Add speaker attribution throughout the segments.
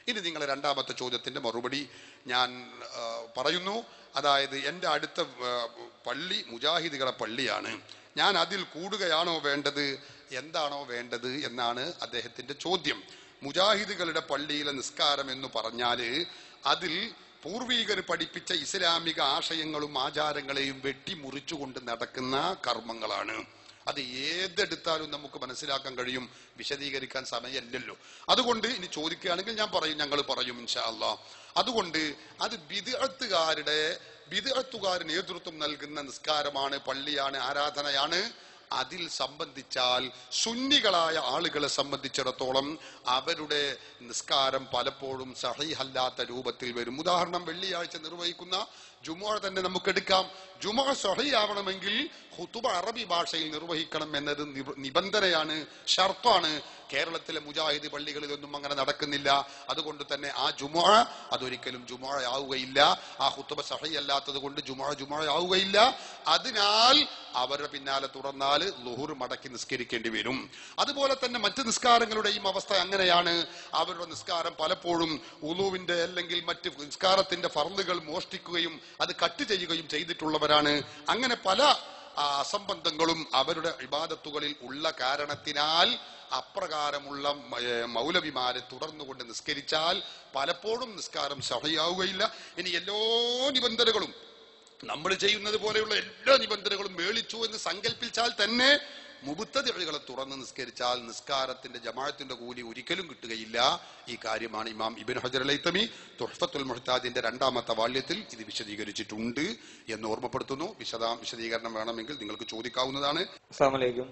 Speaker 1: ഇനി നിങ്ങൾ രണ്ടാമത്തെ ചോദ്യത്തിന്റെ മറുപടി ഞാൻ ആ, പറയുന്നു അതായത് എൻ്റെ അടുത്ത ആ, പള്ളി മുജാഹിദുകളെ പള്ളിയാണ് ഞാൻ അതിൽ കൂടുകയാണോ വേണ്ടത് എന്താണോ വേണ്ടത് എന്നാണ് അദ്ദേഹത്തിന്റെ ചോദ്യം മുജാഹിദുകളുടെ പള്ളിയിലെ നിസ്കാരം എന്ന് പറഞ്ഞാല് അതിൽ പൂർവീകർ പഠിപ്പിച്ച ഇസ്ലാമിക ആശയങ്ങളും ആചാരങ്ങളെയും വെട്ടിമുറിച്ചുകൊണ്ട് നടക്കുന്ന കർമ്മങ്ങളാണ് അത് ഏതെടുത്താലും നമുക്ക് മനസ്സിലാക്കാൻ കഴിയും വിശദീകരിക്കാൻ സമയമല്ലല്ലോ അതുകൊണ്ട് ഇനി ചോദിക്കുകയാണെങ്കിൽ ഞാൻ പറയും ഞങ്ങൾ പറയും ഇൻഷാ അല്ലാ അതുകൊണ്ട് അത് ബിദഅത്തുകാരുടെ ബിദഅത്തുകാർ നേതൃത്വം നൽകുന്ന നിസ്കാരമാണ് പള്ളിയാണ് ആരാധനയാണ് അതിൽ സംബന്ധിച്ചാൽ സുന്നികളായ ആളുകളെ സംബന്ധിച്ചിടത്തോളം അവരുടെ നിസ്കാരം പലപ്പോഴും സഹിഹല്ലാത്ത രൂപത്തിൽ വരും ഉദാഹരണം വെള്ളിയാഴ്ച നിർവഹിക്കുന്ന ജുമുഅ തന്നെ നമുക്ക് എടുക്കാം ജുമുഅ സഹിയാവണമെങ്കിൽ ഹുത്തുബ അറബി ഭാഷയിൽ നിർവഹിക്കണം എന്നത് നിബ- നിബന്ധനയാണ് ഷർത്താണ് കേരളത്തിലെ മുജാഹിദ് പള്ളികളിലൊന്നും അങ്ങനെ നടക്കുന്നില്ല അതുകൊണ്ട് തന്നെ ആ ജുമുഅ അതൊരിക്കലും ജുമുഅ ആവുകയില്ല ആ ഹുത്തുബ സഹയല്ലാത്തത് കൊണ്ട് ജുമുഅ ജുമുഅ ആവുകയില്ല അതിനാൽ അവരുടെ പിന്നാലെ തുറന്നാൽ ലുഹുർ മടക്കി നിസ്കരിക്കേണ്ടി വരും അതുപോലെ തന്നെ മറ്റ് നിസ്കാരങ്ങളുടെയും അവസ്ഥ അങ്ങനെയാണ് അവരുടെ നിസ്കാരം പലപ്പോഴും ഉളുവിന്റെ അല്ലെങ്കിൽ മറ്റ് നിസ്കാരത്തിന്റെ ഫർളുകൾ മോഷ്ടിക്കുകയും അത് കട്ട് ചെയ്യുകയും ചെയ്തിട്ടുള്ളവരാണ് അങ്ങനെ പല ആ, അസംബന്ധങ്ങളും അവരുടെ ഇബാദത്തുകളിൽ ഉള്ള കാരണത്തിനാൽ അപ്രകാരമുള്ള മ- ഏ, മൗലവിമാരെ തുടർന്നുകൊണ്ട് നിസ്കരിച്ചാൽ പലപ്പോഴും നിസ്കാരം സഹയാവുകയില്ല ഇനി എല്ലാ നിബന്ധനകളും നമ്മൾ ചെയ്യുന്നത് പോലെയുള്ള എല്ലാ നിബന്ധനകളും മേളിച്ചു എന്ന് സങ്കല്പിച്ചാൽ തന്നെ മുബുത്തതികളെ തുറന്ന് നിസ്കരിച്ചാൽ നിസ്കാരത്തിന്റെ ജമാഅത്തിന്റെ കൂലി ഒരിക്കലും കിട്ടുകയില്ല ഈ കാര്യമാണ് ഇമാം ഇബിൻ ഹജർ അലൈത്തമി തുഹഫത്തുൽ മുഹ്താദിന്റെ രണ്ടാമത്തെ വാള്യത്തിൽ ഇത് വിശദീകരിച്ചിട്ടുണ്ട് എന്ന് ഓർമ്മപ്പെടുത്തുന്നു വിശദാ വിശദീകരണം വേണമെങ്കിൽ നിങ്ങൾക്ക് ചോദിക്കാവുന്നതാണ്
Speaker 2: അസ്സാമലൈക്കും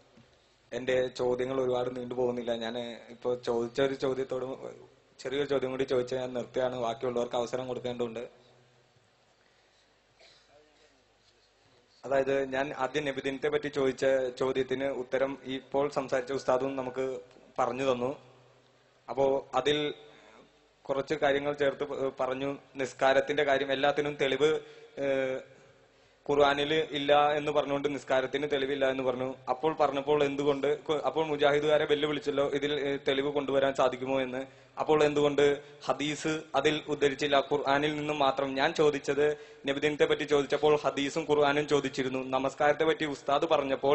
Speaker 2: എന്റെ ചോദ്യങ്ങൾ ഒരുപാട് നീണ്ടു പോകുന്നില്ല ഞാൻ ഇപ്പൊ ചോദിച്ച ഒരു ചോദ്യത്തോട് ചെറിയൊരു ചോദ്യം കൂടി ചോദിച്ചാൽ ഞാൻ നിർത്തുകയാണ് ബാക്കിയുള്ളവർക്ക് അവസരം കൊടുക്കേണ്ടതുണ്ട് അതായത് ഞാൻ ആദ്യം നബിദിനത്തെ പറ്റി ചോദിച്ച ചോദ്യത്തിന് ഉത്തരം ഇപ്പോൾ സംസാരിച്ച ഉസ്താദും നമുക്ക് പറഞ്ഞു തന്നു അപ്പോ അതിൽ കുറച്ച് കാര്യങ്ങൾ ചേർത്ത് പ- പറഞ്ഞു നിസ്കാരത്തിന്റെ കാര്യം എല്ലാത്തിനും തെളിവ് ഏഹ്, ഖുർആനിൽ ഇല്ല എന്ന് പറഞ്ഞുകൊണ്ട് നിസ്കാരത്തിന് തെളിവില്ല എന്ന് പറഞ്ഞു അപ്പോൾ പറഞ്ഞപ്പോൾ എന്തുകൊണ്ട് കു- അപ്പോൾ മുജാഹിദുകാരെ വെല്ലുവിളിച്ചല്ലോ ഇതിൽ ഏഹ്, തെളിവ് കൊണ്ടുവരാൻ സാധിക്കുമോ എന്ന് അപ്പോൾ എന്തുകൊണ്ട് ഹദീസ് അതിൽ ഉദ്ധരിച്ചില്ല ഖുർആനിൽ നിന്നും മാത്രം ഞാൻ ചോദിച്ചത് നബിദിനത്തെ പറ്റി ചോദിച്ചപ്പോൾ ഹദീസും ഖുർആനും ചോദിച്ചിരുന്നു നമസ്കാരത്തെ പറ്റി ഉസ്താദ് പറഞ്ഞപ്പോൾ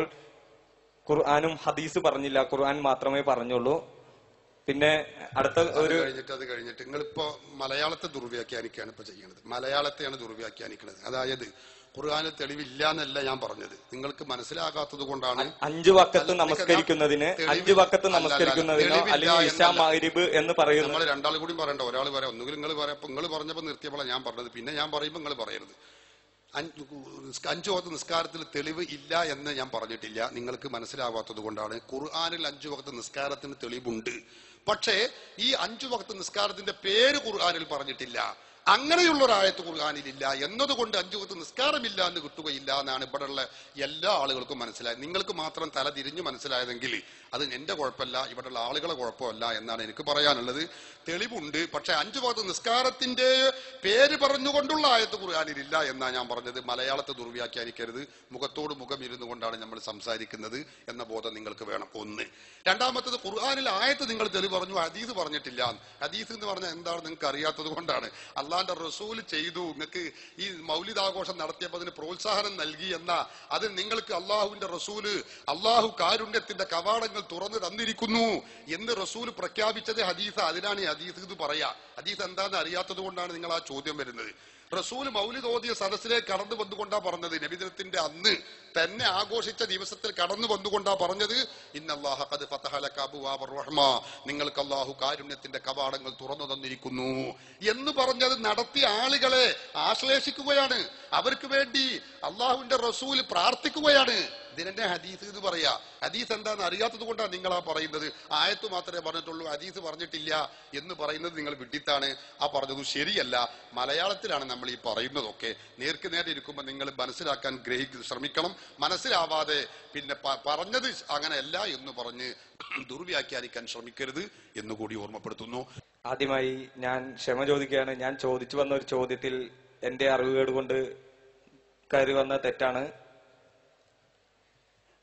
Speaker 2: ഖുർആനും ഹദീസ് പറഞ്ഞില്ല ഖുർആൻ മാത്രമേ പറഞ്ഞുള്ളൂ പിന്നെ അടുത്ത
Speaker 1: അത്
Speaker 2: ഒരു
Speaker 1: കഴിഞ്ഞിട്ട് അത് കഴിഞ്ഞിട്ട് നിങ്ങളിപ്പോ മലയാളത്തെ ദുർവ്യാഖ്യാനിക്കുകയാണ് ഇപ്പൊ ചെയ്യുന്നത് മലയാളത്തെയാണ് ദുർവ്യാഖ്യാനിക്കുന്നത് അതായത് ഖുർആാനിൽ തെളിവില്ല എന്നല്ല ഞാൻ പറഞ്ഞത് നിങ്ങൾക്ക് മനസ്സിലാകാത്തത് കൊണ്ടാണ്
Speaker 2: അഞ്ചു വക്കത്ത്
Speaker 1: അല്ല,
Speaker 2: നമസ്കരിക്കുന്നതിന്
Speaker 1: തെളിവ്
Speaker 2: അഞ്ചു വക്കത്ത്
Speaker 1: അല്ല, അല്ല,
Speaker 2: നമസ്കരിക്കുന്നതിനോ
Speaker 1: തെളിവില്ല
Speaker 2: അല്ലെങ്കിൽ ഇഷാ
Speaker 1: എന്നല്ല.
Speaker 2: മഗ്രിബ് എന്ന് പറയുന്നു
Speaker 1: നമ്മൾ രണ്ടാൾ കൂടി പറയണ്ട ഒരാൾ പറയാം ഒന്നുകിൽ നിങ്ങൾ പറയാം നിങ്ങൾ പറഞ്ഞപ്പോൾ നിർത്തിയപ്പോഴാണ് ഞാൻ പറഞ്ഞത് പിന്നെ ഞാൻ പറയുമ്പോൾ നിങ്ങൾ പറയരുത് അഞ്ച് നിസ്ക- അഞ്ചു വക്ത് നിസ്കാരത്തിൽ തെളിവ് ഇല്ല എന്ന് ഞാൻ പറഞ്ഞിട്ടില്ല നിങ്ങൾക്ക് മനസ്സിലാവാത്തത് കൊണ്ടാണ് ഖുർആാനിൽ അഞ്ചു വക്ത് നിസ്കാരത്തിന് തെളിവുണ്ട് പക്ഷേ ഈ അഞ്ചു വക്ത് നിസ്കാരത്തിന്റെ പേര് ഖുർആാനിൽ പറഞ്ഞിട്ടില്ല അങ്ങനെയുള്ള ഒരു ആയത്ത് ഖുർആാനിലില്ല എന്നതുകൊണ്ട് അഞ്ചു വക്ത് നിസ്കാരമില്ല എന്ന് കിട്ടുകയില്ല എന്നാണ് ഇവിടെയുള്ള എല്ലാ ആളുകൾക്കും മനസ്സിലായത് നിങ്ങൾക്ക് മാത്രം തല തിരിഞ്ഞു മനസ്സിലായതെങ്കിൽ അത് എന്റെ കുഴപ്പമല്ല ഇവിടെയുള്ള ആളുകളെ കുഴപ്പമല്ല എന്നാണ് എനിക്ക് പറയാനുള്ളത് തെളിവുണ്ട് പക്ഷെ അഞ്ചു വക്ത് നിസ്കാരത്തിന്റെ പേര് പറഞ്ഞുകൊണ്ടുള്ള ആയത്ത് ഖുർആാനിലില്ല എന്നാ ഞാൻ പറഞ്ഞത് മലയാളത്തെ ദുർവ്യാഖ്യാനിക്കരുത് മുഖത്തോട് മുഖം ഇരുന്നു കൊണ്ടാണ് നമ്മൾ സംസാരിക്കുന്നത് എന്ന ബോധം നിങ്ങൾക്ക് വേണം ഒന്ന് രണ്ടാമത്തത് ഖുർആാനിൽ ആയത്ത് നിങ്ങൾ തെളിവ് പറഞ്ഞു ഹദീസ് പറഞ്ഞിട്ടില്ല ഹദീസ് എന്ന് പറഞ്ഞാൽ എന്താണ് നിങ്ങൾക്ക് അറിയാത്തത് കൊണ്ടാണ് അള്ളാന്റെ റസൂൽ ചെയ്തു നിങ്ങൾക്ക് ഈ മൗലിദാഘോഷം നടത്തിയപ്പോൾ അതിന് പ്രോത്സാഹനം നൽകി എന്ന അത് നിങ്ങൾക്ക് അള്ളാഹുവിന്റെ റസൂല് അള്ളാഹു കാരുണ്യത്തിന്റെ കവാടങ്ങൾ തുറന്നു തന്നിരിക്കുന്നു എന്ന് റസൂൽ പ്രഖ്യാപിച്ചത് ഹദീസ് അതിനാണ് ഈ ഹദീസ് ഇത് പറയാ ഹദീസ് എന്താണെന്ന് അറിയാത്തത് കൊണ്ടാണ് നിങ്ങൾ ആ ചോദ്യം വരുന്നത് റസൂൽ മൗലിദ് ഓതിയ സദസ്സിലേക്ക് കടന്നു വന്നുകൊണ്ടാ പറഞ്ഞത് നബിദിനത്തിന്റെ അന്ന് തന്നെ ആഘോഷിച്ച ദിവസത്തിൽ കടന്നു വന്നുകൊണ്ടാ പറഞ്ഞത് ഇന്നല്ലാഹ ഖദ് ഫതഹ ലക അബ്വാബർ റഹ്മ നിങ്ങൾക്ക് അല്ലാഹു കാരുണ്യത്തിന്റെ കവാടങ്ങൾ തുറന്നു തന്നിരിക്കുന്നു എന്ന് പറഞ്ഞത് നടത്തിയ ആളുകളെ ആശ്ലേഷിക്കുകയാണ് അവർക്ക് വേണ്ടി അള്ളാഹുവിന്റെ റസൂൽ പ്രാർത്ഥിക്കുകയാണ് ഇതിനെ ഹദീസ് എന്ന് പറയാ ഹദീസ് എന്താന്ന് അറിയാത്തത് കൊണ്ടാണ് നിങ്ങൾ ആ പറയുന്നത് ആയത്ത് മാത്രമേ പറഞ്ഞിട്ടുള്ളൂ ഹദീസ് പറഞ്ഞിട്ടില്ല എന്ന് പറയുന്നത് നിങ്ങൾ വിഡിത്താണ് ആ പറഞ്ഞത് ശരിയല്ല മലയാളത്തിലാണ് നമ്മൾ ഈ പറയുന്നതൊക്കെ നേർക്ക് നേരെ ഇരിക്കുമ്പോൾ നിങ്ങൾ മനസ്സിലാക്കാൻ ഗ്രഹിക്ക ശ്രമിക്കണം മനസ്സിലാവാതെ പിന്നെ പ- പറഞ്ഞത് അങ്ങനെയല്ല എന്ന് പറഞ്ഞ് ദുർവ്യാഖ്യാനിക്കാൻ ശ്രമിക്കരുത് എന്നുകൂടി ഓർമ്മപ്പെടുത്തുന്നു
Speaker 2: ആദ്യമായി ഞാൻ ക്ഷമ ചോദിക്കുകയാണ് ഞാൻ ചോദിച്ചു വന്ന ഒരു ചോദ്യത്തിൽ എന്റെ അറിവുകേട് കൊണ്ട് കയറി വന്ന തെറ്റാണ്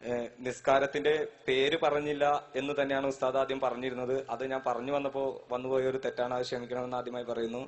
Speaker 2: ഏഹ് നിസ്കാരത്തിന്റെ പേര് പറഞ്ഞില്ല എന്ന് തന്നെയാണ് ഉസ്താദ് ആദ്യം പറഞ്ഞിരുന്നത് അത് ഞാൻ പറഞ്ഞു വന്നപ്പോ വന്നുപോയ ഒരു തെറ്റാണ് അത് ക്ഷമിക്കണമെന്ന് ആദ്യമായി പറയുന്നു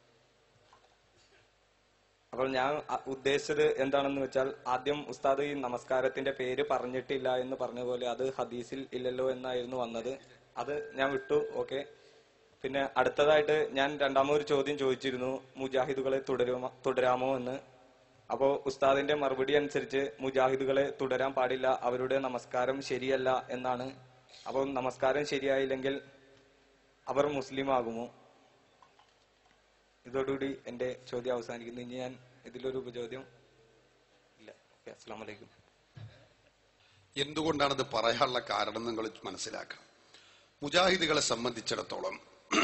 Speaker 2: അപ്പോൾ ഞാൻ അ- ഉദ്ദേശിച്ചത് എന്താണെന്ന് വെച്ചാൽ ആദ്യം ഉസ്താദ് ഈ നമസ്കാരത്തിന്റെ പേര് പറഞ്ഞിട്ടില്ല എന്ന് പറഞ്ഞ പോലെ അത് ഹദീസിൽ ഇല്ലല്ലോ എന്നായിരുന്നു വന്നത് അത് ഞാൻ വിട്ടു ഓക്കെ പിന്നെ അടുത്തതായിട്ട് ഞാൻ രണ്ടാമതൊരു ചോദ്യം ചോദിച്ചിരുന്നു മുജാഹിദുകളെ തുടരുമോ തുടരാമോ എന്ന് അപ്പോ ഉസ്താദിന്റെ മറുപടി അനുസരിച്ച് മുജാഹിദുകളെ തുടരാൻ പാടില്ല അവരുടെ നമസ്കാരം ശരിയല്ല എന്നാണ് അപ്പോൾ നമസ്കാരം ശരിയായില്ലെങ്കിൽ അവർ മുസ്ലിം ആകുമോ ഇതോടുകൂടി എന്റെ ചോദ്യം അവസാനിക്കുന്നു ഇനി ഞാൻ ഇതിലൊരു ഉപചോദ്യം ഇല്ല ഓക്കെ അസ്സാം വലൈക്കും
Speaker 1: എന്തുകൊണ്ടാണത് പറയാനുള്ള കാരണം നിങ്ങൾ മനസ്സിലാക്കണം മുജാഹിദുകളെ സംബന്ധിച്ചിടത്തോളം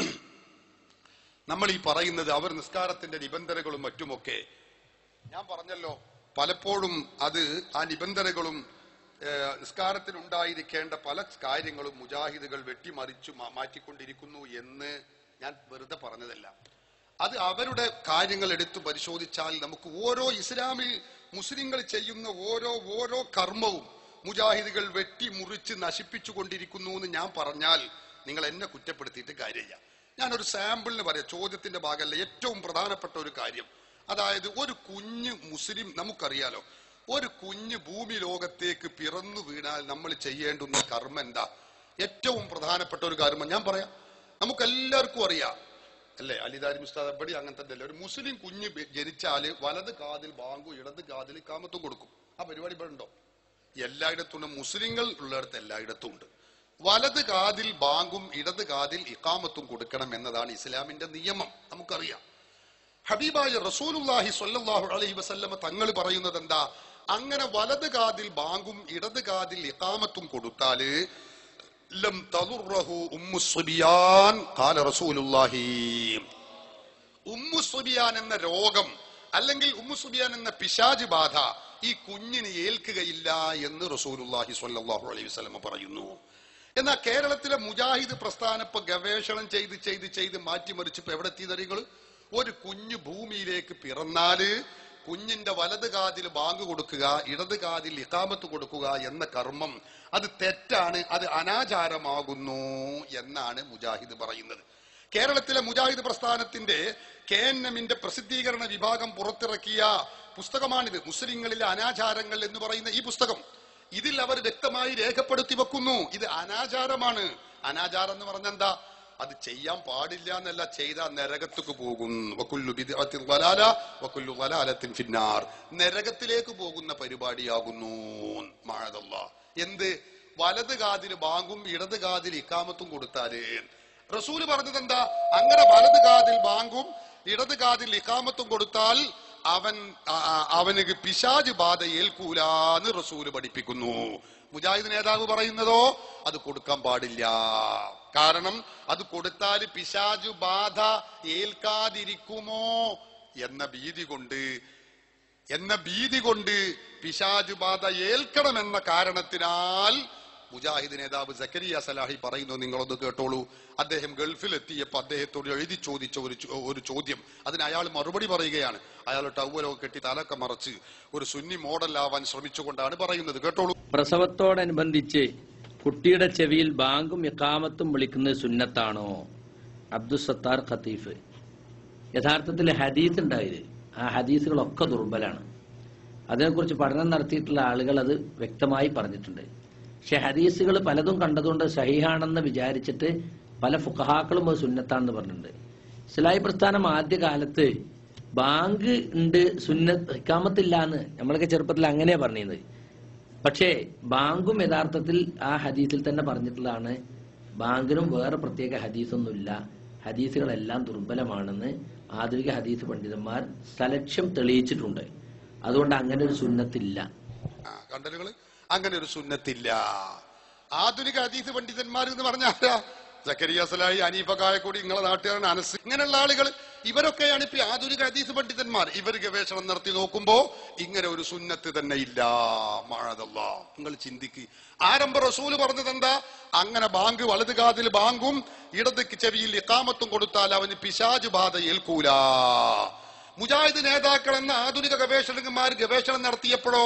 Speaker 1: നമ്മൾ ഈ പറയുന്നത് അവർ നിസ്കാരത്തിന്റെ നിബന്ധനകളും മറ്റുമൊക്കെ ഞാൻ പറഞ്ഞല്ലോ പലപ്പോഴും അത് ആ നിബന്ധനകളും ഏഹ്, നിസ്കാരത്തിനുണ്ടായിരിക്കേണ്ട പല കാര്യങ്ങളും മുജാഹിദുകൾ വെട്ടിമറിച്ചു മാ- മാറ്റിക്കൊണ്ടിരിക്കുന്നു എന്ന് ഞാൻ വെറുതെ പറഞ്ഞതല്ല അത് അവരുടെ കാര്യങ്ങൾ എടുത്തു പരിശോധിച്ചാൽ നമുക്ക് ഓരോ ഇസ്ലാമിൽ മുസ്ലിങ്ങൾ ചെയ്യുന്ന ഓരോ ഓരോ കർമ്മവും മുജാഹിദുകൾ വെട്ടി മുറിച്ച് നശിപ്പിച്ചു കൊണ്ടിരിക്കുന്നു എന്ന് ഞാൻ പറഞ്ഞാൽ നിങ്ങൾ എന്നെ കുറ്റപ്പെടുത്തിയിട്ട് കാര്യമില്ല ഞാനൊരു സാമ്പിളിന് പറയാം ചോദ്യത്തിന്റെ ഭാഗമല്ല ഏറ്റവും പ്രധാനപ്പെട്ട ഒരു കാര്യം അതായത് ഒരു കുഞ്ഞ് മുസ്ലിം നമുക്കറിയാലോ ഒരു കുഞ്ഞ് ഭൂമി ലോകത്തേക്ക് പിറന്നു വീണാൽ നമ്മൾ ചെയ്യേണ്ടുന്ന കർമ്മം എന്താ ഏറ്റവും പ്രധാനപ്പെട്ട ഒരു കർമ്മം ഞാൻ പറയാം നമുക്കെല്ലാവർക്കും അറിയാം അല്ലേ അലിദാരി മുസ്താദ് അബ്ബടി അങ്ങനത്തെ അല്ലേ ഒരു മുസ്ലിം കുഞ്ഞ് ബെ- ജനിച്ചാല് വലത് കാതിൽ ബാങ്കും ഇടത് കാതിൽ കാമത്തും കൊടുക്കും ആ പരിപാടി ഇവിടെ ഉണ്ടോ എല്ലായിടത്തും ഉണ്ട് മുസ്ലിങ്ങൾ ഉള്ളിടത്ത് എല്ലായിടത്തും ഉണ്ട് വലത് കാതിൽ ബാങ്കും ഇടത് കാതിൽ ഇക്കാമത്തും കൊടുക്കണം എന്നതാണ് ഇസ്ലാമിന്റെ നിയമം നമുക്കറിയാം ഹബീബായ റസൂലുല്ലാഹി സ്വല്ലല്ലാഹു അലൈഹി വസല്ലമ തങ്ങൾ പറയുന്നത് എന്താ അങ്ങനെ വലത് കാതിൽ ബാങ്കും ഇടത് കാതിൽ ഇഖാമത്തും കൊടുത്താല് ലം തദുറഹു ഉമ്മു സുബിയാൻ ഖാല റസൂലുള്ളാഹി ഉമ്മു സുബിയാൻ എന്ന രോഗം അല്ലെങ്കിൽ ഉമ്മു സുബിയാൻ എന്ന പിശാജ് ബാധ ഈ കുഞ്ഞിന് ഏൽക്കുകയില്ല എന്ന് റസൂലുള്ളാഹി സ്വല്ലല്ലാഹു അലൈഹി വസല്ലമ പറയുന്നു എന്നാൽ കേരളത്തിലെ മുജാഹിദ് പ്രസ്ഥാനം ഇപ്പൊ ഗവേഷണം ചെയ്ത് ചെയ്ത് ചെയ്ത് മാറ്റിമറിച്ച് ഇപ്പൊ എവിടെ എത്തിയതറികൾ ഒരു കുഞ്ഞ് ഭൂമിയിലേക്ക് പിറന്നാല് കുഞ്ഞിന്റെ വലത് കാതിൽ ബാങ്ക് കൊടുക്കുക ഇടത് കാതിൽ ഇക്കാമത്ത് കൊടുക്കുക എന്ന കർമ്മം അത് തെറ്റാണ് അത് അനാചാരമാകുന്നു എന്നാണ് മുജാഹിദ് പറയുന്നത് കേരളത്തിലെ മുജാഹിദ് പ്രസ്ഥാനത്തിന്റെ കെ എൻ എമ്മിന്റെ പ്രസിദ്ധീകരണ വിഭാഗം പുറത്തിറക്കിയ പുസ്തകമാണിത് മുസ്ലിങ്ങളിലെ അനാചാരങ്ങൾ എന്ന് പറയുന്ന ഈ പുസ്തകം ഇതിൽ അവർ വ്യക്തമായി രേഖപ്പെടുത്തി വെക്കുന്നു ഇത് അനാചാരമാണ് അനാചാരം എന്ന് പറഞ്ഞെന്താ അത് ചെയ്യാൻ പാടില്ല എന്നല്ല ചെയ്ത നരകത്തേക്ക് പോകും വക്കുല്ലു ബിദ്അത്തിൻ ളലാല വക്കുല്ലു ളലാലത്തിൻ ഫിന്നാർ നരകത്തിലേക്ക് പോകുന്ന പരിപാടിയാകുന്നു മാഴതല്ല എന്ത് വലത് കാതിൽ ബാങ്കും ഇടത് കാതിൽ ഇക്കാമത്തും കൊടുത്താല് റസൂല് പറഞ്ഞത് എന്താ അങ്ങനെ വലത് കാതിൽ ബാങ്കും ഇടത് കാതിൽ ഇക്കാമത്തും കൊടുത്താൽ അവൻ ആ- ആ- അവന് പിശാജ് ബാധ ഏൽക്കൂലാന്ന് റസൂല് പഠിപ്പിക്കുന്നു മുജാഹിദ് നേതാവ് പറയുന്നതോ അത് കൊടുക്കാൻ പാടില്ല കാരണം അത് കൊടുത്താൽ പിശാജു ബാധ ഏൽക്കാതിരിക്കുമോ എന്ന ഭീതി കൊണ്ട് എന്ന ഭീതി കൊണ്ട് പിശാജു ബാധ ഏൽക്കണമെന്ന കാരണത്തിനാൽ മുജാഹിദ് നേതാവ് സക്കരിയ സലാഹി പറയുന്നത് നിങ്ങളൊന്ന് കേട്ടോളൂ അദ്ദേഹം ഗൾഫിൽ എത്തിയപ്പോൾ അദ്ദേഹത്തോട് എഴുതി ചോദിച്ച ഒരു ചോ- ഒരു ചോദ്യം അതിന് അയാൾ മറുപടി പറയുകയാണ് അയാൾ ടവലൊക്കെ കെട്ടി തലക്കെ മറച്ച് ഒരു സുന്നി മോഡലാവാൻ ശ്രമിച്ചുകൊണ്ടാണ് പറയുന്നത് കേട്ടോളൂ
Speaker 3: പ്രസവത്തോടനുബന്ധിച്ച് കുട്ടിയുടെ ചെവിയിൽ ബാങ്കും ഇക്കാമത്തും വിളിക്കുന്നത് സുന്നത്താണോ അബ്ദുസത്താർ ഖത്തീഫ് യഥാർത്ഥത്തിൽ ഹദീസ് ഉണ്ടായത് ആ ഹദീസുകളൊക്കെ ദുർബലാണ് അതിനെക്കുറിച്ച് പഠനം നടത്തിയിട്ടുള്ള ആളുകൾ അത് വ്യക്തമായി പറഞ്ഞിട്ടുണ്ട് പക്ഷെ ഹദീസുകൾ പലതും കണ്ടതുകൊണ്ട് സഹിഹാണെന്ന് വിചാരിച്ചിട്ട് പല ഫുഖഹാക്കളും അത് സുന്നത്താണെന്ന് പറഞ്ഞിട്ടുണ്ട് ഇസ്ലായി പ്രസ്ഥാനം ആദ്യകാലത്ത് ബാങ്ക് ഉണ്ട് സുന്നത്ത് ഇക്കാമത്തില്ല എന്ന് നമ്മളൊക്കെ ചെറുപ്പത്തിൽ അങ്ങനെയാ പറഞ്ഞിരുന്നത് പക്ഷേ ബാങ്കും യഥാർത്ഥത്തിൽ ആ ഹദീസിൽ തന്നെ പറഞ്ഞിട്ടുള്ളതാണ് ബാങ്കിനും വേറെ പ്രത്യേക ഹദീസൊന്നുമില്ല ഹദീസുകളെല്ലാം ദുർബലമാണെന്ന് ആധുനിക ഹദീസ് പണ്ഡിതന്മാർ സലക്ഷ്യം തെളിയിച്ചിട്ടുണ്ട് അതുകൊണ്ട് അങ്ങനെ ഒരു സുന്നത്തില്ല
Speaker 1: ആ, കണ്ടലുകള് അങ്ങനെ ഒരു സുന്നത്തില്ല ആധുനിക ഹദീസ് പണ്ഡിതന്മാർ എന്ന് പറഞ്ഞ ആരാ സക്കരിയ സലാഹി അനീഫ കായക്കൂടി നിങ്ങളെ നാട്ടുകാരൻ അനസ് ഇങ്ങനെയുള്ള ആളുകൾ ഇവരൊക്കെയാണ് ഇപ്പൊ ഈ ആധുനിക ഹദീസ് പണ്ഡിതന്മാർ ഇവർ ഗവേഷണം നടത്തി നോക്കുമ്പോ ഇങ്ങനെ ഒരു സുന്നത്ത് തന്നെ ഇല്ല മാഴതല്ല നിങ്ങൾ ചിന്തിക്ക് ആരംഭ റസൂല് പറഞ്ഞത് എന്താ അങ്ങനെ ബാങ്ക് വലത് കാതിൽ ബാങ്കും ഇടത് ചെവിയിൽ ഇക്കാമത്തും കൊടുത്താൽ അവന് പിശാജ് ബാധ ഏൽക്കൂല മുജാഹിദ് നേതാക്കൾ എന്ന ആധുനിക ഗവേഷകന്മാർ ഗവേഷണം നടത്തിയപ്പോഴോ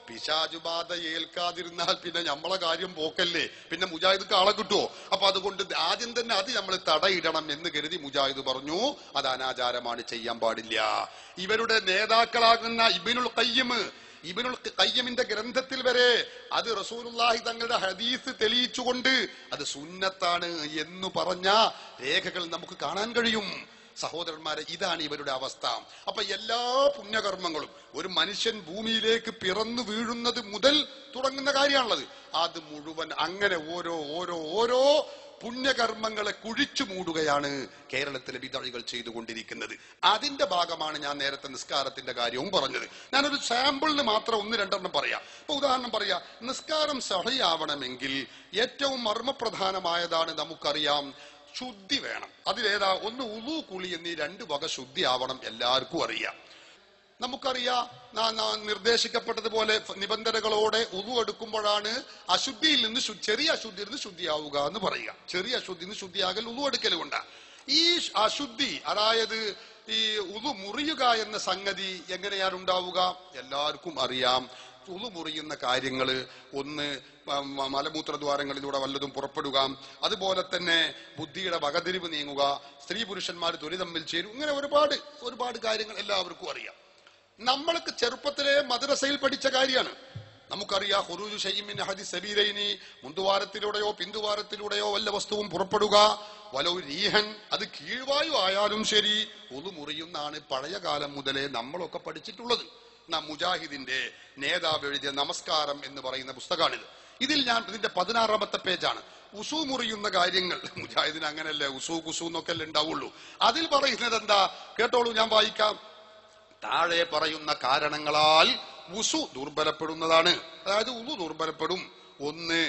Speaker 1: പിശാചുബാധ ഏൽക്കാതിരുന്നാൽ പിന്നെ നമ്മളെ കാര്യം പോക്കല്ലേ പിന്നെ മുജാഹിദ് ആളെ കിട്ടുമോ അപ്പൊ അതുകൊണ്ട് ആദ്യം തന്നെ അത് നമ്മൾ തടയിടണം എന്ന് കരുതി മുജാഹിദ് പറഞ്ഞു അത് അനാചാരമാണ് ചെയ്യാൻ പാടില്ല ഇവരുടെ നേതാക്കളാകുന്ന ഇബിനുൽ കയ്യം ഇബിനുൽ കയ്യമിന്റെ ഗ്രന്ഥത്തിൽ വരെ അത് റസൂലുള്ളാഹി തങ്ങളുടെ ഹദീസ് തെളിയിച്ചുകൊണ്ട് അത് സുന്നത്താണ് എന്ന് പറഞ്ഞ രേഖകൾ നമുക്ക് കാണാൻ കഴിയും സഹോദരന്മാരെ ഇതാണ് ഇവരുടെ അവസ്ഥ അപ്പൊ എല്ലാ പുണ്യകർമ്മങ്ങളും ഒരു മനുഷ്യൻ ഭൂമിയിലേക്ക് പിറന്നു വീഴുന്നത് മുതൽ തുടങ്ങുന്ന കാര്യമാണുള്ളത് അത് മുഴുവൻ അങ്ങനെ ഓരോ ഓരോ ഓരോ പുണ്യകർമ്മങ്ങളെ കുഴിച്ചു മൂടുകയാണ് കേരളത്തിലെ വിതഴികൾ ചെയ്തുകൊണ്ടിരിക്കുന്നത് അതിന്റെ ഭാഗമാണ് ഞാൻ നേരത്തെ നിസ്കാരത്തിന്റെ കാര്യവും പറഞ്ഞത് ഞാനൊരു സാമ്പിളിന് മാത്രം ഒന്ന് രണ്ടെണ്ണം പറയാം ഇപ്പൊ ഉദാഹരണം പറയാം നിസ്കാരം സഹയാവണമെങ്കിൽ ഏറ്റവും മർമ്മപ്രധാനമായതാണ് നമുക്കറിയാം ശുദ്ധി വേണം അതിലേതാ ഒന്ന് ഉളു കുളി എന്നീ രണ്ട് വക ശുദ്ധി ആവണം എല്ലാവർക്കും അറിയാം നമുക്കറിയാം നാ- നാ നിർദ്ദേശിക്കപ്പെട്ടതുപോലെ ഫ- നിബന്ധനകളോടെ ഉതു എടുക്കുമ്പോഴാണ് അശുദ്ധിയിൽ നിന്ന് ശു- ചെറിയ അശുദ്ധിയിൽ നിന്ന് ശുദ്ധിയാവുക എന്ന് പറയുക ചെറിയ അശുദ്ധിയിൽ നിന്ന് ശുദ്ധിയാകൽ ഉതു എടുക്കൽ കൊണ്ട് ഈ ഷ്- അശുദ്ധി അതായത് ഈ ഉതു മുറിയുക എന്ന സംഗതി എങ്ങനെയാണ് ഉണ്ടാവുക എല്ലാവർക്കും അറിയാം ഉതു മുറിയുന്ന കാര്യങ്ങള് ഒന്ന് മ- മ- മലമൂത്രദ്വാരങ്ങളിലൂടെ വല്ലതും പുറപ്പെടുക അതുപോലെ തന്നെ ബുദ്ധിയുടെ വകതിരിവ് നീങ്ങുക സ്ത്രീ പുരുഷന്മാർ തൊലി തമ്മിൽ ചേരും ഇങ്ങനെ ഒരുപാട് ഒരുപാട് കാര്യങ്ങൾ എല്ലാവർക്കും അറിയാം നമ്മൾക്ക് ചെറുപ്പത്തിലെ മദ്രസയിൽ പഠിച്ച കാര്യമാണ് നമുക്കറിയാം ഹുറൂജു ഷെയ്മിൻ ഹദി സബീലൈനി മുന്തുവാരത്തിലൂടെയോ പിന്തുവാരത്തിലൂടെയോ വല്ല വസ്തുവും പുറപ്പെടുക വലോ രീഹൻ അത് കീഴ്വായു ആയാലും ശരി ഒതു മുറിയുന്നാണ് പഴയ കാലം മുതലേ നമ്മളൊക്കെ പഠിച്ചിട്ടുള്ളത് നാം മുജാഹിദിന്റെ നേതാവ് എഴുതിയ നമസ്കാരം എന്ന് പറയുന്ന പുസ്തകമാണിത് ഇതിൽ ഞാൻ ഇതിന്റെ പതിനാറാമത്തെ പേജാണ് ഉസു മുറിയുന്ന കാര്യങ്ങൾ മുജാഹിദിന് അങ്ങനല്ലേ ഉസു കുസു എന്നൊക്കെ അല്ലേ ഉണ്ടാവുള്ളൂ അതിൽ പറയുന്നത് എന്താ കേട്ടോളൂ ഞാൻ വായിക്കാം താഴെ പറയുന്ന കാരണങ്ങളാൽ ഉസു ദുർബലപ്പെടുന്നതാണ് അതായത് ഉളു ദുർബലപ്പെടും ഒന്ന്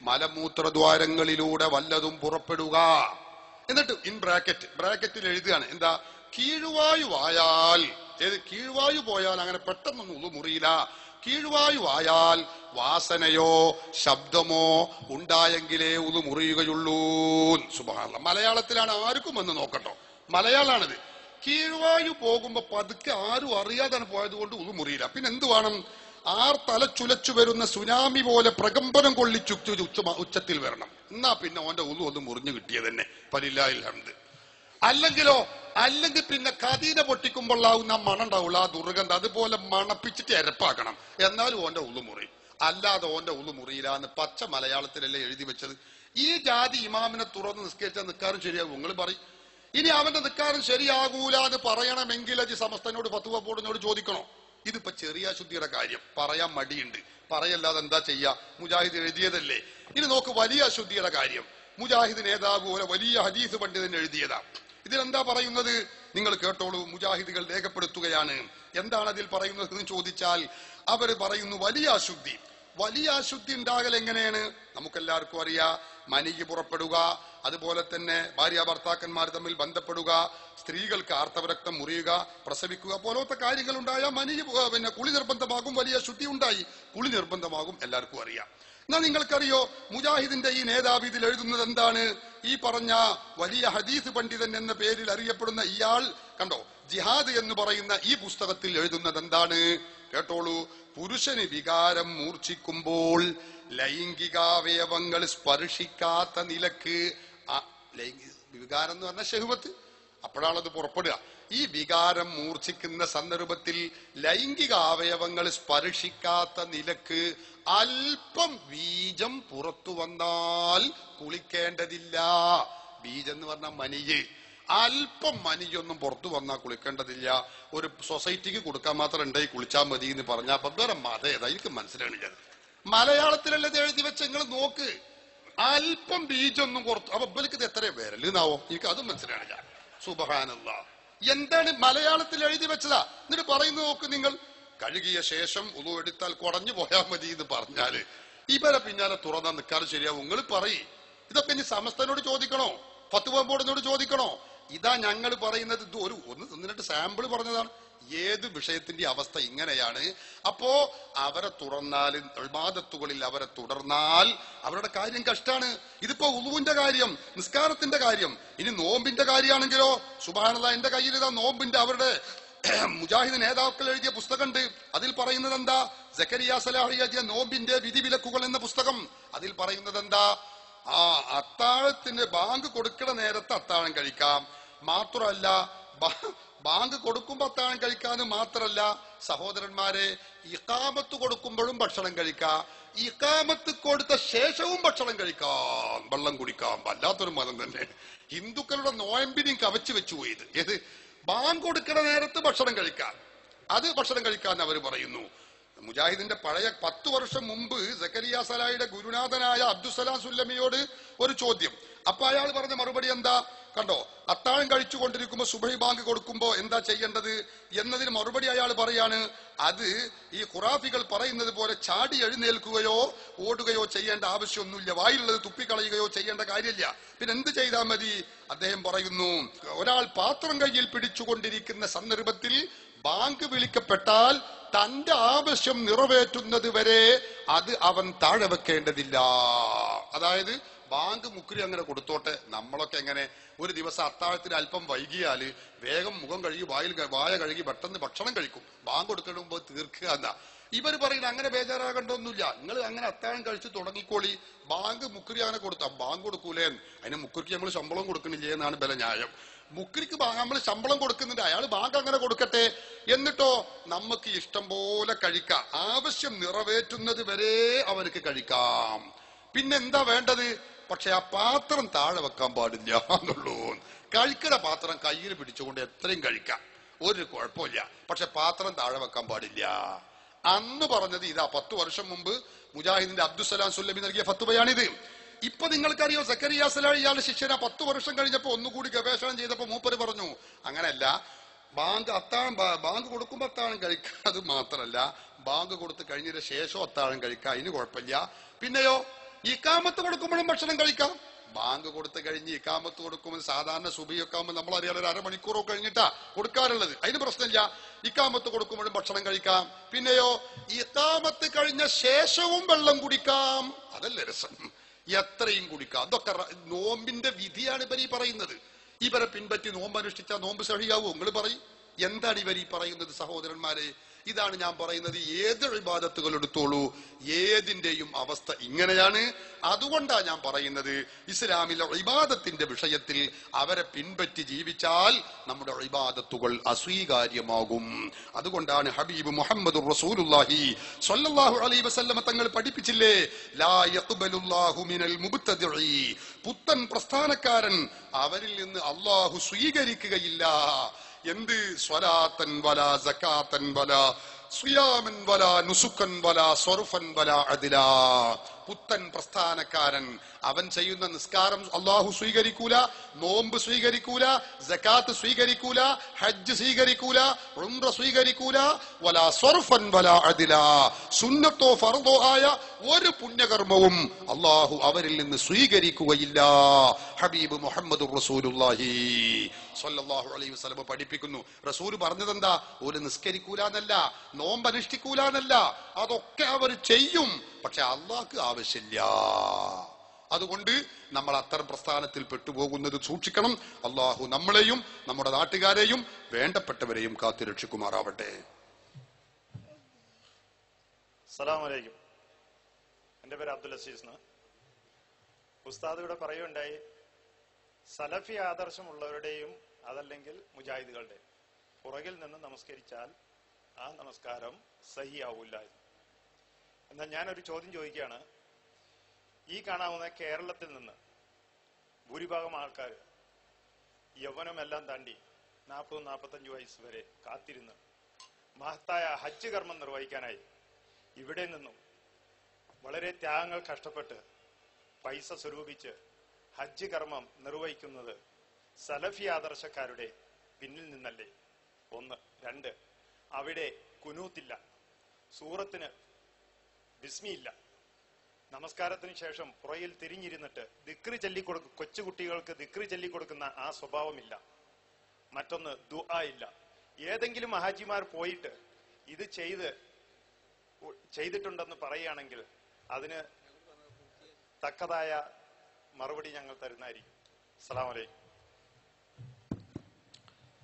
Speaker 1: മലമൂത്രദ്വാരങ്ങളിലൂടെ വല്ലതും പുറപ്പെടുക എന്നിട്ട് ഇൻ ബ്രാക്കറ്റ് ബ്രാക്കറ്റിൽ എഴുതുകയാണ് എന്താ കീഴുവായു ആയാൽ ഏത് കീഴ്വായു പോയാൽ അങ്ങനെ പെട്ടെന്നൊന്നും ഉളു മുറിയില്ല കീഴ്വായു ആയാൽ വാസനയോ ശബ്ദമോ ഉണ്ടായെങ്കിലേ ഉളു മുറിയുകയുള്ളൂ സുബാനുള്ള മലയാളത്തിലാണ് ആർക്കും വന്ന് നോക്കട്ടോ മലയാളാണിത് കീഴ്വായു പോകുമ്പോ പതുക്കെ ആരും അറിയാതാണ് പോയത് കൊണ്ട് ഉളു മുറിയില്ല പിന്നെ എന്ത് വേണം ആർ തല ചുലച്ചു വരുന്ന സുനാമി പോലെ പ്രകമ്പനം കൊള്ളിച്ചു ഉച്ച ഉച്ചത്തിൽ വരണം എന്നാ പിന്നെ ഓന്റെ ഉളു ഒന്ന് മുറിഞ്ഞു കിട്ടിയത് തന്നെ പലില്ലാഹിൽഹംദ് അല്ലെങ്കിലോ അല്ലെങ്കിൽ പിന്നെ കതീന പൊട്ടിക്കുമ്പോഴാവുന്ന മണം ഉണ്ടാവുള്ള ആ ദുർഗന്ധം അതുപോലെ മണപ്പിച്ചിട്ട് എരപ്പാക്കണം എന്നാലും ഓന്റെ ഉളു മുറി അല്ലാതെ ഓന്റെ ഉളു മുറിയില്ല എന്ന് പച്ച മലയാളത്തിലല്ലേ എഴുതി വെച്ചത് ഈ ജാതി ഇമാമിനെ തുറന്ന് നിസ്കരിച്ചാൽ നിൽക്കാറും ശരിയാകും നിങ്ങൾ പറയും ഇനി അവന്റെ നിൽക്കാറും ശരിയാകൂല എന്ന് പറയണമെങ്കിൽ അത് സമസ്തനോട് ഫത്തുവ ബോർഡിനോട് ചോദിക്കണോ ഇതിപ്പോ ചെറിയ ശുദ്ധിയുടെ കാര്യം പറയാൻ മടിയുണ്ട് പറയല്ലാതെ എന്താ ചെയ്യാ മുജാഹിദ് എഴുതിയതല്ലേ ഇനി നോക്ക് വലിയ അശുദ്ധിയുടെ കാര്യം മുജാഹിദ് നേതാവ് പോലെ വലിയ ഹദീസ് പണ്ഡിതൻ എഴുതിയതാ ഇതിലെന്താ പറയുന്നത് നിങ്ങൾ കേട്ടോളൂ മുജാഹിദുകൾ രേഖപ്പെടുത്തുകയാണ് എന്താണ് അതിൽ പറയുന്നത് എന്ന് ചോദിച്ചാൽ അവർ പറയുന്നു വലിയ അശുദ്ധി വലിയ അശുദ്ധി ഉണ്ടാകൽ എങ്ങനെയാണ് നമുക്കെല്ലാവർക്കും അറിയാം മനിക്ക് പുറപ്പെടുക അതുപോലെ തന്നെ ഭാര്യ ഭർത്താക്കന്മാർ തമ്മിൽ ബന്ധപ്പെടുക സ്ത്രീകൾക്ക് ആർത്തവരക്തം മുറിയുക പ്രസവിക്കുക പോലത്തെ കാര്യങ്ങൾ ഉണ്ടായാൽ മനിക്ക് പിന്നെ കുളി നിർബന്ധമാകും വലിയ ശുദ്ധി ഉണ്ടായി കുളി നിർബന്ധമാകും എല്ലാവർക്കും അറിയാം എന്നാ നിങ്ങൾക്കറിയോ മുജാഹിദിന്റെ ഈ നേതാവ് ഇതിൽ എഴുതുന്നത് എന്താണ് ഈ പറഞ്ഞ വലിയ ഹദീസ് പണ്ഡിതൻ എന്ന പേരിൽ അറിയപ്പെടുന്ന ഇയാൾ കണ്ടോ ജിഹാദ് എന്ന് പറയുന്ന ഈ പുസ്തകത്തിൽ എഴുതുന്നത് എന്താണ് കേട്ടോളൂ പുരുഷന് വികാരം മൂർച്ഛിക്കുമ്പോൾ ലൈംഗികാവയവങ്ങൾ സ്പർശിക്കാത്ത നിലക്ക് ആ- ലൈംഗി- വികാരം എന്ന് പറഞ്ഞ ഷെഹുവത്ത് അപ്പോഴാണത് പുറപ്പെടുക ഈ വികാരം മൂർച്ഛിക്കുന്ന സന്ദർഭത്തിൽ ലൈംഗിക അവയവങ്ങൾ സ്പർശിക്കാത്ത നിലക്ക് അല്പം ബീജം പുറത്തു വന്നാൽ കുളിക്കേണ്ടതില്ല ബീജം എന്ന് പറഞ്ഞാൽ മനിയ് അല്പം മനിയൊന്നും പുറത്തു വന്നാൽ കുളിക്കേണ്ടതില്ല ഒരു സൊസൈറ്റിക്ക് കൊടുക്കാൻ മാത്രം ഉണ്ടായി കുളിച്ചാൽ മതി എന്ന് പറഞ്ഞാൽ അപ്പൊ വേറെ മത ഏതാ എനിക്ക് മനസ്സിലാണില്ല മലയാളത്തിലല്ലേ ഇത് എഴുതി വെച്ച് നിങ്ങൾ നോക്ക് അല്പം ബീജൊന്നും പുറത്തു അപ്പൊ ഇവർക്ക് ഇത് എത്ര വിരലെന്നാവോ എനിക്ക് അതും മനസ്സിലാണില്ല സുബഹാനല്ല എന്താണ് മലയാളത്തിൽ എഴുതി വെച്ചതാ എന്നിട്ട് പറയുന്നത് നോക്ക് നിങ്ങൾ കഴുകിയ ശേഷം ഉളു എടുത്താൽ കുടഞ്ഞു പോയാൽ മതി എന്ന് പറഞ്ഞാല് ഇവരെ പിന്നാലെ തുറന്നാ നിൽക്കാതെ ശരിയാവും നിങ്ങൾ പറയ് ഇതൊക്കെ ഇനി സമസ്തനോട് ചോദിക്കണോ ഫത്തുവ ബോർഡിനോട് ചോദിക്കണോ ഇതാ ഞങ്ങൾ പറയുന്നത് ഇത് ഒരു ഒന്ന് ഒന്ന് രണ്ട് സാമ്പിൾ പറഞ്ഞതാണ് ഏത് വിഷയത്തിന്റെ അവസ്ഥ ഇങ്ങനെയാണ് അപ്പോ അവരെ തുറന്നാൽ ഇബാദത്തുകളിൽ അവരെ തുടർന്നാൽ അവരുടെ കാര്യം കഷ്ടാണ് ഇതിപ്പോ ഉളുവിന്റെ കാര്യം നിസ്കാരത്തിന്റെ കാര്യം ഇനി നോമ്പിന്റെ കാര്യമാണെങ്കിലോ സുബാനത എന്റെ കയ്യിൽ ഇതാ നോമ്പിന്റെ അവരുടെ മുജാഹിദ് നേതാക്കൾ എഴുതിയ പുസ്തകമുണ്ട് അതിൽ പറയുന്നത് എന്താ ജക്കരിയ സലാഹി എഴുതിയ നോമ്പിന്റെ വിധിവിലക്കുകൾ എന്ന പുസ്തകം അതിൽ പറയുന്നത് എന്താ ആ അത്താഴത്തിന് ബാങ്ക് കൊടുക്കണ നേരത്തെ അത്താഴം കഴിക്കാം മാത്രമല്ല ബാ- ബാങ്ക് കൊടുക്കുമ്പോ അത്താഴം കഴിക്കാനും മാത്രമല്ല സഹോദരന്മാരെ ഇക്കാമത്ത് കൊടുക്കുമ്പോഴും ഭക്ഷണം കഴിക്കാം ഇക്കാമത്ത് കൊടുത്ത ശേഷവും ഭക്ഷണം കഴിക്കാം വെള്ളം കുടിക്കാം വല്ലാത്തൊരു മതം തന്നെ ഹിന്ദുക്കളുടെ നോയമ്പിനെയും കവച്ചു വെച്ചു പോയത് ഏത് ബാങ്ക് കൊടുക്കണ നേരത്ത് ഭക്ഷണം കഴിക്കാം അത് ഭക്ഷണം കഴിക്കാൻ അവർ പറയുന്നു മുജാഹിദിന്റെ പഴയ പത്ത് വർഷം മുമ്പ് സക്കരിയ സലായിയുടെ ഗുരുനാഥനായ അബ്ദുസലാം സുല്ലമിയോട് ഒരു ചോദ്യം അപ്പൊ അയാൾ പറഞ്ഞ മറുപടി എന്താ കണ്ടോ അത്താഴം കഴിച്ചുകൊണ്ടിരിക്കുമ്പോ സുബഹി ബാങ്ക് കൊടുക്കുമ്പോ എന്താ ചെയ്യേണ്ടത് എന്നതിന് മറുപടി അയാൾ പറയാണ് അത് ഈ ഖുറാഫികൾ പറയുന്നത് പോലെ ചാടി എഴുന്നേൽക്കുകയോ ഓടുകയോ ചെയ്യേണ്ട ആവശ്യമൊന്നുമില്ല വായിലുള്ളത് തുപ്പിക്കളയുകയോ ചെയ്യേണ്ട കാര്യമില്ല പിന്നെ എന്ത് ചെയ്താൽ മതി അദ്ദേഹം പറയുന്നു ഒരാൾ പാത്രം കയ്യിൽ പിടിച്ചുകൊണ്ടിരിക്കുന്ന സന്ദർഭത്തിൽ ബാങ്ക് വിളിക്കപ്പെട്ടാൽ തന്റെ ആവശ്യം നിറവേറ്റുന്നത് വരെ അത് അവൻ താഴെ വെക്കേണ്ടതില്ല അതായത് ബാങ്ക് മുക്കുരി അങ്ങനെ കൊടുത്തോട്ടെ നമ്മളൊക്കെ എങ്ങനെ ഒരു ദിവസം അത്താഴത്തിന് അല്പം വൈകിയാല് വേഗം മുഖം കഴുകി വായിൽ ക- വായ കഴുകി പെട്ടെന്ന് ഭക്ഷണം കഴിക്കും ബാങ്ക് കൊടുക്കണ മുമ്പ് തീർക്കുക എന്നാ ഇവർ പറയുന്നത് അങ്ങനെ ബേജാറാകണ്ടൊന്നുമില്ല നിങ്ങൾ അങ്ങനെ അത്താഴം കഴിച്ച് തുടങ്ങിക്കോളി ബാങ്ക് മുക്കുരി അങ്ങനെ കൊടുത്താ ബാങ്ക് കൊടുക്കൂലേ അതിന് മുക്കുരിക്ക് നമ്മൾ ശമ്പളം കൊടുക്കണില്ലേ എന്നാണ് ബല ന്യായം മുക്രിക്ക് നമ്മൾ ശമ്പളം കൊടുക്കുന്നുണ്ട് അയാൾ ബാങ്ക് അങ്ങനെ കൊടുക്കട്ടെ എന്നിട്ടോ നമുക്ക് ഇഷ്ടം പോലെ കഴിക്കാം ആവശ്യം നിറവേറ്റുന്നത് വരെ അവർക്ക് കഴിക്കാം പിന്നെ എന്താ വേണ്ടത് പക്ഷെ ആ പാത്രം താഴെ വെക്കാൻ പാടില്ല എന്നുള്ളൂ കഴിക്കണ പാത്രം കയ്യിൽ പിടിച്ചുകൊണ്ട് എത്രയും കഴിക്കാം ഒരു കുഴപ്പമില്ല പക്ഷെ പാത്രം താഴെ വെക്കാൻ പാടില്ല അന്ന് പറഞ്ഞത് ഇതാ പത്ത് വർഷം മുമ്പ് മുജാഹിദിന്റെ അബ്ദുസലാം സുല്ലമി നൽകിയ ഫത്തുവയാണിത് ഇപ്പൊ നിങ്ങൾക്കറിയോ സക്കരിയ സലാം ഇയാളുടെ ശിഷ്യന പത്ത് വർഷം കഴിഞ്ഞപ്പോ ഒന്നുകൂടി ഗവേഷണം ചെയ്തപ്പോ മൂപ്പര് പറഞ്ഞു അങ്ങനെയല്ല ബാങ്ക് അത്താഴം ബാ- ബാങ്ക് കൊടുക്കുമ്പോ അത്താഴം കഴിക്കുക അത് മാത്രല്ല ബാങ്ക് കൊടുത്ത് കഴിഞ്ഞതിന് ശേഷം അത്താഴം കഴിക്കുക അതിന് കുഴപ്പമില്ല പിന്നെയോ ഇക്കാമത്ത് കൊടുക്കുമ്പോഴും ഭക്ഷണം കഴിക്കാം ബാങ്ക് കൊടുത്ത് കഴിഞ്ഞ് ഇക്കാമത്ത് കൊടുക്കുമ്പോൾ സാധാരണ സുബിയൊക്കെ ആകുമ്പോൾ നമ്മൾ അറിയാൻ ഒരു അരമണിക്കൂറോ കഴിഞ്ഞിട്ടാ കൊടുക്കാറുള്ളത് അതിന് പ്രശ്നമില്ല ഇക്കാമത്ത് കൊടുക്കുമ്പോഴും ഭക്ഷണം കഴിക്കാം പിന്നെയോ ഇക്കാമത്ത് കഴിഞ്ഞ ശേഷവും വെള്ളം കുടിക്കാം അതല്ലേ രസം എത്രയും കുടിക്കാം അതൊക്കെ റ- നോമ്പിന്റെ വിധിയാണ് ഇവർ ഈ പറയുന്നത് ഇവരെ പിൻപറ്റി നോമ്പ് അനുഷ്ഠിച്ചാൽ നോമ്പ് സഹിയാവൂ നിങ്ങൾ പറയും എന്താണ് ഇവർ ഈ പറയുന്നത് സഹോദരന്മാരെ ഇതാണ് ഞാൻ പറയുന്നത് ഏത് ഇബാദത്തുകൾ എടുത്തോളൂ ഏതിന്റെയും അവസ്ഥ ഇങ്ങനെയാണ് അതുകൊണ്ടാണ് ഞാൻ പറയുന്നത് ഇസ്ലാമിലെ ഇബാദത്തിന്റെ വിഷയത്തിൽ അവരെ പിൻപറ്റി ജീവിച്ചാൽ നമ്മുടെ ഇബാദത്തുകൾ അസ്വീകാര്യമാകും അതുകൊണ്ടാണ് ഹബീബ് മുഹമ്മദ് റസൂലുള്ളാഹി സ്വല്ലല്ലാഹു അലൈഹി വസല്ലമ തങ്ങൾ പഠിപ്പിച്ചില്ലേ ലാ യഖ്ബലുല്ലാഹു മിനൽ മുബ്തദിഇ പുത്തൻ പ്രസ്ഥാനക്കാരൻ അവരിൽ നിന്ന് അള്ളാഹു സ്വീകരിക്കുകയില്ല എന്ത് സ്വലാത്തൻ വല സക്കാത്തൻ വല സുയാമൻ വല നുസുക്കൻ വല സ്വറുഫൻ വല അദില പുത്തൻ പ്രസ്ഥാനക്കാരൻ അവൻ ചെയ്യുന്ന നിസ്കാരം അള്ളാഹു സ്വീകരിക്കൂല നോമ്പ് സ്വീകരിക്കൂല ജക്കാത്ത് സ്വീകരിക്കൂല ഹജ്ജ് സ്വീകരിക്കൂല ഉംറ സ്വീകരിക്കൂല വല സ്വറുഫൻ വല അദില സുന്നത്തോ ഫർദോ ആയ ഒരു പുണ്യകർമ്മവും അള്ളാഹു അവരിൽ നിന്ന് സ്വീകരിക്കുകയില്ല ഹബീബ് മുഹമ്മദ് റസൂലുള്ളാഹി സ്വല്ലല്ലാഹു അലൈഹി വസല്ലം പഠിപ്പിക്കുന്നു റസൂൽ പറഞ്ഞതെന്താ ഒരു നിസ്കരിക്കൂല എന്നല്ല നോമ്പ് അനുഷ്ഠിക്കൂല എന്നല്ല അതൊക്കെ അവർ ചെയ്യും പക്ഷെ അള്ളാഹ്ക്ക് ആവശ്യമില്ല അതുകൊണ്ട് നമ്മൾ അത്തരം പ്രസ്ഥാനത്തിൽ പെട്ടുപോകുന്നത് സൂക്ഷിക്കണം അള്ളാഹു നമ്മളെയും നമ്മുടെ നാട്ടുകാരെയും വേണ്ടപ്പെട്ടവരെയും കാത്തുരക്ഷിക്കുമാറാവട്ടെ
Speaker 4: സലാം വലൈക്കും എൻ്റെ പേര് അബ്ദുൽ അസീസ് എന്ന് ഉസ്താദ് ഇവിടെ പറയുകയുണ്ടായി സലഫി ആദർശമുള്ളവരുടെയും അതല്ലെങ്കിൽ മുജാഹിദുകളുടെ പുറകിൽ നിന്ന് നമസ്കരിച്ചാൽ ആ നമസ്കാരം സഹിയാവൂല എന്ന്. എന്നാൽ ഞാനൊരു ചോദ്യം ചോദിക്കുകയാണ് ഈ കാണാവുന്ന കേരളത്തിൽ നിന്ന് ഭൂരിഭാഗം ആൾക്കാർ യൗവനമെല്ലാം താണ്ടി നാൽപ്പത് നാൽപ്പത്തഞ്ച് വയസ്സ് വരെ കാത്തിരുന്ന് മഹത്തായ ഹജ്ജ് കർമ്മം നിർവഹിക്കാനായി ഇവിടെ നിന്നും വളരെ ത്യാഗങ്ങൾ കഷ്ടപ്പെട്ട് പൈസ സ്വരൂപിച്ച് ഹജ്ജ് കർമ്മം നിർവഹിക്കുന്നത് സലഫി ആദർശക്കാരുടെ പിന്നിൽ നിന്നല്ലേ ഒന്ന് രണ്ട് അവിടെ കുനൂത്തില്ല സൂറത്തിന് ബിസ്മിയില്ല നമസ്കാരത്തിന് ശേഷം പുറയിൽ തിരിഞ്ഞിരുന്നിട്ട് ദിക്രി ചൊല്ലിക്കൊടുക്കും കൊച്ചുകുട്ടികൾക്ക് ദിക്രി ചൊല്ലിക്കൊടുക്കുന്ന ആ സ്വഭാവമില്ല മറ്റൊന്ന് ദുആ ഇല്ല ഏതെങ്കിലും മഹാജിമാർ പോയിട്ട് ഇത് ചെയ്ത് ഉ- ചെയ്തിട്ടുണ്ടെന്ന് പറയുകയാണെങ്കിൽ അതിന് തക്കതായ മറുപടി ഞങ്ങൾ തരുന്നതായിരിക്കും അസ്സലാമു അലൈക്കും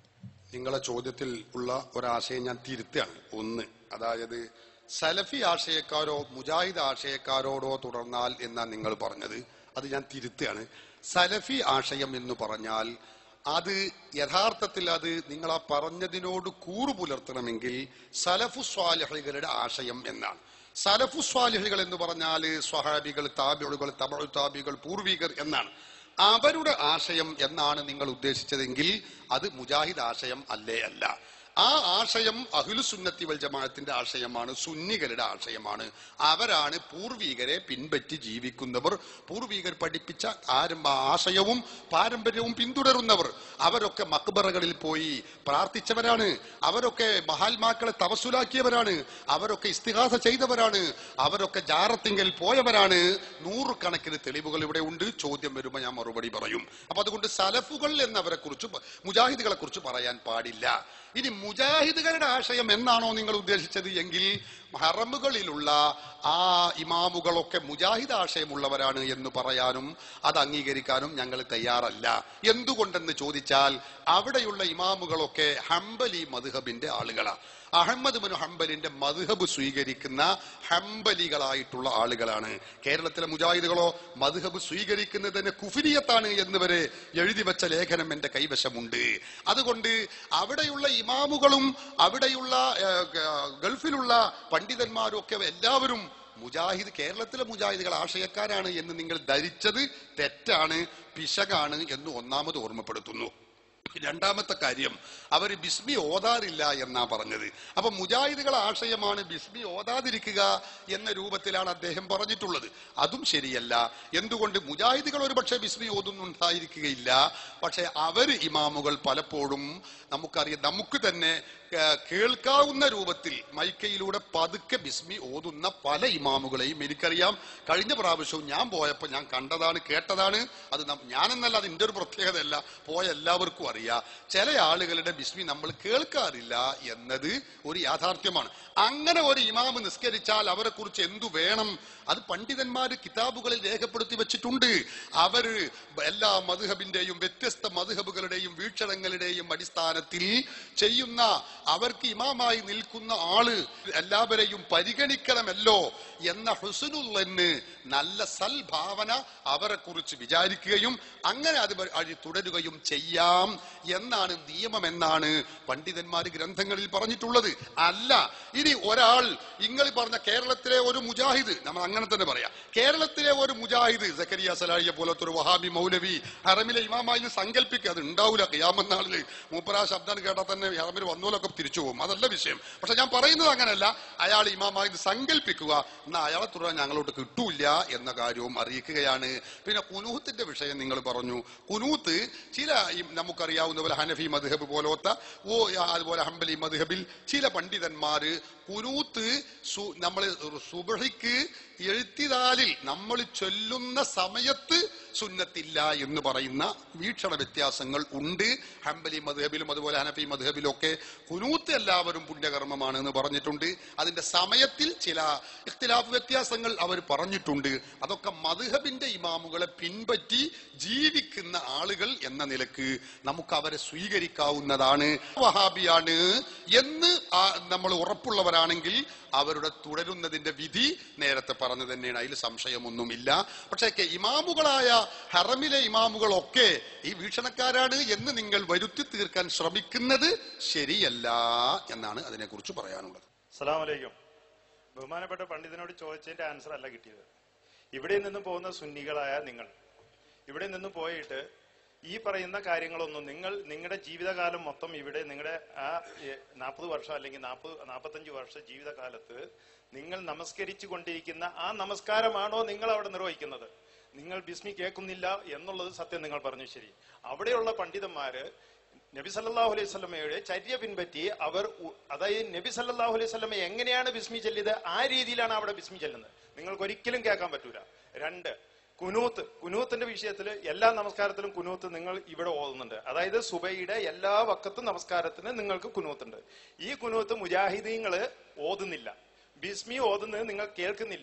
Speaker 1: നിങ്ങളെ ചോദ്യത്തിൽ ഉള്ള ഒരാശയം ഞാൻ തിരുത്തുകയാണ് ഒന്ന് അതായത് സലഫി ആശയക്കാരോ മുജാഹിദ് ആശയക്കാരോടോ തുടർന്നാൽ എന്നാണ് നിങ്ങൾ പറഞ്ഞത് അത് ഞാൻ തിരുത്തുകയാണ് സലഫി ആശയം എന്ന് പറഞ്ഞാൽ അത് യഥാർത്ഥത്തിൽ അത് നിങ്ങൾ ആ പറഞ്ഞതിനോട് കൂറു പുലർത്തണമെങ്കിൽ സലഫു സ്വാലിഹകളുടെ ആശയം എന്നാണ് സലഫു സ്വാലിഹുകൾ എന്ന് പറഞ്ഞാൽ സ്വഹാബികൾ താബികളുകൾ തബഴു താബികൾ പൂർവികർ എന്നാണ് അവരുടെ ആശയം എന്നാണ് നിങ്ങൾ ഉദ്ദേശിച്ചതെങ്കിൽ അത് മുജാഹിദ് ആശയം അല്ലേ അല്ല ആ ആശയം അഹുലു സുന്നത്തി വൽ ജമാഅത്തിന്റെ ആശയമാണ് സുന്നികളുടെ ആശയമാണ് അവരാണ് പൂർവികരെ പിൻപറ്റി ജീവിക്കുന്നവർ പൂർവികർ പഠിപ്പിച്ച ആരംഭ ആശയവും പാരമ്പര്യവും പിന്തുടരുന്നവർ അവരൊക്കെ മക്ബറകളിൽ പോയി പ്രാർത്ഥിച്ചവരാണ് അവരൊക്കെ മഹാത്മാക്കളെ തവസുലാക്കിയവരാണ് അവരൊക്കെ ഇസ്തിഹാസ ചെയ്തവരാണ് അവരൊക്കെ ജാറത്തിങ്കൽ പോയവരാണ് നൂറുകണക്കിന് തെളിവുകൾ ഇവിടെ ഉണ്ട് ചോദ്യം വരുമ്പോൾ ഞാൻ മറുപടി പറയും അപ്പൊ അതുകൊണ്ട് സലഫുകൾ എന്നവരെ കുറിച്ച് മുജാഹിദുകളെ കുറിച്ച് പറയാൻ പാടില്ല ഇനി മുജാഹിദുകളുടെ ആശയം എന്നാണോ നിങ്ങൾ ഉദ്ദേശിച്ചത് എങ്കിൽ ഹറമുകളിലുള്ള ആ ഇമാമുകളൊക്കെ മുജാഹിദ് ആശയമുള്ളവരാണ് എന്ന് പറയാനും അത് അംഗീകരിക്കാനും ഞങ്ങൾ തയ്യാറല്ല എന്തുകൊണ്ടെന്ന് ചോദിച്ചാൽ അവിടെയുള്ള ഇമാമുകളൊക്കെ ഹംബലി മധുഹബിന്റെ ആളുകളാണ് അഹമ്മദ് ബിൻ ഹംബലിന്റെ മധുഹബ് സ്വീകരിക്കുന്ന ഹംബലികളായിട്ടുള്ള ആളുകളാണ് കേരളത്തിലെ മുജാഹിദുകളോ മധുഹബ് സ്വീകരിക്കുന്നതിന് കുഫിരിയത്താണ് എന്ന് വരെ എഴുതി വെച്ച ലേഖനം എന്റെ കൈവശമുണ്ട് അതുകൊണ്ട് അവിടെയുള്ള ഇമാമുകളും അവിടെയുള്ള ഏഹ്, ഗ- ഗൾഫിലുള്ള പണ്ഡിതന്മാരും ഒക്കെ എല്ലാവരും മുജാഹിദ് കേരളത്തിലെ മുജാഹിദുകൾ ആശയക്കാരാണ് എന്ന് നിങ്ങൾ ധരിച്ചത് തെറ്റാണ് പിശകാണ് എന്ന് ഒന്നാമത് ഓർമ്മപ്പെടുത്തുന്നു രണ്ടാമത്തെ കാര്യം അവർ ബിസ്മി ഓതാറില്ല എന്നാ പറഞ്ഞത് അപ്പൊ മുജാഹിദുകളെ ആശയമാണ് ബിസ്മി ഓതാതിരിക്കുക എന്ന രൂപത്തിലാണ് അദ്ദേഹം പറഞ്ഞിട്ടുള്ളത് അതും ശരിയല്ല എന്തുകൊണ്ട് മുജാഹിദുകൾ ഒരു പക്ഷേ ബിസ്മി ഓതുന്നുണ്ടായിരിക്കുകയില്ല പക്ഷെ അവർ ഇമാമുകൾ പലപ്പോഴും നമുക്കറിയാം നമുക്ക് തന്നെ ഏഹ്, കേൾക്കാവുന്ന രൂപത്തിൽ മൈക്കയിലൂടെ പതുക്കെ ബിസ്മി ഓതുന്ന പല ഇമാമുകളെയും എനിക്കറിയാം കഴിഞ്ഞ പ്രാവശ്യവും ഞാൻ പോയപ്പോൾ ഞാൻ കണ്ടതാണ് കേട്ടതാണ് അത് നം- ഞാനെന്നല്ല അത് എൻ്റെ ഒരു പ്രത്യേകതയല്ല പോയ എല്ലാവർക്കും അറിയാം ചില ആളുകളുടെ ബിസ്മി നമ്മൾ കേൾക്കാറില്ല എന്നത് ഒരു യാഥാർത്ഥ്യമാണ് അങ്ങനെ ഒരു ഇമാമ് നിസ്കരിച്ചാൽ അവരെ കുറിച്ച് എന്തു വേണം അത് പണ്ഡിതന്മാര് കിതാബുകളിൽ രേഖപ്പെടുത്തി വെച്ചിട്ടുണ്ട് അവര് എല്ലാ മധുഹബിന്റെയും വ്യത്യസ്ത മധുഹബുകളുടെയും വീക്ഷണങ്ങളുടെയും അടിസ്ഥാനത്തിൽ ചെയ്യുന്ന അവർക്ക് ഇമാമായി നിൽക്കുന്ന ആള് എല്ലാവരെയും പരിഗണിക്കണമല്ലോ എന്ന ഹുസനുള്ളന് നല്ല സൽഭാവന അവരെ കുറിച്ച് വിചാരിക്കുകയും അങ്ങനെ അത് വഴി തുടരുകയും ചെയ്യാം എന്നാണ് നിയമം എന്നാണ് പണ്ഡിതന്മാർ ഗ്രന്ഥങ്ങളിൽ പറഞ്ഞിട്ടുള്ളത് അല്ല ഇനി ഒരാൾ നിങ്ങൾ പറഞ്ഞ കേരളത്തിലെ ഒരു മുജാഹിദ് നമ്മൾ അങ്ങനെ തന്നെ പറയാം കേരളത്തിലെ ഒരു മുജാഹിദ് സക്കരിയ സലാഹിയെ പോലത്തെ ഒരു വഹാബി മൗലവി ഹറമിലെ ഇമാമായി സങ്കല്പിക്കുക അത് ഉണ്ടാവില്ല ഖിയാമന്നാളില് മൂപ്പരാ ശബ്ദം കേട്ടാൽ തന്നെ ഹറമിൽ വന്നോലൊക്കെ തിരിച്ചു പോകും അതല്ല വിഷയം പക്ഷെ ഞാൻ പറയുന്നത് അങ്ങനെയല്ല അയാൾ ഇമാമായി സങ്കല്പിക്കുക എന്നാൽ അയാളെ തുടരാൻ ഞങ്ങളോട്ട് കിട്ടൂല എന്ന കാര്യവും അറിയിക്കുകയാണ് പിന്നെ കുനൂത്തിന്റെ വിഷയം നിങ്ങൾ പറഞ്ഞു കുനൂത്ത് ചില ഈ നമുക്കറിയാവുന്ന പോലെ ഹനഫി മദ്ഹബ് പോലത്തെ ഓ അതുപോലെ ഹംബലി മദ്ഹബിൽ ചില പണ്ഡിതന്മാര് കുനൂത്ത് നമ്മൾ സുബഹിക്ക് എഴുത്തിതാലിൽ നമ്മൾ ചൊല്ലുന്ന സമയത്ത് സുന്നത്തില്ല എന്ന് പറയുന്ന വീക്ഷണ വ്യത്യാസങ്ങൾ ഉണ്ട് ഹംബലി മധുഹബിലും അതുപോലെ ഹനഫി മധുഹബിലും ഒക്കെ കുനൂത്ത് എല്ലാവരും പുണ്യകർമ്മമാണ് എന്ന് പറഞ്ഞിട്ടുണ്ട് അതിന്റെ സമയത്തിൽ ചില ഇഖ്തിലാഫ് വ്യത്യാസങ്ങൾ അവർ പറഞ്ഞിട്ടുണ്ട് അതൊക്കെ മധുഹബിന്റെ ഇമാമുകളെ പിൻപറ്റി ജീവിക്കുന്ന ആളുകൾ എന്ന നിലക്ക് നമുക്ക് അവരെ സ്വീകരിക്കാവുന്നതാണ് വഹാബിയാണ് എന്ന് ആ- നമ്മൾ ഉറപ്പുള്ളവരാണെങ്കിൽ അവരുടെ തുടരുന്നതിന്റെ വിധി നേരത്തെ പറഞ്ഞു തന്നെയാണ് അതിൽ സംശയമൊന്നുമില്ല പക്ഷേ കെ- ഇമാമുകളായ ഹറമിലെ ഇമാമുകളൊക്കെ ഈ വീക്ഷണക്കാരാണ് എന്ന് നിങ്ങൾ വരുത്തി തീർക്കാൻ ശ്രമിക്കുന്നത് ശരിയല്ല എന്നാണ് അതിനെക്കുറിച്ച് പറയാനുള്ളത്
Speaker 4: അസ്സലാമു അലൈക്കും ബഹുമാനപ്പെട്ട പണ്ഡിതനോട് ചോദിച്ചതിന്റെ ആൻസർ അല്ല കിട്ടിയത് ഇവിടെ നിന്നും പോകുന്ന സുന്നികളായ നിങ്ങൾ ഇവിടെ നിന്നും പോയിട്ട് ഈ പറയുന്ന കാര്യങ്ങളൊന്നും നിങ്ങൾ നിങ്ങളുടെ ജീവിതകാലം മൊത്തം ഇവിടെ നിങ്ങളുടെ ആ നാൽപ്പത് വർഷം അല്ലെങ്കിൽ നാൽപ്പത് നാൽപ്പത്തഞ്ച് വർഷ ജീവിതകാലത്ത് നിങ്ങൾ നമസ്കരിച്ചു കൊണ്ടിരിക്കുന്ന ആ നമസ്കാരമാണോ നിങ്ങൾ അവിടെ നിർവഹിക്കുന്നത് നിങ്ങൾ ബിസ്മി കേൾക്കുന്നില്ല എന്നുള്ളത് സത്യം നിങ്ങൾ പറഞ്ഞു ശരി അവിടെയുള്ള പണ്ഡിതന്മാര് നബി സല്ലല്ലാഹു അലൈഹി സ്വലമയുടെ ചര്യ പിൻപറ്റി അവർ ഉ- അതായത് നബി സല്ലല്ലാഹു അലൈഹി സ്വലമ എങ്ങനെയാണ് ബിസ്മി ചെല്ലിയത് ആ രീതിയിലാണ് അവിടെ ബിസ്മി ചെല്ലുന്നത് നിങ്ങൾക്ക് ഒരിക്കലും കേൾക്കാൻ പറ്റൂല രണ്ട് കുനൂത്ത് കുനൂത്തിന്റെ വിഷയത്തിൽ എല്ലാ നമസ്കാരത്തിലും കുനൂത്ത് നിങ്ങൾ ഇവിടെ ഓതുന്നുണ്ട് അതായത് സുബൈയുടെ എല്ലാ വക്കത്തും നമസ്കാരത്തിന് നിങ്ങൾക്ക് കുനൂത്തുണ്ട് ഈ കുനൂത്ത് മുജാഹിദീങ്ങള് ഓതുന്നില്ല ബിസ്മി ഓതുന്നത് നിങ്ങൾ കേൾക്കുന്നില്ല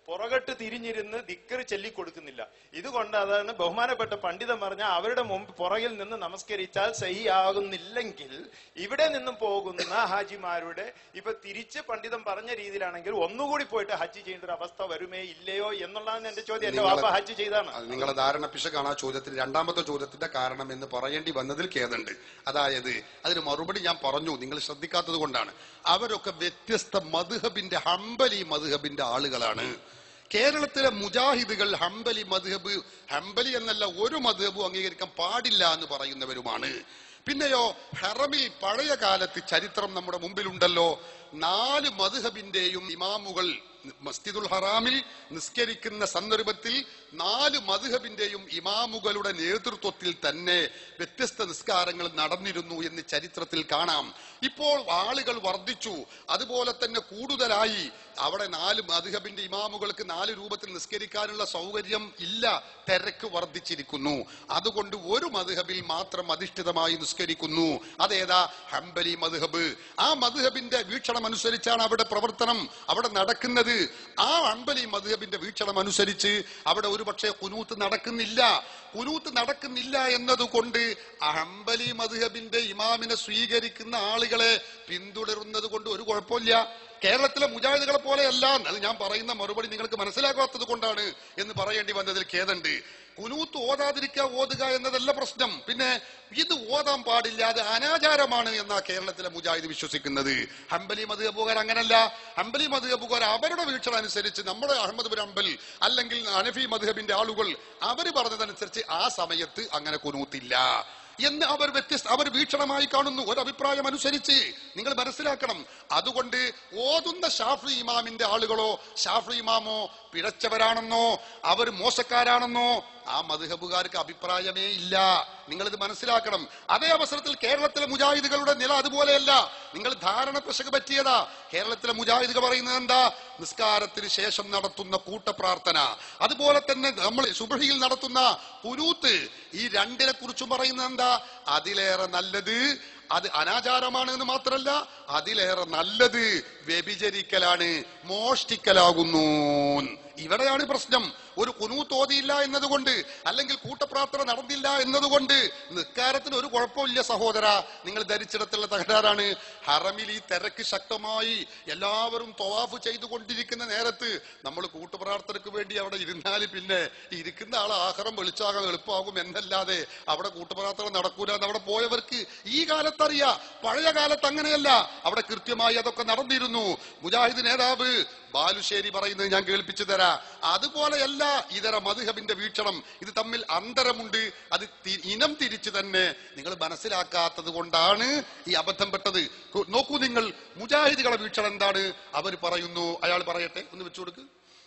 Speaker 4: പുറകട്ട് തിരിഞ്ഞിരുന്ന് ദിക്കറ് ചൊല്ലിക്കൊടുക്കുന്നില്ല ഇതുകൊണ്ട് അതാണ് ബഹുമാനപ്പെട്ട പണ്ഡിതൻ പറഞ്ഞ അവരുടെ മുമ്പ് പുറകിൽ നിന്ന് നമസ്കരിച്ചാൽ സഹിയാകുന്നില്ലെങ്കിൽ ഇവിടെ നിന്നും പോകുന്ന ഹാജിമാരുടെ ഇപ്പൊ തിരിച്ച് പണ്ഡിതൻ പറഞ്ഞ രീതിയിലാണെങ്കിൽ ഒന്നുകൂടി പോയിട്ട് ഹജ്ജ് ചെയ്യേണ്ട ഒരു അവസ്ഥ വരുമേ ഇല്ലയോ എന്നുള്ളതാണ് എന്റെ ചോദ്യം എന്റെ
Speaker 1: നിങ്ങളെ-
Speaker 4: വാപ്പ ഹജ്ജ് ചെയ്താണ്
Speaker 1: അത് നിങ്ങളെ ധാരണ പിശകാണ് ആ ചോദ്യത്തിന് രണ്ടാമത്തെ ചോദ്യത്തിന്റെ കാരണം എന്ന് പറയേണ്ടി വന്നതിൽ ഖേദമുണ്ട് അതായത് അതിന് മറുപടി ഞാൻ പറഞ്ഞു നിങ്ങൾ ശ്രദ്ധിക്കാത്തത് കൊണ്ടാണ് അവരൊക്കെ വ്യത്യസ്ത മധുഹബിന്റെ ഹംബലി മധുഹബിന്റെ ആളുകളാണ് കേരളത്തിലെ മുജാഹിദുകൾ ഹംബലി മധുഹബ് ഹംബലി എന്നല്ല ഒരു മധുഹബും അംഗീകരിക്കാൻ പാടില്ല എന്ന് പറയുന്നവരുമാണ് പിന്നെയോ ഹറമിൽ പഴയ കാലത്ത് ചരിത്രം നമ്മുടെ മുമ്പിലുണ്ടല്ലോ നാല് മധുഹബിന്റെയും ഇമാമുകൾ മസ്ജിദുൽ ഹറാമിൽ നിസ്കരിക്കുന്ന സന്ദർഭത്തിൽ നാല് മധുഹബിന്റെയും ഇമാമുകളുടെ നേതൃത്വത്തിൽ തന്നെ വ്യത്യസ്ത നിസ്കാരങ്ങൾ നടന്നിരുന്നു എന്ന് ചരിത്രത്തിൽ കാണാം ഇപ്പോൾ ആളുകൾ വർദ്ധിച്ചു അതുപോലെ തന്നെ കൂടുതലായി അവിടെ നാല് മധുഹബിന്റെ ഇമാമുകൾക്ക് നാല് രൂപത്തിൽ നിസ്കരിക്കാനുള്ള സൗകര്യം ഇല്ല തിരക്ക് വർദ്ധിച്ചിരിക്കുന്നു അതുകൊണ്ട് ഒരു മധുഹബിൽ മാത്രം അധിഷ്ഠിതമായി നിസ്കരിക്കുന്നു അതേതാ ഹംബലി മധുഹബ് ആ മധുഹബിന്റെ വീക്ഷണം അനുസരിച്ചാണ് അവിടെ പ്രവർത്തനം അവിടെ നടക്കുന്നത് ആ ഹംബലി മധുഹബിന്റെ വീക്ഷണം അനുസരിച്ച് അവിടെ ഒരു പക്ഷേ കുനൂത്ത് നടക്കുന്നില്ല കുനൂത്ത് നടക്കുന്നില്ല എന്നതുകൊണ്ട് ആ ഹംബലി മധുഹബിന്റെ ഇമാമിനെ സ്വീകരിക്കുന്ന ആളുകളെ പിന്തുടരുന്നത് കൊണ്ട് ഒരു കുഴപ്പമില്ല കേരളത്തിലെ മുജാഹിദുകളെ പോലെയല്ല അത് ഞാൻ പറയുന്ന മറുപടി നിങ്ങൾക്ക് മനസ്സിലാക്കാത്തത് കൊണ്ടാണ് എന്ന് പറയേണ്ടി വന്നതിൽ ഖേദമുണ്ട് കുനൂത്ത് ഓതാതിരിക്കുക ഓതുക എന്നതല്ല പ്രശ്നം പിന്നെ ഇത് ഓതാൻ പാടില്ല അത് അനാചാരമാണ് എന്നാ കേരളത്തിലെ മുജാഹിദ് വിശ്വസിക്കുന്നത് ഹംബലി മധുഹബുകാർ അങ്ങനല്ല ഹംബലി മധുഹബുകാർ അവരുടെ വീക്ഷണം അനുസരിച്ച് നമ്മുടെ അഹമ്മദ് ബിൻ ഹംബൽ അല്ലെങ്കിൽ അനഫി മധുഹബിന്റെ ആളുകൾ അവർ പറഞ്ഞതനുസരിച്ച് ആ സമയത്ത് അങ്ങനെ കുനൂത്തില്ല എന്ന് അവർ വ്യത്യസ്ത അവർ വീക്ഷണമായി കാണുന്നു ഒരു അഭിപ്രായം അനുസരിച്ച് നിങ്ങൾ മനസ്സിലാക്കണം അതുകൊണ്ട് ഓതുന്ന ഷാഫി ഇമാമിന്റെ ആളുകളോ ഷാഫി ഇമാമോ പിഴച്ചവരാണെന്നോ അവർ മോശക്കാരാണെന്നോ ആ മധുഹബുകാർക്ക് അഭിപ്രായമേ ഇല്ല നിങ്ങൾ ഇത് മനസ്സിലാക്കണം അതേ അവസരത്തിൽ കേരളത്തിലെ മുജാഹിദുകളുടെ നില അതുപോലെയല്ല നിങ്ങൾ ധാരണ പിശക് പറ്റിയതാ കേരളത്തിലെ മുജാഹിദുകൾ പറയുന്നത് എന്താ നിസ്കാരത്തിന് ശേഷം നടത്തുന്ന കൂട്ടപ്രാർത്ഥന അതുപോലെ തന്നെ നമ്മൾ സുബഹിയിൽ നടത്തുന്ന കുനൂത്ത് ഈ രണ്ടിനെ കുറിച്ചും പറയുന്നത് എന്താ അതിലേറെ നല്ലത് അത് അനാചാരമാണ് എന്ന് മാത്രമല്ല അതിലേറെ നല്ലത് വ്യഭിചരിക്കലാണ് മോഷ്ടിക്കലാകുന്നു ഇവിടെയാണ് പ്രശ്നം ഒരു കുനു തോതിയില്ല എന്നതുകൊണ്ട് അല്ലെങ്കിൽ കൂട്ടപ്രാർത്ഥന നടന്നില്ല എന്നതുകൊണ്ട് നിസ്കാരത്തിന് ഒരു കുഴപ്പമില്ല സഹോദര നിങ്ങൾ ധരിച്ചിടത്തുള്ള തകരാറാണ് ഹറമിൽ ഈ തിരക്ക് ശക്തമായി എല്ലാവരും തൊവാഫ് ചെയ്തുകൊണ്ടിരിക്കുന്ന നേരത്ത് നമ്മൾ കൂട്ടുപ്രാർത്ഥനയ്ക്ക് വേണ്ടി അവിടെ ഇരുന്നാൽ പിന്നെ ഇരിക്കുന്ന ആൾ ആഹാരം വെളിച്ചാകാൻ എളുപ്പമാകും എന്നല്ലാതെ അവിടെ കൂട്ടുപ്രാർത്ഥന നടക്കൂല എന്ന് അവിടെ പോയവർക്ക് ഈ കാലത്തറിയാ പഴയ കാലത്ത് അങ്ങനെയല്ല അവിടെ കൃത്യമായി അതൊക്കെ നടന്നിരുന്നു മുജാഹിദ് നേതാവ് ബാലുശ്ശേരി പറയുന്നത് ഞാൻ കേൾപ്പിച്ചു തരാം അതുപോലെയല്ല ഇതര മധുഹബിന്റെ വീക്ഷണം ഇത് തമ്മിൽ അന്തരമുണ്ട് അത് തി- ഇനം തിരിച്ച് തന്നെ നിങ്ങൾ മനസ്സിലാക്കാത്തത് കൊണ്ടാണ് ഈ അബദ്ധം പെട്ടത് കു- നോക്കൂ നിങ്ങൾ മുജാഹിദുകളെ വീക്ഷണം എന്താണ് അവർ പറയുന്നു അയാൾ പറയട്ടെ ഒന്ന് വെച്ചു കൊടുക്ക്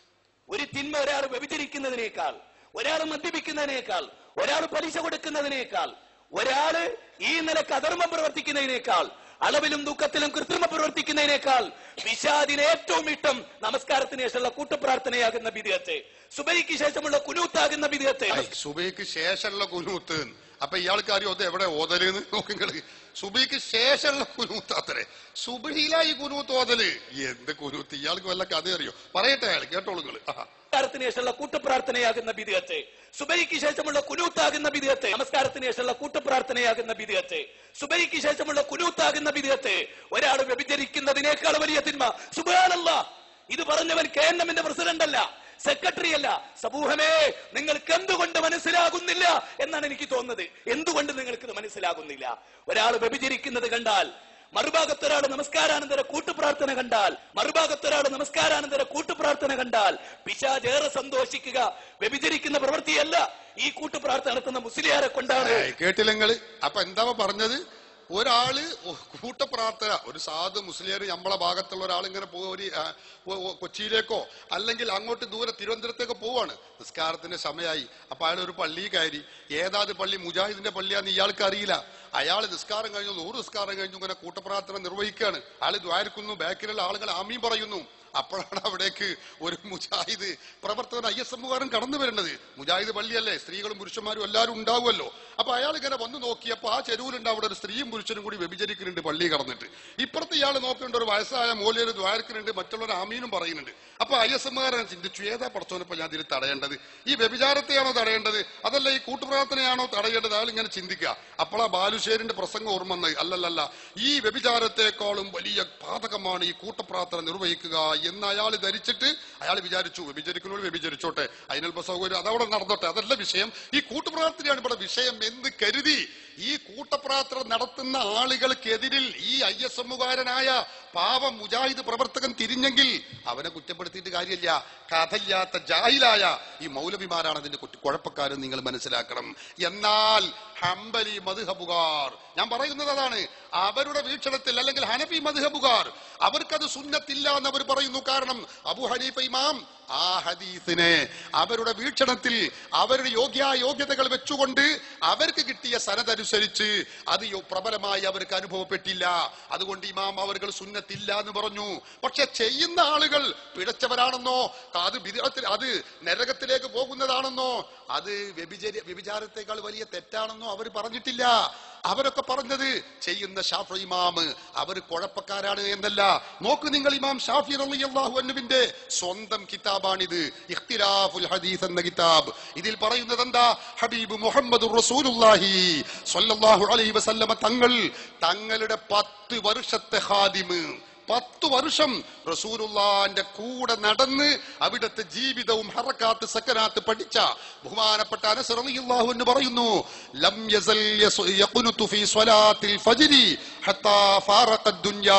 Speaker 5: ഒരു തിന്മ ഒരാൾ വ്യഭിചരിക്കുന്നതിനേക്കാൾ ഒരാൾ മദ്യപിക്കുന്നതിനേക്കാൾ ഒരാൾ പലിശ കൊടുക്കുന്നതിനേക്കാൾ ഒരാള് ഈ നിലക്ക് അധർമ്മം പ്രവർത്തിക്കുന്നതിനേക്കാൾ അളവിലും ദുഃഖത്തിലും കൃത്രിമം പ്രവർത്തിക്കുന്നതിനേക്കാൾ പിശാദിന് ഏറ്റവും ഇഷ്ടം നമസ്കാരത്തിന് ശേഷമുള്ള കൂട്ടുപ്രാർത്ഥനയാകുന്ന വിധേയത്തെ സുബൈക്ക് ശേഷമുള്ള കുനൂത്താകുന്ന വിധേയത്തെ
Speaker 1: ഐ, സുബൈക്ക് ശേഷമുള്ള കുനൂത്ത് അപ്പൊ ഇയാൾക്ക് അറിയോ അത് എവിടെ ഓതലെന്ന് നോക്കിങ്ങള് സുബൈക്ക് ശേഷമുള്ള കുനൂത്ത് അത്രേ സുബഹിയിലായി കുനൂത്ത് ഓതല് എന്ത് കുനൂത്ത് ഇയാൾക്ക് വല്ല കഥ അറിയോ പറയട്ടെ അയാൾ കേട്ടോളൂ നിങ്ങള് ആഹാ.
Speaker 5: നമസ്കാരത്തിന് ശേഷമുള്ള കൂട്ടുപ്രാർത്ഥനയാകുന്ന വിധേയത്തെ സുബൈക്ക് ശേഷമുള്ള കുനൂത്താകുന്ന വിധേയത്തെ നമസ്കാരത്തിന് ശേഷമുള്ള കൂട്ടുപ്രാർത്ഥനയാകുന്ന വിധേയത്തെ സുബൈക്ക് ശേഷമുള്ള കുനൂത്താകുന്ന വിധേയത്തെ ഒരാൾ വ്യഭിചരിക്കുന്നതിനേക്കാൾ വലിയ തിന്മ സുബാനല്ല ഇത് പറഞ്ഞവൻ കെ എൻ എമ്മിന്റെ പ്രസിഡന്റ് അല്ല സെക്രട്ടറി അല്ല സമൂഹമേ നിങ്ങൾക്ക് എന്തുകൊണ്ട് മനസ്സിലാകുന്നില്ല എന്നാണ് എനിക്ക് തോന്നുന്നത് എന്തുകൊണ്ട് നിങ്ങൾക്ക് ഇത് മനസ്സിലാകുന്നില്ല ഒരാൾ വ്യഭിചരിക്കുന്നത് കണ്ടാൽ മറുഭാഗത്തൊരാൾ നമസ്കാരാനന്തര കൂട്ടുപ്രാർത്ഥന കണ്ടാൽ മറുഭാഗത്തൊരാൾ നമസ്കാരാനന്തര കൂട്ടുപ്രാർത്ഥന കണ്ടാൽ പിശാചേറെ സന്തോഷിക്കുക വ്യഭിചരിക്കുന്ന പ്രവൃത്തിയല്ല ഈ കൂട്ടുപ്രാർത്ഥന നടത്തുന്ന മുസ്ലിയാരെ കൊണ്ടാണ്
Speaker 1: ഏയ്, കേട്ടില്ല നിങ്ങള് അപ്പൊ എന്താ പറഞ്ഞത് ഒരാള് ഒ- കൂട്ടപ്രാർത്ഥന ഒരു സാധു മുസ്ലിം നമ്മളെ ഭാഗത്തുള്ള ഒരാൾ ഇങ്ങനെ പോ ഒരു ആ, ഒ- ഒ- കൊച്ചിയിലേക്കോ അല്ലെങ്കിൽ അങ്ങോട്ട് ദൂരെ തിരുവനന്തപുരത്തേക്കോ പോവാണ് നിസ്കാരത്തിന്റെ സമയമായി അപ്പൊ അയാൾ ഒരു പള്ളി കയറി ഏതാത് പള്ളി മുജാഹിദിന്റെ പള്ളിയാന്ന് ഇയാൾക്ക് അറിയില്ല അയാൾ നിസ്കാരം കഴിഞ്ഞു നൂറ് നിസ്കാരം കഴിഞ്ഞു ഇങ്ങനെ കൂട്ടപ്രാർത്ഥന നിർവഹിക്കുകയാണ് അയാൾ ദ്വാരിക്കുന്നു ബാക്കിലുള്ള ആളുകൾ ആമീൻ പറയുന്നു അപ്പോഴാണ് അവിടേക്ക് ഒരു മുജാഹിദ് പ്രവർത്തകൻ ഐ എസ് എമ്മുകാരൻ കടന്നു വരുന്നത് മുജാഹിദ് പള്ളിയല്ലേ സ്ത്രീകളും പുരുഷന്മാരും എല്ലാവരും ഉണ്ടാവുമല്ലോ അപ്പൊ അയാൾ ഇങ്ങനെ വന്നു നോക്കിയപ്പോ ആ ചെരുവിലുണ്ട് അവിടെ ഒരു സ്ത്രീയും പുരുഷനും കൂടി വ്യഭിചരിക്കുന്നുണ്ട് പള്ളി കടന്നിട്ട് ഇപ്പുറത്ത് ഇയാൾ നോക്കേണ്ട ഒരു വയസ്സായ മൂലയൊരു ദ്വാരക്കുന്നുണ്ട് മറ്റുള്ളവർ ആമീനും പറയുന്നുണ്ട് അപ്പൊ ഐ എസ് എമ്മുകാരൻ ചിന്തിച്ചു ഏതാ പടച്ചോനിപ്പോ ഞാൻ ഇതിൽ തടയേണ്ടത് ഈ വ്യഭിചാരത്തെയാണോ തടയേണ്ടത് അതല്ല ഈ കൂട്ടുപ്രാർത്ഥനയാണോ തടയേണ്ടത് അയാൾ ഇങ്ങനെ ചിന്തിക്കുക അപ്പോഴാ ബാലുശ്ശേരിന്റെ പ്രസംഗം ഓർമ്മ വന്നത് അല്ലല്ലല്ല ഈ വ്യഭിചാരത്തെക്കാളും വലിയ പാതകമാണ് ഈ കൂട്ടപ്രാർത്ഥന നിർവഹിക്കുക എന്ന് അയാൾ ധരിച്ചിട്ട് അയാൾ വിചാരിച്ചു വ്യഭിചരിക്കുന്നവർ വ്യഭിചരിച്ചോട്ടെ അതിനൽപ്പ സൗകര്യം അതവിടെ നടന്നോട്ടെ അതല്ല വിഷയം ഈ കൂട്ടുപ്രാർത്ഥനയാണ് ഇവിടെ വിഷയം എന്ന് കരുതി ഈ കൂട്ടപ്രാർത്ഥന നടത്തുന്ന ആളുകൾക്കെതിരിൽ ഈ ഐ എസ് എമ്മുകാരനായ പാവം മുജാഹിദ് പ്രവർത്തകൻ തിരിഞ്ഞെങ്കിൽ അവനെ കുറ്റപ്പെടുത്തിയിട്ട് കാര്യമില്ല കഥയില്ലാത്ത ജാഹിലായ ഈ മൗലവിമാരാണ് അതിന്റെ കുറ്റ- കുഴപ്പക്കാരെന്ന് നിങ്ങൾ മനസ്സിലാക്കണം എന്നാൽ ഹംബലി മധുഹബുകാർ ഞാൻ പറയുന്നത് അതാണ് അവരുടെ വീക്ഷണത്തിൽ അല്ലെങ്കിൽ ഹനഫി മധുഹബുകാർ അവർക്കത് സുന്നത്തില്ല എന്ന് അവർ പറയുന്നു കാരണം അബു ഹനീഫ ഇമാം ആ ഹദീസിനെ അവരുടെ വീക്ഷണത്തിൽ അവരുടെ യോഗ്യായോഗ്യതകൾ വെച്ചുകൊണ്ട് അവർക്ക് കിട്ടിയ സനതനുസരിച്ച് അത് യോ- പ്രബലമായി അവർക്ക് അനുഭവപ്പെട്ടില്ല അതുകൊണ്ട് ഇമാം അവർ സുന്നത്തില്ല എന്ന് പറഞ്ഞു പക്ഷെ ചെയ്യുന്ന ആളുകൾ പിഴച്ചവരാണെന്നോ അത് ബിദ്അത്തിൽ അത് നരകത്തിലേക്ക് പോകുന്നതാണെന്നോ അത് വ്യഭിചരി വ്യഭിചാരത്തെക്കാൾ വലിയ തെറ്റാണെന്നോ അവർ പറഞ്ഞിട്ടില്ല അവരൊക്കെ പറഞ്ഞത് ചെയ്യുന്ന ഷാഫി ഇമാം അവർ കുഴപ്പക്കാരാണ് എന്നല്ല നോക്ക് നിങ്ങൾ ഇമാം ഷാഫി റളിയല്ലാഹു അൻഹുവിന്റെ സ്വന്തം കിതാബാണിത് ഇഖ്തിലാഫുൽ ഹദീസ് എന്ന കിതാബ് ഇതിൽ പറയുന്നത് എന്താ ഹബീബ് മുഹമ്മദ് റസൂലുള്ളാഹി സ്വല്ലല്ലാഹു അലൈഹി വസല്ലമ തങ്ങൾ തങ്ങളുടെ പത്ത് വർഷത്തെ ഹാദിമ് പത്തു വർഷം റസൂലുള്ളാന്റെ കൂടെ നടന്ന് അവിടുത്തെ ജീവിതവും ഹറക്കാത്ത് സക്കനാത്ത് പഠിച്ച ബഹുമാനപ്പെട്ട അനസ് റളിയല്ലാഹു എന്ന് പറയുന്നു ലം യസൽ യസ്- യഖ്നുതു ഫീ സ്വലാത്തിൽ ഫജ്രി ഹത്താ ഫാറഖ ദുനിയാ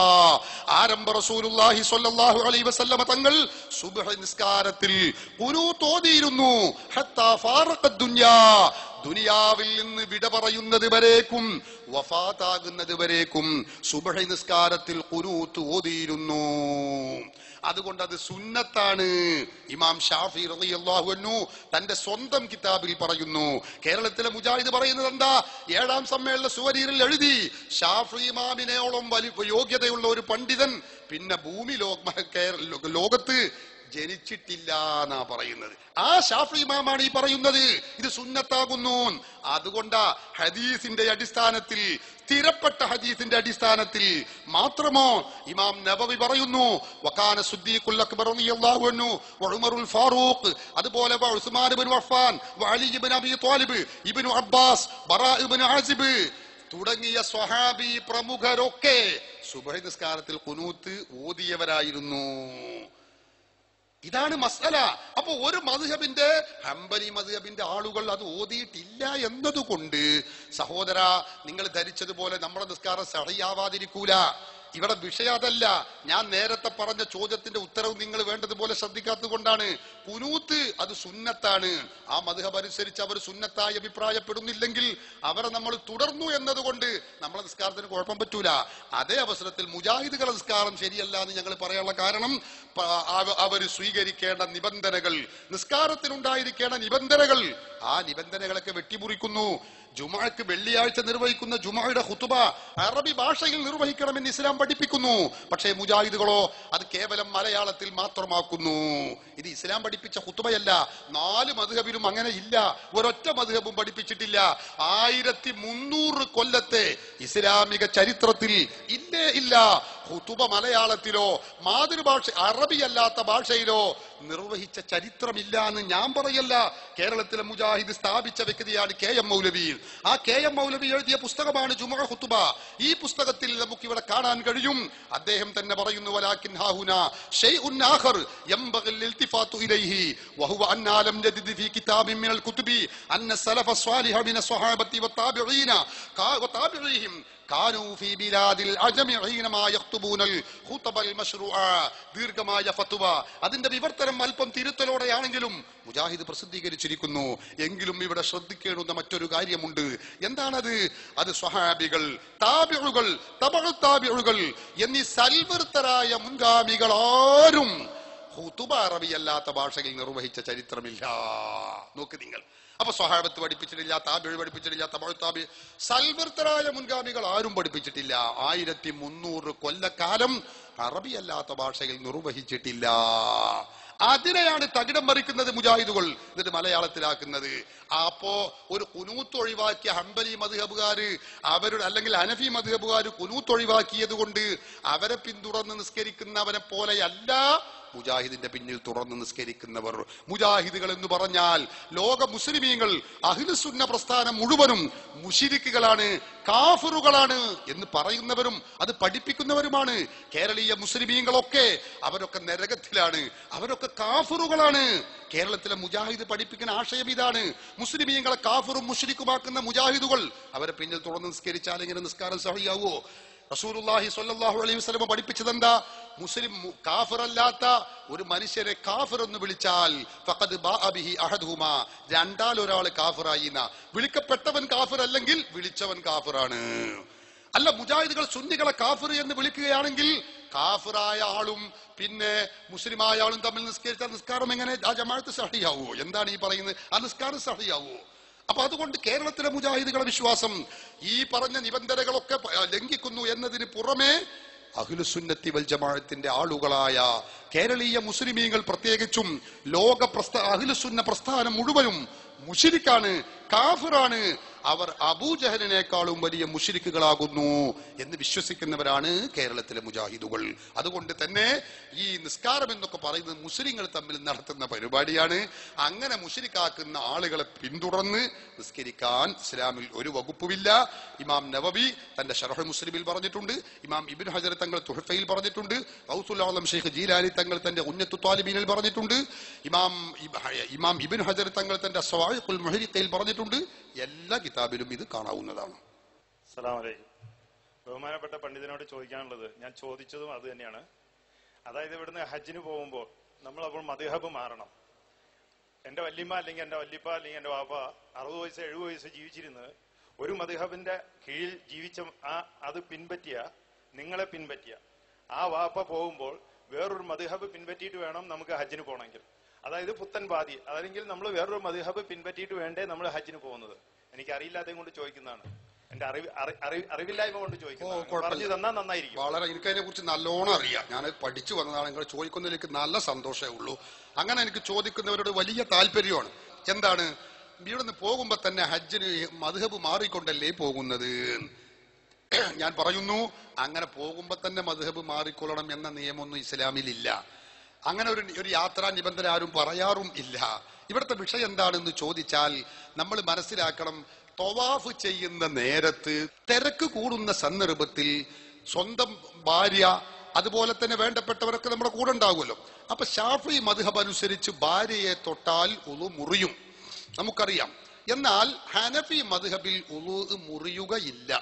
Speaker 1: ആരംഭ റസൂലുള്ളാഹി സ്വല്ലല്ലാഹു അലൈഹി വസല്ലമ തങ്ങൾ സുബ്ഹ് നിസ്കാരത്തിൽ ഖുനൂത്ത് ഓതിയിരുന്നു ഹത്താ ഫാറഖ ദുനിയാ ദുനിയാവിൽ നിന്ന് വിട പറയുന്നത് വരേക്കും വഫാത്താകുന്നത് വരേക്കും സുബഹി നിസ്കാരത്തിൽ കുനൂത്ത് ഓതിയിരുന്നു അതുകൊണ്ട് അത് സുന്നത്താണ് ഇമാം ഷാഫി റളിയല്ലാഹു അൻഹു തന്റെ സ്വന്തം കിതാബിൽ പറയുന്നു കേരളത്തിലെ മുജാഹിദ് പറയുന്നത് എന്താ ഏഴാം സമ്മേളന സുവരീരിൽ എഴുതി ഷാഫി ഇമാമിനെയോളം വലിയ യോഗ്യതയുള്ള ഒരു പണ്ഡിതൻ പിന്നെ ഭൂമി ലോക കേര- ലോകത്ത് ജനിച്ചിട്ടില്ല എന്നാ പറയുന്നത് ആ ഷാഫി ഇമാമാണ് ഈ പറയുന്നത് ഇത് സുന്നത്താകുന്നു അതുകൊണ്ടാ ഹദീസിന്റെ അടിസ്ഥാനത്തിൽ സ്ഥിരപ്പെട്ട ഹദീസിന്റെ അടിസ്ഥാനത്തിൽ മാത്രമോ ഇമാം നബവി പറയുന്നു വക്കാന സുദ്ദീഖുൽ അക്ബർ റളിയല്ലാഹു അൻഹു വഉമറുൽ ഫാറൂഖ് അതുപോലെ വ ഉസ്മാൻ ഇബ്നു അഫ്ഫാൻ വ Ali ibn Abi Talib ibn Abbas Bara ibn Azib തുടങ്ങിയ സ്വഹാബി പ്രമുഖരൊക്കെ സുബഹി നിസ്കാരത്തിൽ കുനൂത്ത് ഓതിയവരായിരുന്നു ഇതാണ് മസല അപ്പൊ ഒരു മധുഹബിന്റെ ഹംബലി മധുഹബിന്റെ ആളുകൾ അത് ഓതിയിട്ടില്ല എന്നതുകൊണ്ട് സഹോദര നിങ്ങൾ ധരിച്ചതുപോലെ നമ്മുടെ നിസ്കാരം സഹയാവാതിരിക്കൂല ഇവിടെ വിഷയം അതല്ല ഞാൻ നേരത്തെ പറഞ്ഞ ചോദ്യത്തിന്റെ ഉത്തരവ് നിങ്ങൾ വേണ്ടതുപോലെ ശ്രദ്ധിക്കാത്തത് കൊണ്ടാണ് കുനൂത്ത് അത് സുന്നത്താണ് ആ മധുഹബ് അനുസരിച്ച് അവർ സുന്നത്തായി അഭിപ്രായപ്പെടുന്നില്ലെങ്കിൽ അവരെ നമ്മൾ തുടർന്നു എന്നതുകൊണ്ട് നമ്മളെ നിസ്കാരത്തിന് കുഴപ്പം പറ്റൂല അതേ അവസരത്തിൽ മുജാഹിദുകളെ നിസ്കാരം ശരിയല്ല എന്ന് ഞങ്ങൾ പറയാനുള്ള കാരണം പ- അവ- അവര് സ്വീകരിക്കേണ്ട നിബന്ധനകൾ നിസ്കാരത്തിനുണ്ടായിരിക്കേണ്ട നിബന്ധനകൾ ആ നിബന്ധനകളൊക്കെ വെട്ടിമുറിക്കുന്നു ജുമാക്ക് വെള്ളിയാഴ്ച നിർവഹിക്കുന്ന ജുമായുടെ ഹുത്തുബ അറബി ഭാഷയിൽ നിർവഹിക്കണമെന്ന് ഇസ്ലാം പഠിപ്പിക്കുന്നു പക്ഷേ മുജാഹിദുകളോ അത് കേവലം മലയാളത്തിൽ മാത്രമാക്കുന്നു ഇത് ഇസ്ലാം പഠിപ്പിച്ച ഹുത്തുബയല്ല നാല് മധുഹബിലും അങ്ങനെ ഇല്ല ഒരൊറ്റ മധുഹബും പഠിപ്പിച്ചിട്ടില്ല ആയിരത്തി മുന്നൂറ് കൊല്ലത്തെ ഇസ്ലാമിക ചരിത്രത്തിൽ ഇല്ലേ ഇല്ല ഹുത്തുബ മലയാളത്തിലോ മാതൃഭാഷ അറബിയല്ലാത്ത ഭാഷയിലോ നിർവഹിച്ച ചരിത്രമില്ല എന്ന് ഞാൻ പറയല്ല കേരളത്തിലെ മുജാഹിദ് സ്ഥാപിച്ച വ്യക്തിയാണ് കെ എം മൗലവി ആ കെ എം മൗലവി എഴുതിയ പുസ്തകമാണ് ജുമ ഹുത്തുബ ഈ പുസ്തകത്തിൽ നമുക്ക് ഇവിടെ കാണാൻ കഴിയും അദ്ദേഹം തന്നെ പറയുന്നു വലാക്കിൻ ഹാഹുന ഷൈഉൻ ആഖർ യംബഗി الالتفات إليه وهو أن لم نجد في كتاب من الكتب أن السلف الصالح من الصحابة والتابعين قا- وتابعيهم كانوا في بلاد العجم حينما يخطبون الخطب المشروعة ദീർഘമായ ഫത്വ അതിന്റെ വിവർത്തനം അല്പം തിരുത്തലോടെയാണെങ്കിലും മുജാഹിദ് പ്രസിദ്ധീകരിച്ചിരിക്കുന്നു എങ്കിലും ഇവിടെ ശ്രദ്ധിക്കേണ്ടുന്ന മറ്റൊരു കാര്യമുണ്ട് എന്താണത് അത് സ്വഹാബികൾ താബിഴുകൾ തബഴു താബിഴുകൾ എന്നീ സൽവൃത്തരായ മുൻഗാമികൾ ആരും ഹുതുബ അറബിയല്ലാത്ത ഭാഷയിൽ നിർവഹിച്ച ചരിത്രമില്ല നോക്ക് നിങ്ങൾ അപ്പൊ സ്വഹാബത്ത് പഠിപ്പിച്ചിട്ടില്ല താബിഴ് പഠിപ്പിച്ചിട്ടില്ല തമിഴ് താബി സൽവർത്തരായ മുൻഗാമികൾ ആരും പഠിപ്പിച്ചിട്ടില്ല ആയിരത്തി മുന്നൂറ് കൊല്ലക്കാലം അറബി അല്ലാത്ത ഭാഷയിൽ നിർവഹിച്ചിട്ടില്ല അതിനെയാണ് തകിടം മറിക്കുന്നത് മുജാഹിദുകൾ എന്നിട്ട് മലയാളത്തിലാക്കുന്നത് അപ്പോ ഒരു കുനൂത്ത് ഒഴിവാക്കിയ ഹംബലി മധുഹബുകാര് അവരുടെ അല്ലെങ്കിൽ അനഫി മധുഹബുകാര് കുനൂത്ത് ഒഴിവാക്കിയത് കൊണ്ട് അവരെ പിന്തുടർന്ന് നിസ്കരിക്കുന്നവരെ പോലെയല്ല മുജാഹിദിന്റെ പിന്നിൽ തുറന്ന് നിസ്കരിക്കുന്നവർ മുജാഹിദുകൾ എന്ന് പറഞ്ഞാൽ ലോക മുസ്ലിമീങ്ങൾ അഹിലുസുന്ന പ്രസ്ഥാനം മുഴുവനും മുഷിരിക്കുകളാണ് കാഫറുകളാണ് എന്ന് പറയുന്നവരും അത് പഠിപ്പിക്കുന്നവരുമാണ് കേരളീയ മുസ്ലിമീങ്ങളൊക്കെ അവരൊക്കെ നരകത്തിലാണ് അവരൊക്കെ കാഫറുകളാണ് കേരളത്തിലെ മുജാഹിദ് പഠിപ്പിക്കുന്ന ആശയം ഇതാണ് മുസ്ലിമീങ്ങളെ കാഫറും മുഷിരിക്കുമാക്കുന്ന മുജാഹിദുകൾ അവരെ പിന്നിൽ തുറന്ന് നിസ്കരിച്ചാൽ ഇങ്ങനെ നിസ്കാരം സഹിയാവോ റസൂലുള്ളാഹി സ്വല്ലല്ലാഹു അലൈഹി വസല്ലം പഠിപ്പിച്ചത് എന്താ മുസ്ലിം മു- കാഫിറല്ലാത്ത ഒരു മനുഷ്യരെ കാഫിർ എന്ന് വിളിച്ചാൽ ഫഖദ് ബാഅ ബിഹി അഹദുഹുമാ രണ്ടാൽ ഒരാൾ കാഫിറായി എന്നാ. വിളിക്കപ്പെട്ടവൻ കാഫിർ അല്ലെങ്കിൽ വിളിച്ചവൻ കാഫിറാണ് അല്ല മുജാഹിദുകൾ സുന്നികളെ കാഫിർ എന്ന് വിളിക്കുകയാണെങ്കിൽ കാഫിറായ ആളും പിന്നെ മുസ്ലിമായ ആളും തമ്മിൽ നിസ്കരിച്ച നിസ്കാരം എങ്ങനെ ആ ജമാഅത്ത് സഹിയാവോ എന്താണ് ഈ പറയുന്നത് ആ നിസ്കാരം സഹിയാവോ അപ്പൊ അതുകൊണ്ട് കേരളത്തിലെ മുജാഹിദുകളുടെ വിശ്വാസം ഈ പറഞ്ഞ നിബന്ധനകളൊക്കെ പ- ലംഘിക്കുന്നു എന്നതിന് പുറമെ അഖിലുസുന്നത്തി വൽ ജമാഅത്തിന്റെ ആളുകളായ കേരളീയ മുസ്ലിമീങ്ങൾ പ്രത്യേകിച്ചും ലോക പ്രസ്ഥ അഖിലുസുന്ന പ്രസ്ഥാനം മുഴുവനും മുഷിരിക്കാണ് കാഫിറാണ് അവർ അബൂജഹലിനേക്കാളും വലിയ മുഷിരിക്കുകളാകുന്നു എന്ന് വിശ്വസിക്കുന്നവരാണ് കേരളത്തിലെ മുജാഹിദുകൾ അതുകൊണ്ട് തന്നെ ഈ നിസ്കാരം എന്നൊക്കെ പറയുന്നത് മുസ്ലിങ്ങൾ തമ്മിൽ നടത്തുന്ന പരിപാടിയാണ് അങ്ങനെ മുഷിരിക്കാക്കുന്ന ആളുകളെ പിന്തുടർന്ന് നിസ്കരിക്കാൻ ഇസ്ലാമിൽ ഒരു വകുപ്പുമില്ല ഇമാം നവവി തന്റെ ഷറഹ് മുസ്ലിമിൽ പറഞ്ഞിട്ടുണ്ട് ഇമാം ഇബിൻ ഹജർ തങ്ങൾ തുഹഫയിൽ പറഞ്ഞിട്ടുണ്ട് ഗൗസുൽ ആലം ഷെയ്ഖ് ജീലാനി തങ്ങൾ തന്റെ ഉന്നത്തു താലിബീനിൽ പറഞ്ഞിട്ടുണ്ട് ഇമാം ഇബ്- ഇമാം ഇബിൻ ഹജർ തങ്ങൾ തന്റെ സ്വാഹിഖുൽ മുഹരിഖയിൽ പറഞ്ഞിട്ടുണ്ട് എല്ലാ കിതാബിലും ഇത് കാണാവുന്നതാണ്
Speaker 4: അസ്സലാമു അലൈക്കും ബഹുമാനപ്പെട്ട പണ്ഡിതനോട് ചോദിക്കാനുള്ളത് ഞാൻ ചോദിച്ചതും അത് തന്നെയാണ് അതായത് ഇവിടുന്ന് ഹജ്ജിന് പോകുമ്പോൾ നമ്മൾ അപ്പോൾ മദ്ഹബ് മാറണം എന്റെ വല്യമ്മ അല്ലെങ്കിൽ എന്റെ വല്യപ്പ അല്ലെങ്കിൽ എന്റെ വാപ്പ അറുപത് വയസ്സ് എഴുപത് വയസ്സ് ജീവിച്ചിരുന്ന് ഒരു മദ്ഹബിന്റെ കീഴിൽ ജീവിച്ച ആ അത് പിൻപറ്റിയ നിങ്ങളെ പിൻപറ്റിയ ആ വാപ്പ പോകുമ്പോൾ വേറൊരു മദ്ഹബ് പിൻപറ്റിയിട്ട് വേണം നമുക്ക് ഹജ്ജിന് പോകണമെങ്കിൽ അതായത് പുത്തൻ ബാധി അല്ലെങ്കിൽ നമ്മൾ വേറൊരു മദ്ഹബ് പിൻപറ്റിയിട്ട് വേണ്ടേ നമ്മൾ ഹജ്ജിന് പോകുന്നത് എനിക്ക് അറിയില്ലാത്തതും കൊണ്ട് ചോദിക്കുന്നതാണ് എന്റെ അറിവ് അറി- അറിവ്- അറിവില്ലായ്മ കൊണ്ട്
Speaker 1: ഓ,
Speaker 4: ചോദിക്കുന്നതാണ്
Speaker 1: കുഴപ്പമില്ല.
Speaker 4: പറഞ്ഞു തന്നാ നന്നായിരിക്കും
Speaker 1: വളരെ എനിക്ക് അതിനെ കുറിച്ച് നല്ലോണം അറിയാം ഞാൻ പഠിച്ചു വന്നതാണ് നിങ്ങൾ ചോദിക്കുന്നതിലേക്ക് നല്ല സന്തോഷമേ ഉള്ളൂ അങ്ങനെ എനിക്ക് ചോദിക്കുന്നവരോട് വലിയ താല്പര്യമാണ് എന്താണ് ഇവിടുന്ന് പോകുമ്പോ തന്നെ ഹജ്ജിന് മധുഹബ് മാറിക്കൊണ്ടല്ലേ പോകുന്നത് ഞാൻ പറയുന്നു അങ്ങനെ പോകുമ്പോ തന്നെ മധുഹബ് മാറിക്കൊള്ളണം എന്ന നിയമമൊന്നും ഇസ്ലാമിലില്ല അങ്ങനെ ഒരു ഒരു യാത്രാ നിബന്ധന ആരും പറയാറും ഇല്ല ഇവിടുത്തെ വിഷയം എന്താണെന്ന് ചോദിച്ചാൽ നമ്മൾ മനസ്സിലാക്കണം തൊവാഫ് ചെയ്യുന്ന നേരത്ത് തിരക്ക് കൂടുന്ന സന്ദർഭത്തിൽ സ്വന്തം ഭാര്യ അതുപോലെ തന്നെ വേണ്ടപ്പെട്ടവരൊക്കെ നമ്മുടെ കൂടെ ഉണ്ടാകുമല്ലോ അപ്പൊ ഷാഫി മധുഹബ് അനുസരിച്ച് ഭാര്യയെ തൊട്ടാൽ ഉളു മുറിയും നമുക്കറിയാം എന്നാൽ ഹനഫി മധുഹബിൽ ഉളു മുറിയുകയില്ല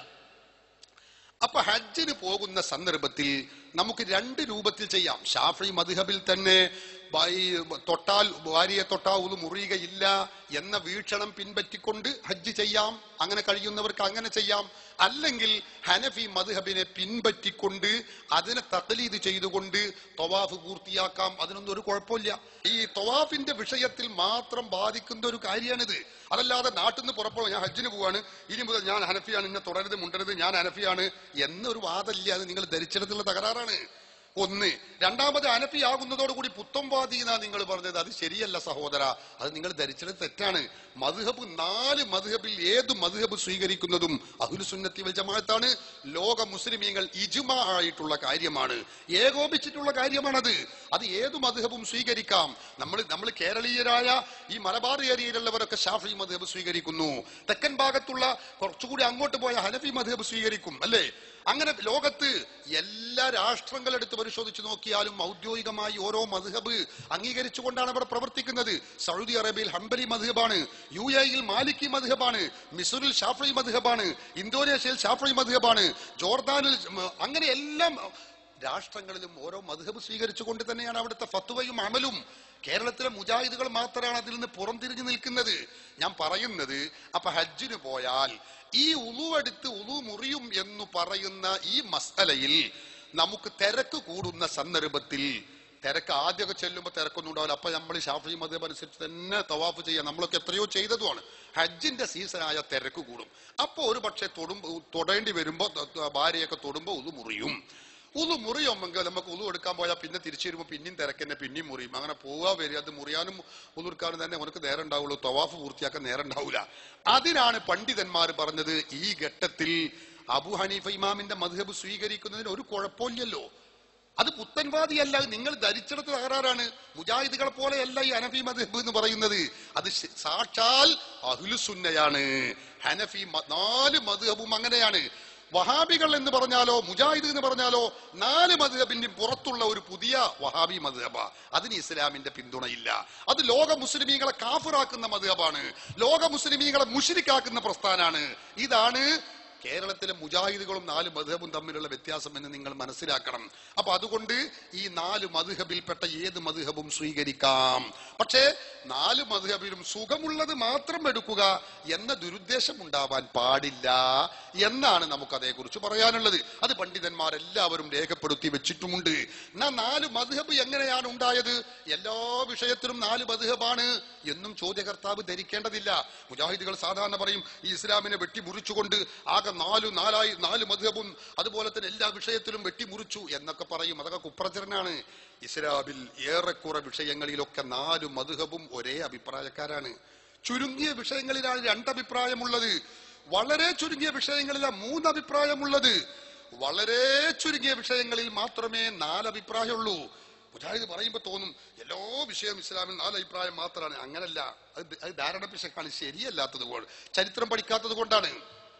Speaker 1: അപ്പൊ ഹജ്ജിന് പോകുന്ന സന്ദർഭത്തിൽ നമുക്ക് രണ്ട് രൂപത്തിൽ ചെയ്യാം ഷാഫി മധുഹബിൽ തന്നെ ഭായി- തൊട്ടാൽ ഭാര്യയെ തൊട്ടാവുന്നു മുറിയുകയില്ല എന്ന വീക്ഷണം പിൻപറ്റിക്കൊണ്ട് ഹജ്ജ് ചെയ്യാം അങ്ങനെ കഴിയുന്നവർക്ക് അങ്ങനെ ചെയ്യാം അല്ലെങ്കിൽ ഹനഫി മധുഹബിനെ പിൻപറ്റിക്കൊണ്ട് അതിനെ തകലീത് ചെയ്തുകൊണ്ട് തൊവാഫ് പൂർത്തിയാക്കാം അതിനൊന്നും ഒരു കുഴപ്പമില്ല ഈ തൊവാഫിന്റെ വിഷയത്തിൽ മാത്രം ബാധിക്കുന്ന ഒരു കാര്യമാണിത് അതല്ലാതെ നാട്ടിൽ നിന്ന് പുറപ്പെടും ഞാൻ ഹജ്ജിന് പോവാണ് ഇനി മുതൽ ഞാൻ ഹനഫിയാണ് ഇന്നെ തുടരുത് മുണ്ടരുത് ഞാൻ ഹനഫിയാണ് എന്നൊരു വാദമില്ല അത് നിങ്ങൾ ധരിച്ചിടത്തുള്ള തകരാറാണ് ഒന്ന് രണ്ടാമത് അനഫിയാകുന്നതോടുകൂടി പുത്തംവാദി എന്നാ നിങ്ങൾ പറഞ്ഞത് അത് ശരിയല്ല സഹോദര അത് നിങ്ങൾ ധരിച്ചത് തെറ്റാണ് മധുഹബ് നാല് മധുഹബിൽ ഏത് മധുഹബ് സ്വീകരിക്കുന്നതും അഹുലുസുന്നത്തി വൽ ജമാഅത്താണ് ലോക മുസ്ലിമീങ്ങൾ ഇജുമ ആയിട്ടുള്ള കാര്യമാണ് ഏകോപിച്ചിട്ടുള്ള കാര്യമാണത് അത് ഏത് മധുഹബും സ്വീകരിക്കാം നമ്മൾ നമ്മൾ കേരളീയരായ ഈ മലബാർ ഏരിയയിലുള്ളവരൊക്കെ ഷാഫി മധുഹബ് സ്വീകരിക്കുന്നു തെക്കൻ ഭാഗത്തുള്ള കുറച്ചുകൂടി അങ്ങോട്ട് പോയ ഹനഫി മധുഹബ് സ്വീകരിക്കും അല്ലേ അങ്ങനെ ലോകത്ത് എല്ലാ രാഷ്ട്രങ്ങളെടുത്ത് പരിശോധിച്ച് നോക്കിയാലും ഔദ്യോഗികമായി ഓരോ മധുഹബ് അംഗീകരിച്ചുകൊണ്ടാണ് അവർ പ്രവർത്തിക്കുന്നത് സൗദി അറേബ്യയിൽ ഹംബലി മധുഹബാണ് യു എയിൽ മാലിക്കി മധുഹബാണ് മിസറിൽ ഷാഫി മധുഹബാണ് ഇന്തോനേഷ്യയിൽ ഷാഫി മധുഹബാണ് ജോർദാനിൽ ഉം, അങ്ങനെ എല്ലാം രാഷ്ട്രങ്ങളിലും ഓരോ മധുഹബ് സ്വീകരിച്ചുകൊണ്ട് തന്നെയാണ് അവിടുത്തെ ഫത്തുവയും അമലും കേരളത്തിലെ മുജാഹിദുകൾ മാത്രമാണ് അതിൽ നിന്ന് പുറംതിരിഞ്ഞു നിൽക്കുന്നത് ഞാൻ പറയുന്നത് അപ്പൊ ഹജ്ജിന് പോയാൽ ഈ ഉളുവെടുത്ത് ഉളു മുറിയും എന്ന് പറയുന്ന ഈ മസലയിൽ നമുക്ക് തിരക്ക് കൂടുന്ന സന്ദർഭത്തിൽ തിരക്ക് ആദ്യമൊക്കെ ചെല്ലുമ്പോൾ തിരക്കൊന്നും ഉണ്ടാവില്ല അപ്പൊ നമ്മൾ ഷാഫി മതം അനുസരിച്ച് തന്നെ തവാഫ് ചെയ്യാം നമ്മളൊക്കെ എത്രയോ ചെയ്തതുമാണ് ഹജ്ജിന്റെ സീസണായ തിരക്ക് കൂടും അപ്പൊ ഒരു പക്ഷെ തൊടുമ്പോ തൊടേണ്ടി വരുമ്പോ ത- ത- ഭാര്യയൊക്കെ തൊടുമ്പോ ഉതു മുറിയും ഉതു മുറിയുമെങ്കിൽ നമുക്ക് ഉതു എടുക്കാൻ പോയാൽ പിന്നെ തിരിച്ചു വരുമ്പോൾ പിന്നെയും തിരക്കന്നെ പിന്നെയും മുറിയും അങ്ങനെ പോവാ വരിക അത് മുറിയാനും ഉതുർക്കാനും തന്നെ ഉനക്ക് നേരം ഉണ്ടാവുള്ളൂ തവാഫ് പൂർത്തിയാക്കാൻ നേരം ഉണ്ടാവില്ല അതിനാണ് പണ്ഡിതന്മാർ പറഞ്ഞത് ഈ ഘട്ടത്തിൽ അബു ഹനീഫ ഇമാമിന്റെ മധുഹബ് സ്വീകരിക്കുന്നതിന് ഒരു കുഴപ്പമില്ലല്ലോ അത് പുത്തൻവാദിയല്ല അത് നിങ്ങൾ ധരിച്ചെടുത്ത തകരാറാണ് മുജാഹിദുകളെ പോലെയല്ല ഈ ഹനഫി മദ്ഹബ് എന്ന് പറയുന്നത് അത് ശ- സാക്ഷാൽ അഹ്ലുസുന്നയാണ് ഹനഫി മ- നാല് മദ്ഹബും അങ്ങനെയാണ് വഹാബികൾ എന്ന് പറഞ്ഞാലോ മുജാഹിദ് എന്ന് പറഞ്ഞാലോ നാല് മദ്ഹബിന്റെ പുറത്തുള്ള ഒരു പുതിയ വഹാബി മദ്ഹബ അതിന് ഇസ്ലാമിന്റെ പിന്തുണയില്ല അത് ലോക മുസ്ലിമീങ്ങളെ കാഫിറാക്കുന്ന മദ്ഹബാണ് ലോക മുസ്ലിമീങ്ങളെ മുഷിരിക്കാക്കുന്ന പ്രസ്ഥാനാണ് ഇതാണ് കേരളത്തിലെ മുജാഹിദുകളും നാല് മധുഹബും തമ്മിലുള്ള വ്യത്യാസം എന്ന് നിങ്ങൾ മനസ്സിലാക്കണം അപ്പൊ അതുകൊണ്ട് ഈ നാല് മധുഹബിൽപ്പെട്ട ഏത് മധുഹബും സ്വീകരിക്കാം പക്ഷേ നാല് മധുഹബിലും സുഖമുള്ളത് മാത്രം എടുക്കുക എന്ന ദുരുദ്ദേശം ഉണ്ടാവാൻ പാടില്ല എന്നാണ് നമുക്ക് അതേക്കുറിച്ച് പറയാനുള്ളത് അത് പണ്ഡിതന്മാരെല്ലാവരും രേഖപ്പെടുത്തി വെച്ചിട്ടുമുണ്ട് എന്നാ നാല് മധുഹബ് എങ്ങനെയാണ് ഉണ്ടായത് എല്ലാ വിഷയത്തിലും നാല് മധുഹബാണ് എന്നും ചോദ്യകർത്താവ് ധരിക്കേണ്ടതില്ല മുജാഹിദുകൾ സാധാരണ പറയും ഈ ഇസ്ലാമിനെ വെട്ടിമുറിച്ചുകൊണ്ട് ആകെ നാലു നാലായി നാല് മധുഹബും അതുപോലെ തന്നെ എല്ലാ വിഷയത്തിലും വെട്ടിമുറിച്ചു എന്നൊക്കെ പറയും അതൊക്കെ കുപ്രചരനാണ് ഇസ്ലാമിൽ ഏറെക്കുറെ വിഷയങ്ങളിലൊക്കെ നാല് മധുഹബും ഒരേ അഭിപ്രായക്കാരാണ് ചുരുങ്ങിയ വിഷയങ്ങളിലാണ് രണ്ടഭിപ്രായമുള്ളത് വളരെ ചുരുങ്ങിയ വിഷയങ്ങളിലാണ് മൂന്ന് അഭിപ്രായമുള്ളത് വളരെ ചുരുങ്ങിയ വിഷയങ്ങളിൽ മാത്രമേ നാല് അഭിപ്രായമുള്ളൂ മുജാഹിദ് പറയുമ്പോൾ തോന്നും എല്ലാ വിഷയവും ഇസ്ലാമിൽ നാല് അഭിപ്രായം മാത്രമാണ് അങ്ങനല്ല അത് അത് ധാരണ പിശക്കാണ് ശരിയല്ലാത്തത് കൊണ്ട് ചരിത്രം പഠിക്കാത്തത് കൊണ്ടാണ്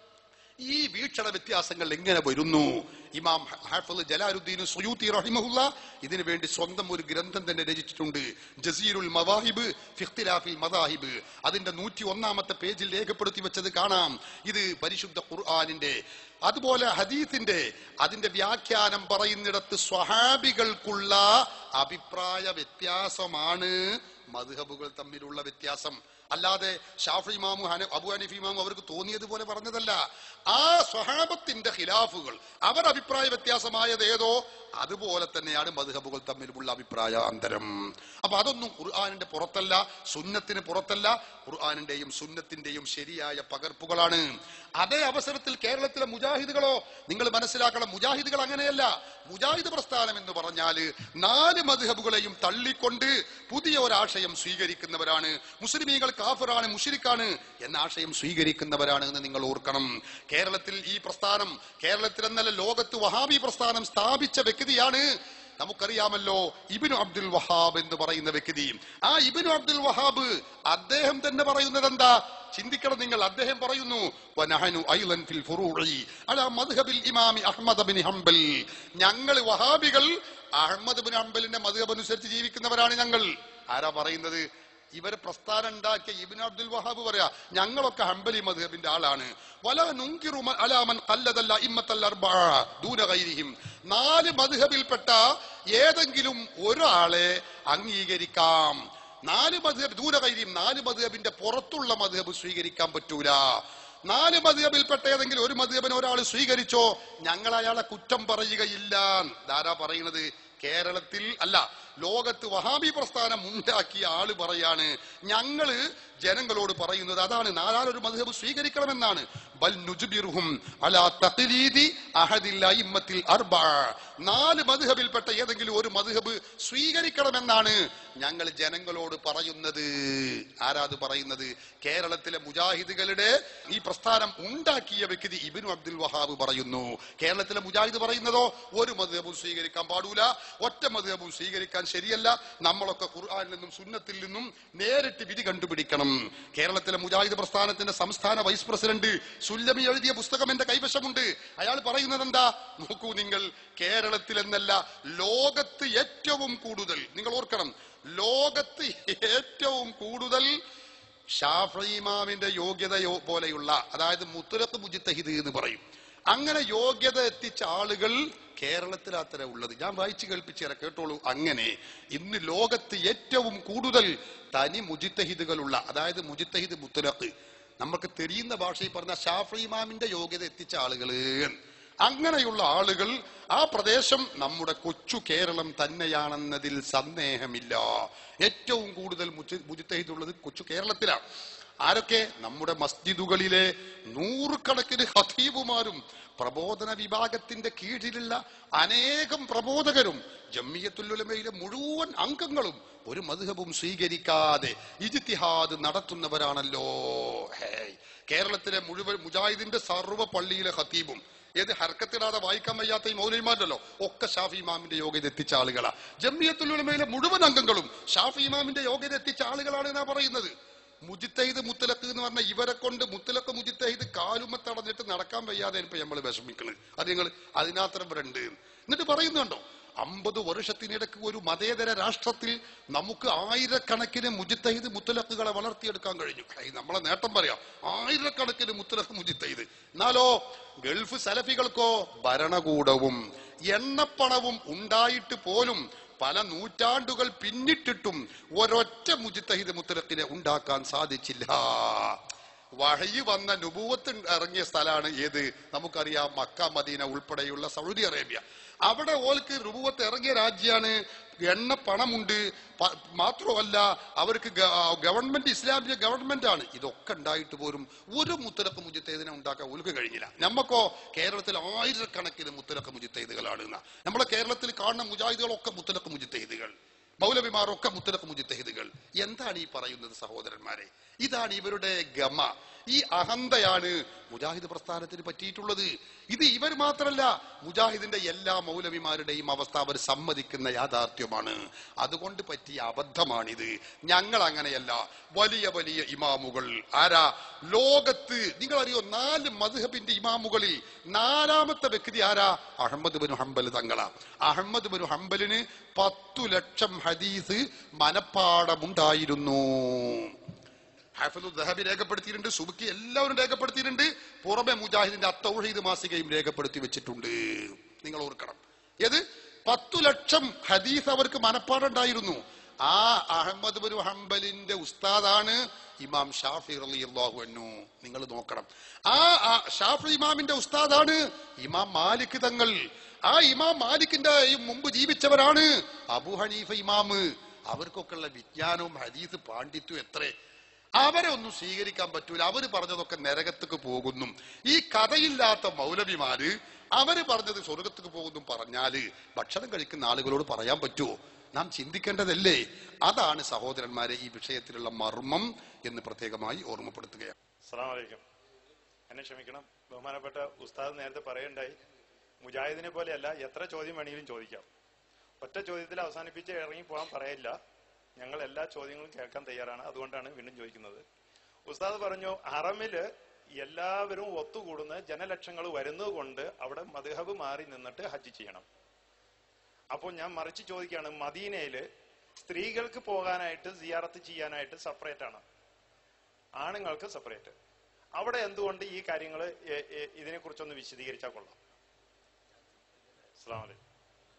Speaker 1: ഈ വീക്ഷണ വ്യത്യാസങ്ങൾ എങ്ങനെ വരുന്നു ഇമാം ഹാഫിള് ജലാലുദ്ദീൻ സുയൂത്തി റഹിമഹുല്ല ഇതിനു വേണ്ടി സ്വന്തം ഒരു ഗ്രന്ഥം തന്നെ രചിച്ചിട്ടുണ്ട് ജസീറുൽ മവാഹിബ് ഫിഖ്തിലാഫിൽ മദാഹിബ് അതിന്റെ നൂറ്റി ഒന്നാമത്തെ പേജിൽ രേഖപ്പെടുത്തി വെച്ചത് കാണാം ഇത് പരിശുദ്ധ ഖുർആാനിന്റെ അതുപോലെ ഹദീത്തിന്റെ അതിന്റെ വ്യാഖ്യാനം പറയുന്നിടത്ത് സ്വഹാബികൾക്കുള്ള അഭിപ്രായ വ്യത്യാസമാണ് മധുഹബുകൾ തമ്മിലുള്ള വ്യത്യാസം അല്ലാതെ ഷാഫി ഇമാമു ഹന അബു ഹനീഫ് ഇമാമു അവർക്ക് തോന്നിയതുപോലെ പറഞ്ഞതല്ല ആ സ്വഹാബത്തിന്റെ ഖിലാഫുകൾ അവർ അഭിപ്രായ വ്യത്യാസമായത് ഏതോ അതുപോലെ തന്നെയാണ് മധുഹബുകൾ തമ്മിലുള്ള അഭിപ്രായ അന്തരം അപ്പൊ അതൊന്നും ഖുർആാനിന്റെ പുറത്തല്ല സുന്നത്തിന് പുറത്തല്ല ഖുർആാനിന്റെയും സുന്നത്തിന്റെയും ശരിയായ പകർപ്പുകളാണ് അതേ അവസരത്തിൽ കേരളത്തിലെ മുജാഹിദുകളോ നിങ്ങൾ മനസ്സിലാക്കണം മുജാഹിദുകൾ അങ്ങനെയല്ല മുജാഹിദ് പ്രസ്ഥാനം എന്ന് പറഞ്ഞാല് നാല് മധുഹബുകളെയും തള്ളിക്കൊണ്ട് പുതിയ ഒരാശയം സ്വീകരിക്കുന്നവരാണ് മുസ്ലിമീങ്ങൾ കാഫറാണ് മുഷിരിക്കാണ് എന്ന ആശയം സ്വീകരിക്കുന്നവരാണ് എന്ന് നിങ്ങൾ ഓർക്കണം കേരളത്തിൽ ഈ പ്രസ്ഥാനം കേരളത്തിൽ എന്നല്ല ലോകത്ത് വഹാബി പ്രസ്ഥാനം സ്ഥാപിച്ച വ്യക്തിയാണ് നമുക്കറിയാമല്ലോ ഇബിനു അബ്ദുൽ വഹാബ് എന്ന് പറയുന്ന വ്യക്തി ആ ഇബിനു അബ്ദുൽ വഹാബ് അദ്ദേഹം തന്നെ പറയുന്നത് എന്താ ചിന്തിക്കണം നിങ്ങൾ അദ്ദേഹം പറയുന്നു വനഹനു ഐലൻ ഫിൽ ഫുറൂഇ അലാ മദ്ഹബിൽ ഇമാമി അഹ്മദ് ബിൻ ഹംബൽ ഞങ്ങൾ വഹാബികൾ അഹമ്മദ് ബിൻ ഹംബലിന്റെ മദ്ഹബ് അനുസരിച്ച് ജീവിക്കുന്നവരാണ് ഞങ്ങൾ ആരാ പറയുന്നത് ഇവരെ പ്രസ്ഥാനം ഉണ്ടാക്കിയ ഇബിൻ അബ്ദുൽ വഹാബ് പറയാ ഞങ്ങളൊക്കെ ഹംബലി മദ്ഹബിന്റെ ആളാണ് വല നുങ്കിറു മ- അലാമൻ ഖല്ലദല്ല ഇമ്മത്തൽ അർബഅ ദൂന ഗൈരിഹിം നാല് മദ്ഹബിൽപ്പെട്ട ഏതെങ്കിലും ഒരാളെ അംഗീകരിക്കാം നാല് മദ്ഹബ് ദൂന ഗൈരിഹിം നാല് മദ്ഹബിന്റെ പുറത്തുള്ള മദ്ഹബ് സ്വീകരിക്കാൻ പറ്റൂല നാല് മദ്ഹബിൽപ്പെട്ട ഏതെങ്കിലും ഒരു മദ്ഹബിനെ ഒരാൾ സ്വീകരിച്ചോ ഞങ്ങൾ അയാളെ കുറ്റം പറയുകയില്ല ധാരാ പറയുന്നത് കേരളത്തിൽ അല്ല ലോകത്ത് വഹാബി പ്രസ്ഥാനം ഉണ്ടാക്കിയ ആള് പറയാണ് ഞങ്ങള് ജനങ്ങളോട് പറയുന്നത് അതാണ് നാലാലൊരു മധുഹബ് സ്വീകരിക്കണമെന്നാണ് ബൽ നുജ്ബിറുഹും അലാ തഖ്ലീദി അഹദിൽ അയിമ്മത്തിൽ അർബഅ നാല് മധുഹബിൽപ്പെട്ട ഏതെങ്കിലും ഒരു മധുഹബ് സ്വീകരിക്കണമെന്നാണ് ഞങ്ങൾ ജനങ്ങളോട് പറയുന്നത് ആരാത് പറയുന്നത് കേരളത്തിലെ മുജാഹിദുകളുടെ ഈ പ്രസ്ഥാനം ഉണ്ടാക്കിയ വ്യക്തി ഇബിനു അബ്ദുൽ വഹാബ് പറയുന്നു കേരളത്തിലെ മുജാഹിദ് പറയുന്നതോ ഒരു മധുഹബും സ്വീകരിക്കാൻ പാടൂല ഒറ്റ മധുഹബും സ്വീകരിക്കാൻ ശരിയല്ല നമ്മളൊക്കെ ഖുർആനിൽ നിന്നും സുന്നത്തിൽ നിന്നും നേരിട്ട് വിധി കണ്ടുപിടിക്കണം കേരളത്തിലെ മുജാഹിദ് പ്രസ്ഥാനത്തിന്റെ സംസ്ഥാന വൈസ് പ്രസിഡന്റ് സുല്ലമി എഴുതിയ പുസ്തകം എന്റെ കൈവശമുണ്ട് അയാൾ പറയുന്നത് എന്താ നോക്കൂ നിങ്ങൾ കേരളത്തിൽ എന്നല്ല ലോകത്ത് ഏറ്റവും കൂടുതൽ നിങ്ങൾ ഓർക്കണം ലോകത്ത് ഏറ്റവും കൂടുതൽ ഷാഫി ഇമാമിന്റെ യോഗ്യതയോ പോലെയുള്ള അതായത് മുത്തലത്ത് മുജിത്തഹിദ് എന്ന് പറയും അങ്ങനെ യോഗ്യത എത്തിച്ച ആളുകൾ കേരളത്തിൽ അത്ര ഉള്ളത് ഞാൻ വായിച്ചു കേൾപ്പിച്ചേരാ കേട്ടോളൂ അങ്ങനെ ഇന്ന് ലോകത്ത് ഏറ്റവും കൂടുതൽ തനി മുജിത്തഹിദുകളുള്ള അതായത് മുജിത്തഹിദ് മുത്തലത്ത് നമുക്ക് തെരിയുന്ന ഭാഷയിൽ പറഞ്ഞ ഷാഫി ഇമാമിന്റെ യോഗ്യത എത്തിച്ച ആളുകള് അങ്ങനെയുള്ള ആളുകൾ ആ പ്രദേശം നമ്മുടെ കൊച്ചു കേരളം തന്നെയാണെന്നതിൽ സന്ദേഹമില്ല ഏറ്റവും കൂടുതൽ മുജ- മുജിത്തഹിദുള്ളത് കൊച്ചു കേരളത്തിലാണ് ആരൊക്കെ നമ്മുടെ മസ്ജിദുകളിലെ നൂറുകണക്കിന് ഹതീബുമാരും പ്രബോധന വിഭാഗത്തിന്റെ കീഴിലുള്ള അനേകം പ്രബോധകരും ജമ്മിയത്തുല്ലുലമയിലെ മുഴുവൻ അംഗങ്ങളും ഒരു മധുഹബും സ്വീകരിക്കാതെ ഇജിത്തിഹാദ് നടത്തുന്നവരാണല്ലോ ഹേയ് കേരളത്തിലെ മുഴുവൻ മുജാഹിദിന്റെ സർവ്വ പള്ളിയിലെ ഹത്തീബും ഏത് ഹർക്കത്തിടാതെ വായിക്കാൻ വയ്യാത്ത ഈ മൗലവിമാരല്ലോ ഒക്കെ ഷാഫി ഇമാമിന്റെ യോഗ്യത എത്തിച്ച ആളുകളാ ജമ്മിയത്തുലുലമയിലെ മുഴുവൻ അംഗങ്ങളും ഷാഫി ഇമാമിന്റെ യോഗ്യത എത്തിച്ച ആളുകളാണ് എന്നാ പറയുന്നത് മുജിത്തഹിദ് മുത്തലക്ക് എന്ന് പറഞ്ഞ ഇവരെ കൊണ്ട് മുത്തലക്ക് മുജിത്തഹിദ് കാലുമ തടഞ്ഞിട്ട് നടക്കാൻ വയ്യാതെ ഇപ്പൊ നമ്മൾ വിഷമിക്കണ് അത് നിങ്ങൾ അതിനകത്തരം ഇവിടെ ഉണ്ട് എന്നിട്ട് പറയുന്നുണ്ടോ അമ്പത് വർഷത്തിനിടയ്ക്ക് ഒരു മതേതര രാഷ്ട്രത്തിൽ നമുക്ക് ആയിരക്കണക്കിന് മുജിത്തഹിദ് മുത്തലക്കുകളെ വളർത്തിയെടുക്കാൻ കഴിഞ്ഞു ഹൈ, നമ്മളെ നേട്ടം പറയാം ആയിരക്കണക്കിന് മുത്തലക്ക് മുജിത്തഹിദ് എന്നാലോ ഗൾഫ് സലഫികൾക്കോ ഭരണകൂടവും എണ്ണപ്പണവും ഉണ്ടായിട്ട് പോലും പല നൂറ്റാണ്ടുകൾ പിന്നിട്ടിട്ടും ഒരൊറ്റ മുജിത്തഹിദ് മുത്തലക്കിനെ ഉണ്ടാക്കാൻ സാധിച്ചില്ല വഴി വന്ന നുപൂവത്ത് ഇറങ്ങിയ സ്ഥലമാണ് ഏത് നമുക്കറിയാം മക്ക മദീന ഉൾപ്പെടെയുള്ള സൗദി അറേബ്യ അവിടെ ഓൽക്ക് റുബുവത്ത് ഇറങ്ങിയ രാജ്യമാണ് എണ്ണ പണമുണ്ട് പ- മാത്രമല്ല അവർക്ക് ഗ- ഗവൺമെന്റ് ഇസ്ലാമിക ഗവൺമെന്റ് ആണ് ഇതൊക്കെ ഉണ്ടായിട്ട് പോലും ഒരു മുത്തലക്ക് മുജിത്തേതിനെ ഉണ്ടാക്കാൻ ഓൽക്ക് കഴിഞ്ഞില്ല നമ്മക്കോ കേരളത്തിൽ ആയിരക്കണക്കിന് മുത്തലക്ക് മുജിത്തേതുകളാണ് എന്നാ നമ്മളെ കേരളത്തിൽ കാണുന്ന മുജാഹിദുകളൊക്കെ മുത്തലക്ക് മുജിത്തേതുകൾ മൗലവിമാരൊക്കെ മുത്തലക്ക് മുജിത്തഹിദുകൾ എന്താണ് ഈ പറയുന്നത് സഹോദരന്മാരെ ഇതാണ് ഇവരുടെ ഗമ ഈ അഹന്തയാണ് മുജാഹിദ് പ്രസ്ഥാനത്തിന് പറ്റിയിട്ടുള്ളത് ഇത് ഇവർ മാത്രമല്ല മുജാഹിദിന്റെ എല്ലാ മൗലവിമാരുടെയും അവസ്ഥ അവർ സമ്മതിക്കുന്ന യാഥാർത്ഥ്യമാണ് അതുകൊണ്ട് പറ്റിയ അബദ്ധമാണിത് ഞങ്ങൾ അങ്ങനെയല്ല വലിയ വലിയ ഇമാമുകൾ ആരാ ലോകത്ത് നിങ്ങൾ അറിയോ നാല് മദ്ഹബിന്റെ ഇമാമുകളിൽ നാലാമത്തെ വ്യക്തി ആരാ അഹമ്മദ് ബിൻ ഹംബൽ തങ്ങളാ അഹമ്മദ് ബിൻ ഹംബലിന് പത്തു ലക്ഷം ഹദീസ് മനപ്പാടമുണ്ടായിരുന്നു ഹാഫിദു ദഹബി രേഖപ്പെടുത്തിയിട്ടുണ്ട് സുബുക്കി എല്ലാവരും രേഖപ്പെടുത്തിയിട്ടുണ്ട് പുറമെ മുജാഹിദിന്റെ അത്തൗഹീദ് മാസികയും രേഖപ്പെടുത്തി വെച്ചിട്ടുണ്ട് നിങ്ങൾ ഓർക്കണം ഏത് പത്തു ലക്ഷം ഹദീസ് അവർക്ക് മനപ്പാടുണ്ടായിരുന്നു ആ അഹമ്മദ് ബിൻ ഹംബലിന്റെ ഉസ്താദാണ് ഇമാം ഷാഫി റളിയല്ലാഹു അൻഹു നിങ്ങൾ നോക്കണം ആ ആ ഷാഫി ഇമാമിന്റെ ഉസ്താദാണ് ഇമാം മാലിക് തങ്ങൾ ആ ഇമാം മാലിക്കിന്റെ മുമ്പ് ജീവിച്ചവരാണ് അബു ഹനീഫ ഇമാമ് അവർക്കൊക്കെ ഉള്ള വിജ്ഞാനവും ഹദീസ് പാണ്ഡിത്യവും എത്ര അവരെ ഒന്നും സ്വീകരിക്കാൻ പറ്റൂല അവര് പറഞ്ഞതൊക്കെ നരകത്തേക്ക് പോകുന്നു ഈ കഥയില്ലാത്ത മൗലവിമാര് അവര് പറഞ്ഞത് സ്വർഗത്തേക്ക് പോകുന്നു പറഞ്ഞാല് ഭക്ഷണം കഴിക്കുന്ന ആളുകളോട് പറയാൻ പറ്റുമോ നാം ചിന്തിക്കേണ്ടതല്ലേ അതാണ് സഹോദരന്മാരെ ഈ വിഷയത്തിലുള്ള മർമ്മം എന്ന് പ്രത്യേകമായി ഓർമ്മപ്പെടുത്തുകയാണ്
Speaker 4: അസ്സലാമു അലൈക്കും എന്നെ ക്ഷമിക്കണം ബഹുമാനപ്പെട്ട ഉസ്താദ് നേരത്തെ പറയണ്ടായി മുജാഹിദിനെ പോലെയല്ല എത്ര ചോദ്യം വേണമെങ്കിലും ചോദിക്കാം ഒറ്റ ചോദ്യത്തിൽ അവസാനിപ്പിച്ച് ഇറങ്ങി പോകാൻ പറയില്ല ഞങ്ങൾ എല്ലാ ചോദ്യങ്ങളും കേൾക്കാൻ തയ്യാറാണ് അതുകൊണ്ടാണ് വീണ്ടും ചോദിക്കുന്നത് ഉസ്താദ് പറഞ്ഞു ഹറമില് എല്ലാവരും ഒത്തുകൂടുന്ന ജനലക്ഷങ്ങൾ വരുന്നത് കൊണ്ട് അവിടെ മദ്ഹബ് മാറി നിന്നിട്ട് ഹജ്ജ് ചെയ്യണം അപ്പോൾ ഞാൻ മറിച്ച് ചോദിക്കുകയാണ് മദീനയില് സ്ത്രീകൾക്ക് പോകാനായിട്ട് സിയാറത്ത് ചെയ്യാനായിട്ട് സെപ്പറേറ്റ് ആണ് ആണുങ്ങൾക്ക് സെപ്പറേറ്റ് അവിടെ എന്തുകൊണ്ട് ഈ കാര്യങ്ങൾ ഇതിനെ കുറിച്ചൊന്ന് വിശദീകരിച്ചാൽ കൊള്ളാം അസ്സാം വലൈക്കും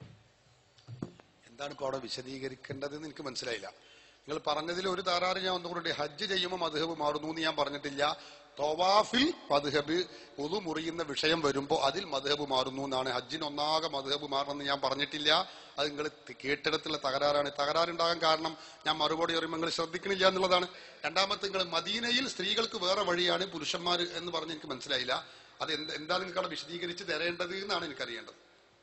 Speaker 1: എന്താണ് ഇപ്പോൾ അവിടെ വിശദീകരിക്കേണ്ടതെന്ന് എനിക്ക് മനസ്സിലായില്ല നിങ്ങൾ പറഞ്ഞതിൽ ഒരു താറാറ് ഞാൻ ഒന്നുകൂടി ഹജ്ജ് ചെയ്യുമ്പോൾ മധുഹബ് മാറുന്നു എന്ന് ഞാൻ പറഞ്ഞിട്ടില്ല തവാഫിൽ മധുഹബ് പൊതു മുറിയുന്ന വിഷയം വരുമ്പോൾ അതിൽ മധുഹബ് മാറുന്നു എന്നാണ് ഹജ്ജിന് ഒന്നാകെ മധുഹബ് മാറണമെന്ന് ഞാൻ പറഞ്ഞിട്ടില്ല അത് നിങ്ങൾ കേട്ടിടത്തുള്ള തകരാറാണ് തകരാറുണ്ടാകാൻ കാരണം ഞാൻ മറുപടി പറയുമ്പോൾ നിങ്ങൾ ശ്രദ്ധിക്കണില്ല എന്നുള്ളതാണ് രണ്ടാമത്തെ നിങ്ങൾ മദീനയിൽ സ്ത്രീകൾക്ക് വേറെ വഴിയാണ് പുരുഷന്മാർ എന്ന് പറഞ്ഞ് എനിക്ക് മനസ്സിലായില്ല അത് എന്ത് എന്താ നിങ്ങൾക്ക് അവിടെ വിശദീകരിച്ച് തരേണ്ടത് എന്നാണ് എനിക്കറിയേണ്ടത്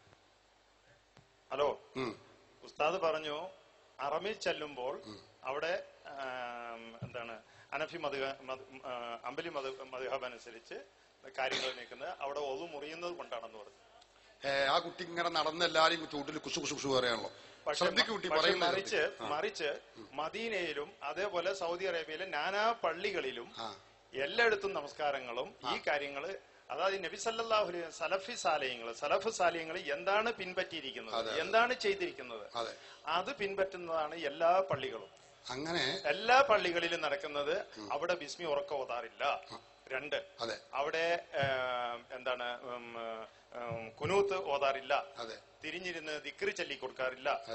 Speaker 4: ഹലോ
Speaker 1: ഉം.
Speaker 4: ഉസ്താദ് പറഞ്ഞു അറമിൽ ചെല്ലുമ്പോൾ അവിടെ ആം, എന്താണ് അനഫി മധു അമ്പലി മധു മധുഹബ് അനുസരിച്ച് കാര്യങ്ങൾ നീക്കുന്നത് അവിടെ ഒതു മുറിയുന്നത് കൊണ്ടാണെന്ന് പറഞ്ഞു
Speaker 1: ഏ, ആ കുട്ടി ഇങ്ങനെ നടന്ന് എല്ലാരെയും ചൂട്ടിൽ കുശു കുശു കുശു പറയാണല്ലോ
Speaker 4: പക്ഷെ
Speaker 1: ശ്രദ്ധിക്കു കുട്ടി
Speaker 4: പക്ഷെ
Speaker 1: പറയുന്നത്
Speaker 4: മറിച്ച്
Speaker 1: ശ്രദ്ധിക്ക്. ആ.
Speaker 4: മറിച്ച് മദീനയിലും അതേപോലെ സൗദി അറേബ്യയിലെ നാനാ പള്ളികളിലും
Speaker 1: ആ.
Speaker 4: എല്ലായിടത്തും നമസ്കാരങ്ങളും ഈ കാര്യങ്ങള് അതായത് നബി സല്ലല്ലാഹു അലൈഹി വസല്ലം സലഫി സാലയങ്ങൾ സലഫ് സാലയങ്ങൾ എന്താണ് പിൻപറ്റിയിരിക്കുന്നത്
Speaker 1: അതെ.
Speaker 4: എന്താണ് ചെയ്തിരിക്കുന്നത്
Speaker 1: അതെ
Speaker 4: അത് പിൻപറ്റുന്നതാണ് എല്ലാ പള്ളികളും
Speaker 1: അങ്ങനെ
Speaker 4: എല്ലാ പള്ളികളിലും നടക്കുന്നത് അവിടെ ബിസ്മി ഉറക്ക ഓതാറില്ല രണ്ട്
Speaker 1: അതെ
Speaker 4: അവിടെ ഏം, എന്താണ് ഉം, ഉം, കുനൂത്ത് ഓതാറില്ല
Speaker 1: അതെ
Speaker 4: തിരിഞ്ഞിരുന്ന് ദിക്രി ചൊല്ലി കൊടുക്കാറില്ല
Speaker 1: അതെ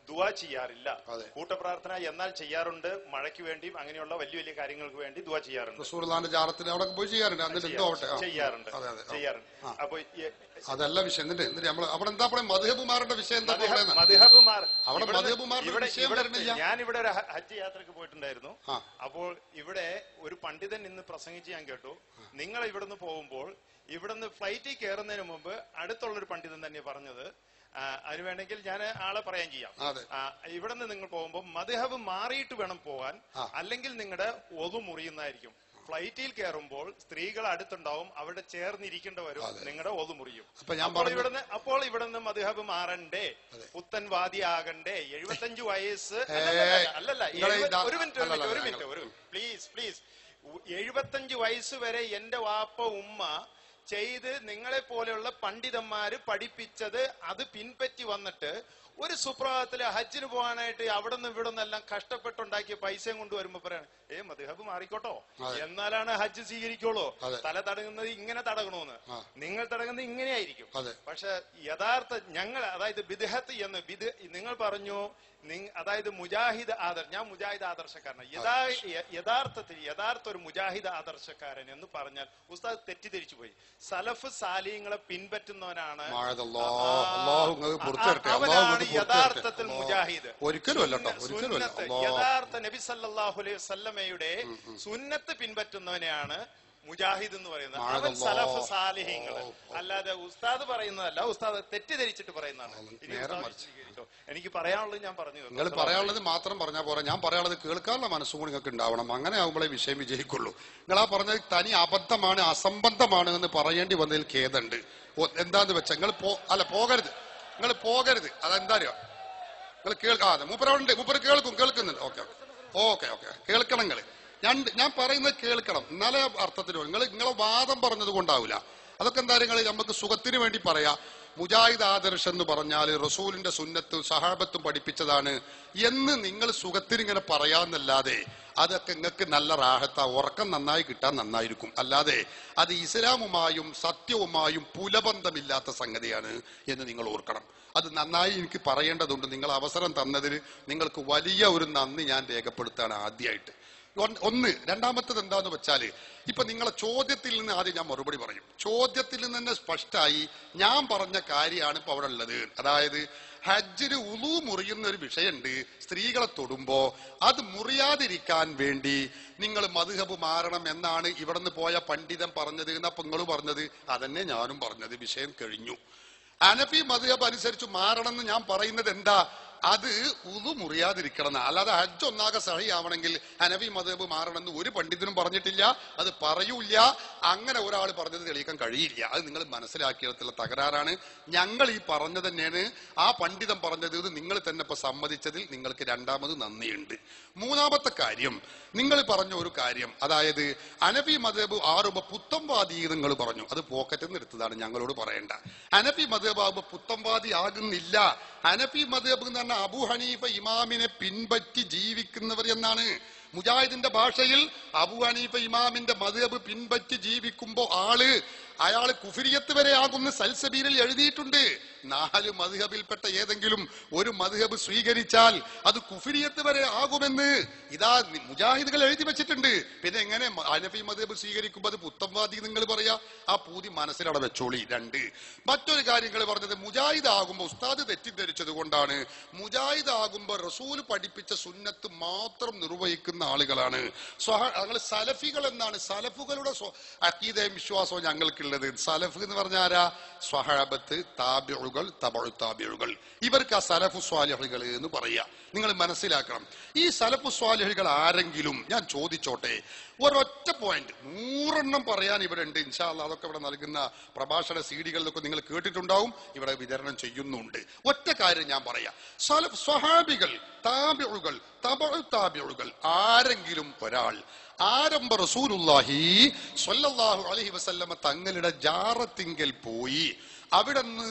Speaker 4: ദുവാ ചെയ്യാറില്ല
Speaker 1: അതെ.
Speaker 4: കൂട്ടപ്രാർത്ഥന എന്നാൽ ചെയ്യാറുണ്ട് മഴയ്ക്ക് വേണ്ടിയും അങ്ങനെയുള്ള വലിയ വലിയ കാര്യങ്ങൾക്ക് വേണ്ടി ദുവാ ചെയ്യാറുണ്ട്
Speaker 1: റസൂർദാന്റെ ജാറത്തിൽ അവിടെ പോയി ചെയ്യാറുണ്ട് എന്നിട്ട് എന്തോ ആവട്ടെ ആ.
Speaker 4: ചെയ്യാറുണ്ട്
Speaker 1: അതെ അതെ ആ.
Speaker 4: ചെയ്യാറുണ്ട്
Speaker 1: ആ.
Speaker 4: അപ്പൊ ഈ-
Speaker 1: അതല്ല വിഷയം എന്നിട്ട് എന്നിട്ട് നമ്മൾ അവിടെ എന്താ പറയുക മധുഹബുമാരുടെ വിഷയം എന്താ
Speaker 4: മദ്ഹബ്-
Speaker 1: പറയുന്നത്
Speaker 4: മദ്ഹബുമാർ
Speaker 1: അവിടെ
Speaker 4: ഇവിടുന്ന്
Speaker 1: മദ്ഹബുമാരുടെ
Speaker 4: ഇവിടെ-
Speaker 1: വിഷയം
Speaker 4: ഇവിടെ-
Speaker 1: വരുന്നില്ല.
Speaker 4: ഞാൻ ഇവിടെ ഒരു ഹ- ഹജ്ജ് യാത്രക്ക് പോയിട്ടുണ്ടായിരുന്നു
Speaker 1: ആ.
Speaker 4: അപ്പോൾ ഇവിടെ ഒരു പണ്ഡിതൻ ഇന്ന് പ്രസംഗിച്ച് ഞാൻ കേട്ടു നിങ്ങൾ ഇവിടുന്ന് പോകുമ്പോൾ ഇവിടുന്ന് ഫ്ലൈറ്റിൽ കയറുന്നതിന് മുമ്പ് അടുത്തുള്ള ഒരു പണ്ഡിതൻ തന്നെ പറഞ്ഞത് ആ, അതിന് വേണമെങ്കിൽ ഞാൻ ആളെ പറയാൻ ചെയ്യാം
Speaker 1: അതെ.
Speaker 4: ആ, ഇവിടുന്ന് നിങ്ങൾ പോകുമ്പോൾ മദ്ഹബ് മാറിയിട്ട് വേണം പോകാൻ
Speaker 1: ആ.
Speaker 4: അല്ലെങ്കിൽ നിങ്ങളുടെ ഒതു മുറിയുന്നതായിരിക്കും ഫ്ലൈറ്റിൽ കയറുമ്പോൾ സ്ത്രീകൾ അടുത്തുണ്ടാവും അവിടെ ചേർന്നിരിക്കേണ്ട വരും
Speaker 1: അതെ.
Speaker 4: നിങ്ങളുടെ ഒതു മുറിയും
Speaker 1: അപ്പൊ ഞാൻ
Speaker 4: അപ്പോൾ
Speaker 1: പറഞ്ഞു-
Speaker 4: ഇവിടുന്ന് അപ്പോൾ ഇവിടുന്ന് മദ്ഹബ് മാറണ്ടേ
Speaker 1: അതെ.
Speaker 4: പുത്തൻവാദി ആകണ്ടേ എഴുപത്തഞ്ച് വയസ്സ്
Speaker 1: ഏയ്.
Speaker 4: അല്ലല്ല, അല്ലല്ല
Speaker 1: നിങ്ങളെ
Speaker 4: എഴുപത്-
Speaker 1: ഇതാ-
Speaker 4: ഒരു മിനിറ്റ് ഒരു
Speaker 1: അല്ലല്ല,
Speaker 4: മിനിറ്റ് ഒരു
Speaker 1: ഞങ്ങൾ-
Speaker 4: മിനിറ്റ് ഒരു പ്ലീസ് പ്ലീസ് എഴുപത്തഞ്ച് വയസ്സ് വരെ എന്റെ വാപ്പ ഉമ്മ ചെയ്ത് നിങ്ങളെ പോലെയുള്ള പണ്ഡിതന്മാര് പഠിപ്പിച്ചത് അത് പിൻപറ്റി വന്നിട്ട് ഒരു സുപ്രഭാതത്തില് ഹജ്ജിന് പോകാനായിട്ട് അവിടെ നിന്ന് ഇവിടെ നിന്നെല്ലാം കഷ്ടപ്പെട്ടുണ്ടാക്കിയ പൈസയും കൊണ്ട് വരുമ്പോ പറയാണ് ഏ മദ്ഹബ് മാറിക്കോട്ടോ
Speaker 1: അതെ.
Speaker 4: എന്നാലാണ് ഹജ്ജ് സ്വീകരിക്കുള്ളൂ
Speaker 1: അതെ.
Speaker 4: തല തടങ്ങുന്നത് ഇങ്ങനെ തടങ്ങണമെന്ന്
Speaker 1: ആ.
Speaker 4: നിങ്ങൾ തടങ്ങുന്നത് ഇങ്ങനെയായിരിക്കും
Speaker 1: അതെ.
Speaker 4: പക്ഷെ യഥാർത്ഥ ഞങ്ങൾ അതായത് ബിദ്ഹത്ത് എന്ന് ബിദ് നിങ്ങൾ പറഞ്ഞു നിങ് അതായത് മുജാഹിദ് ആദർ ഞാൻ മുജാഹിദ് ആദർശക്കാരനാണ് യഥാ യ- യഥാർത്ഥത്തിൽ യഥാർത്ഥ ഒരു മുജാഹിദ് ആദർശക്കാരൻ എന്ന് പറഞ്ഞാൽ ഉസ്താദ് തെറ്റിദ്ധരിച്ചു പോയി സലഫ് സാലിയങ്ങളെ പിൻപറ്റുന്നവനാണ്
Speaker 1: മാഴതല്ലാ.
Speaker 4: ആ,
Speaker 1: അല്ലാഹു നിങ്ങൾക്ക് പുറത്തു തരട്ടെ. അല്ലാഹു
Speaker 4: അവനാണ്
Speaker 1: നിങ്ങൾക്ക് പുറത്തു
Speaker 4: യഥാർത്ഥത്തിൽ
Speaker 1: തരട്ടെ.
Speaker 4: മുജാഹിദ്
Speaker 1: ഒരിക്കലും അല്ല കേട്ടോ.
Speaker 4: സുന്ന-
Speaker 1: ഒരിക്കലും അല്ല.
Speaker 4: സുന്നത്ത്,
Speaker 1: അല്ലാ.
Speaker 4: യഥാർത്ഥ നബി സല്ലല്ലാഹു അലൈഹി വസല്ലമയുടെ സുന്നത്ത് പിൻപറ്റുന്നവനെയാണ് മുജാഹിദ് എന്ന് പറയുന്നത് അവൻ
Speaker 1: മാഴതല്ലാ.
Speaker 4: സലഫ് സാലിഹ്യങ്ങള്
Speaker 1: ഓ, ഓ.
Speaker 4: അല്ലാതെ ഉസ്താദ് പറയുന്നതല്ല ഉസ്താദ് തെറ്റിദ്ധരിച്ചിട്ട് പറയുന്നതാണ് ഇനി
Speaker 1: നേരെ
Speaker 4: ഉസ്താദ്
Speaker 1: മറിച്ച്.
Speaker 4: സ്വീകരിച്ചോ. എനിക്ക് പറയാനുള്ളത് ഞാൻ പറഞ്ഞു തീർന്നു.
Speaker 1: നിങ്ങൾ പറയാനുള്ളത് മാത്രം പറഞ്ഞാൽ പോരാ ഞാൻ പറയാനുള്ളത് കേൾക്കാനുള്ള മനസ്സും കൂടി നിങ്ങൾക്ക് ഉണ്ടാവണം അങ്ങനെ ആകുമ്പോഴേ വിഷയം വിജയിക്കുള്ളൂ നിങ്ങൾ ആ പറഞ്ഞത് തനി അബദ്ധമാണ് അസംബന്ധമാണ് എന്ന് പറയേണ്ടി വന്നതിൽ ഖേദമുണ്ട് ഓ, എന്താന്ന് വെച്ചാൽ നിങ്ങൾ പോ അല്ല പോകരുത് നിങ്ങൾ പോകരുത് അതെന്താ അറിയോ നിങ്ങൾ കേൾക്കാ അതെ മൂപ്പരവുണ്ട് മൂപ്പര് കേൾക്കും കേൾക്കുന്നുണ്ട് ഓക്കെ ഓക്കെ ഓക്കെ കേൾക്കണം നിങ്ങൾ ഞാൻ ഞാൻ പറയുന്നത് കേൾക്കണം എന്നാലേ അർത്ഥത്തിന് നിങ്ങൾ നിങ്ങളെ വാദം പറഞ്ഞത് കൊണ്ടാവില്ല അതൊക്കെ എന്താ നിങ്ങൾ നമുക്ക് സുഖത്തിന് വേണ്ടി പറയാ മുജാഹിദ് ആദർശ് എന്ന് പറഞ്ഞാൽ റസൂലിന്റെ സുന്നത്തും സഹാബത്തും പഠിപ്പിച്ചതാണ് എന്ന് നിങ്ങൾ സുഖത്തിന് ഇങ്ങനെ പറയാന്നല്ലാതെ അതൊക്കെ നിങ്ങൾക്ക് നല്ല റാഹത്ത ഉറക്കം നന്നായി കിട്ടാൻ നന്നായിരിക്കും അല്ലാതെ അത് ഇസ്ലാമുമായും സത്യവുമായും പുലബന്ധമില്ലാത്ത സംഗതിയാണ് എന്ന് നിങ്ങൾ ഓർക്കണം അത് നന്നായി എനിക്ക് പറയേണ്ടതുണ്ട് നിങ്ങൾ അവസരം തന്നതിന് നിങ്ങൾക്ക് വലിയ ഒരു നന്ദി ഞാൻ രേഖപ്പെടുത്താണ് ആദ്യമായിട്ട് ഒന്ന്- ഒന്ന് രണ്ടാമത്തത് എന്താന്ന് വെച്ചാല് ഇപ്പൊ നിങ്ങളെ ചോദ്യത്തിൽ നിന്ന് ആദ്യം ഞാൻ മറുപടി പറയും ചോദ്യത്തിൽ നിന്ന് തന്നെ സ്പഷ്ടമായി ഞാൻ പറഞ്ഞ കാര്യമാണ് ഇപ്പൊ അവിടെ ഉള്ളത് അതായത് ഹജ്ജിന് ഉളു മുറിയുന്ന ഒരു വിഷയമുണ്ട് സ്ത്രീകളെ തൊടുമ്പോ അത് മുറിയാതിരിക്കാൻ വേണ്ടി നിങ്ങൾ മധുഹബ് മാറണം എന്നാണ് ഇവിടുന്ന് പോയ പണ്ഡിതൻ പറഞ്ഞത് എന്നപ്പൊ നിങ്ങൾ പറഞ്ഞത് അതന്നെ ഞാനും പറഞ്ഞത് വിഷയം കഴിഞ്ഞു അനഫി മധുഹബ് അനുസരിച്ച് മാറണം എന്ന് ഞാൻ പറയുന്നത് എന്താ അത് ഉതു മുറിയാതിരിക്കണം എന്ന്. അല്ലാതെ ഹജ്ജ് ഒന്നാകെ സഹിയാവണമെങ്കിൽ ഹനഫി മധുഹബ് മാറണമെന്ന് ഒരു പണ്ഡിതനും പറഞ്ഞിട്ടില്ല അത് പറയൂല അങ്ങനെ ഒരാൾ പറഞ്ഞത് തെളിയിക്കാൻ കഴിയില്ല അത് നിങ്ങൾ മനസ്സിലാക്കിയിടത്തുള്ള തകരാറാണ് ഞങ്ങൾ ഈ പറഞ്ഞത് തന്നെയാണ് ആ പണ്ഡിതൻ പറഞ്ഞത് ഇത് നിങ്ങൾ തന്നെ ഇപ്പൊ സമ്മതിച്ചതിൽ നിങ്ങൾക്ക് രണ്ടാമത് നന്ദിയുണ്ട് മൂന്നാമത്തെ കാര്യം നിങ്ങൾ പറഞ്ഞ ഒരു കാര്യം അതായത് അനഫി മധബ് ആറുമ്പോ പുത്തംവാദി നിങ്ങൾ പറഞ്ഞു അത് പോക്കറ്റിൽ നിന്ന് എടുത്തതാണ് ഞങ്ങളോട് പറയേണ്ട അനഫി മധബ് ആകുമ്പോ പുത്തംവാദി ആകുന്നില്ല അനഫി മധബ് എന്ന് പറഞ്ഞാൽ അബു ഹനീഫ ഇമാമിനെ പിൻപറ്റി ജീവിക്കുന്നവർ എന്നാണ് മുജാഹിദിന്റെ ഭാഷയിൽ അബു ഹനീഫ ഇമാമിന്റെ മധബ് പിൻപറ്റി ജീവിക്കുമ്പോ ആള് അയാള് കുഫിരിയത്ത് വരെ ആകുന്ന സൽസബീരിൽ എഴുതിയിട്ടുണ്ട് നാല് മധുഹബിൽപ്പെട്ട ഏതെങ്കിലും ഒരു മധുഹബ് സ്വീകരിച്ചാൽ അത് കുഫിരിയത്ത് വരെ ആകുമെന്ന് ഇതാ നി- മുജാഹിദുകൾ എഴുതി വെച്ചിട്ടുണ്ട് പിന്നെ എങ്ങനെ മ- ഹനഫി മധുഹബ് സ്വീകരിക്കുമ്പോൾ അത് പുത്തംവാദി നിങ്ങൾ പറയാ ആ പൂതി മനസ്സിലവിടെ വെച്ചോളി രണ്ട് മറ്റൊരു കാര്യങ്ങൾ പറഞ്ഞത് മുജാഹിദ് ആകുമ്പോൾ ഉസ്താദ് തെറ്റിദ്ധരിച്ചത് കൊണ്ടാണ് മുജാഹിദ് ആകുമ്പോൾ റസൂൽ പഠിപ്പിച്ച സുന്നത്ത് മാത്രം നിർവഹിക്കുന്ന ആളുകളാണ് സ്വഹ ഞങ്ങൾ സലഫികൾ എന്നാണ് സലഫുകളുടെ സ്വ- അക്കീതയും വിശ്വാസവും ഞങ്ങൾക്കുള്ളത് സലഫ് എന്ന് പറഞ്ഞ ആരാ സ്വഹാബത്ത് താബിഴുകൾ തബഴു താബിഴുകൾ ഇവർക്ക് ആ സലഫു സ്വാലിഹികൾ എന്ന് പറയാ നിങ്ങൾ മനസ്സിലാക്കണം ഈ സലഫു സ്വാലിഹികൾ ആരെങ്കിലും ഞാൻ ചോദിച്ചോട്ടെ ഒരൊറ്റ പോയിന്റ് നൂറെണ്ണം പറയാൻ ഇവിടെ ഉണ്ട് ഇൻഷാല്ല അതൊക്കെ ഇവിടെ നൽകുന്ന പ്രഭാഷണ സീഡികളിലൊക്കെ നിങ്ങൾ കേട്ടിട്ടുണ്ടാവും ഇവിടെ വിതരണം ചെയ്യുന്നുണ്ട് ഒറ്റ കാര്യം ഞാൻ പറയാം സലഫ് സ്വഹാബികൾ താബിഴുകൾ തബഴു താബിഴുകൾ ആരെങ്കിലും ഒരാൾ ആരംഭ റസൂലുല്ലാഹി സ്വല്ലല്ലാഹു അലൈഹി വസല്ലമ തങ്ങളുടെ ജാറത്തിങ്കൽ പോയി അവിടുന്ന്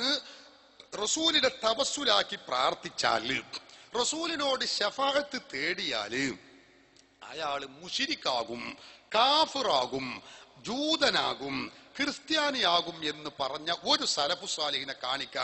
Speaker 1: റസൂലിനെ തപസ്സുലാക്കി പ്രാർത്ഥിച്ചാല് റസൂലിനോട് ഷഫാഅത്ത് തേടിയാല് അയാള് മുഷിരിക്കാകും കാഫിറാകും ജൂതനാകും ക്രിസ്ത്യാനിയാകും എന്ന് പറഞ്ഞ ഒരു സലഫു സാലിഹിനെ കാണിക്കാൻ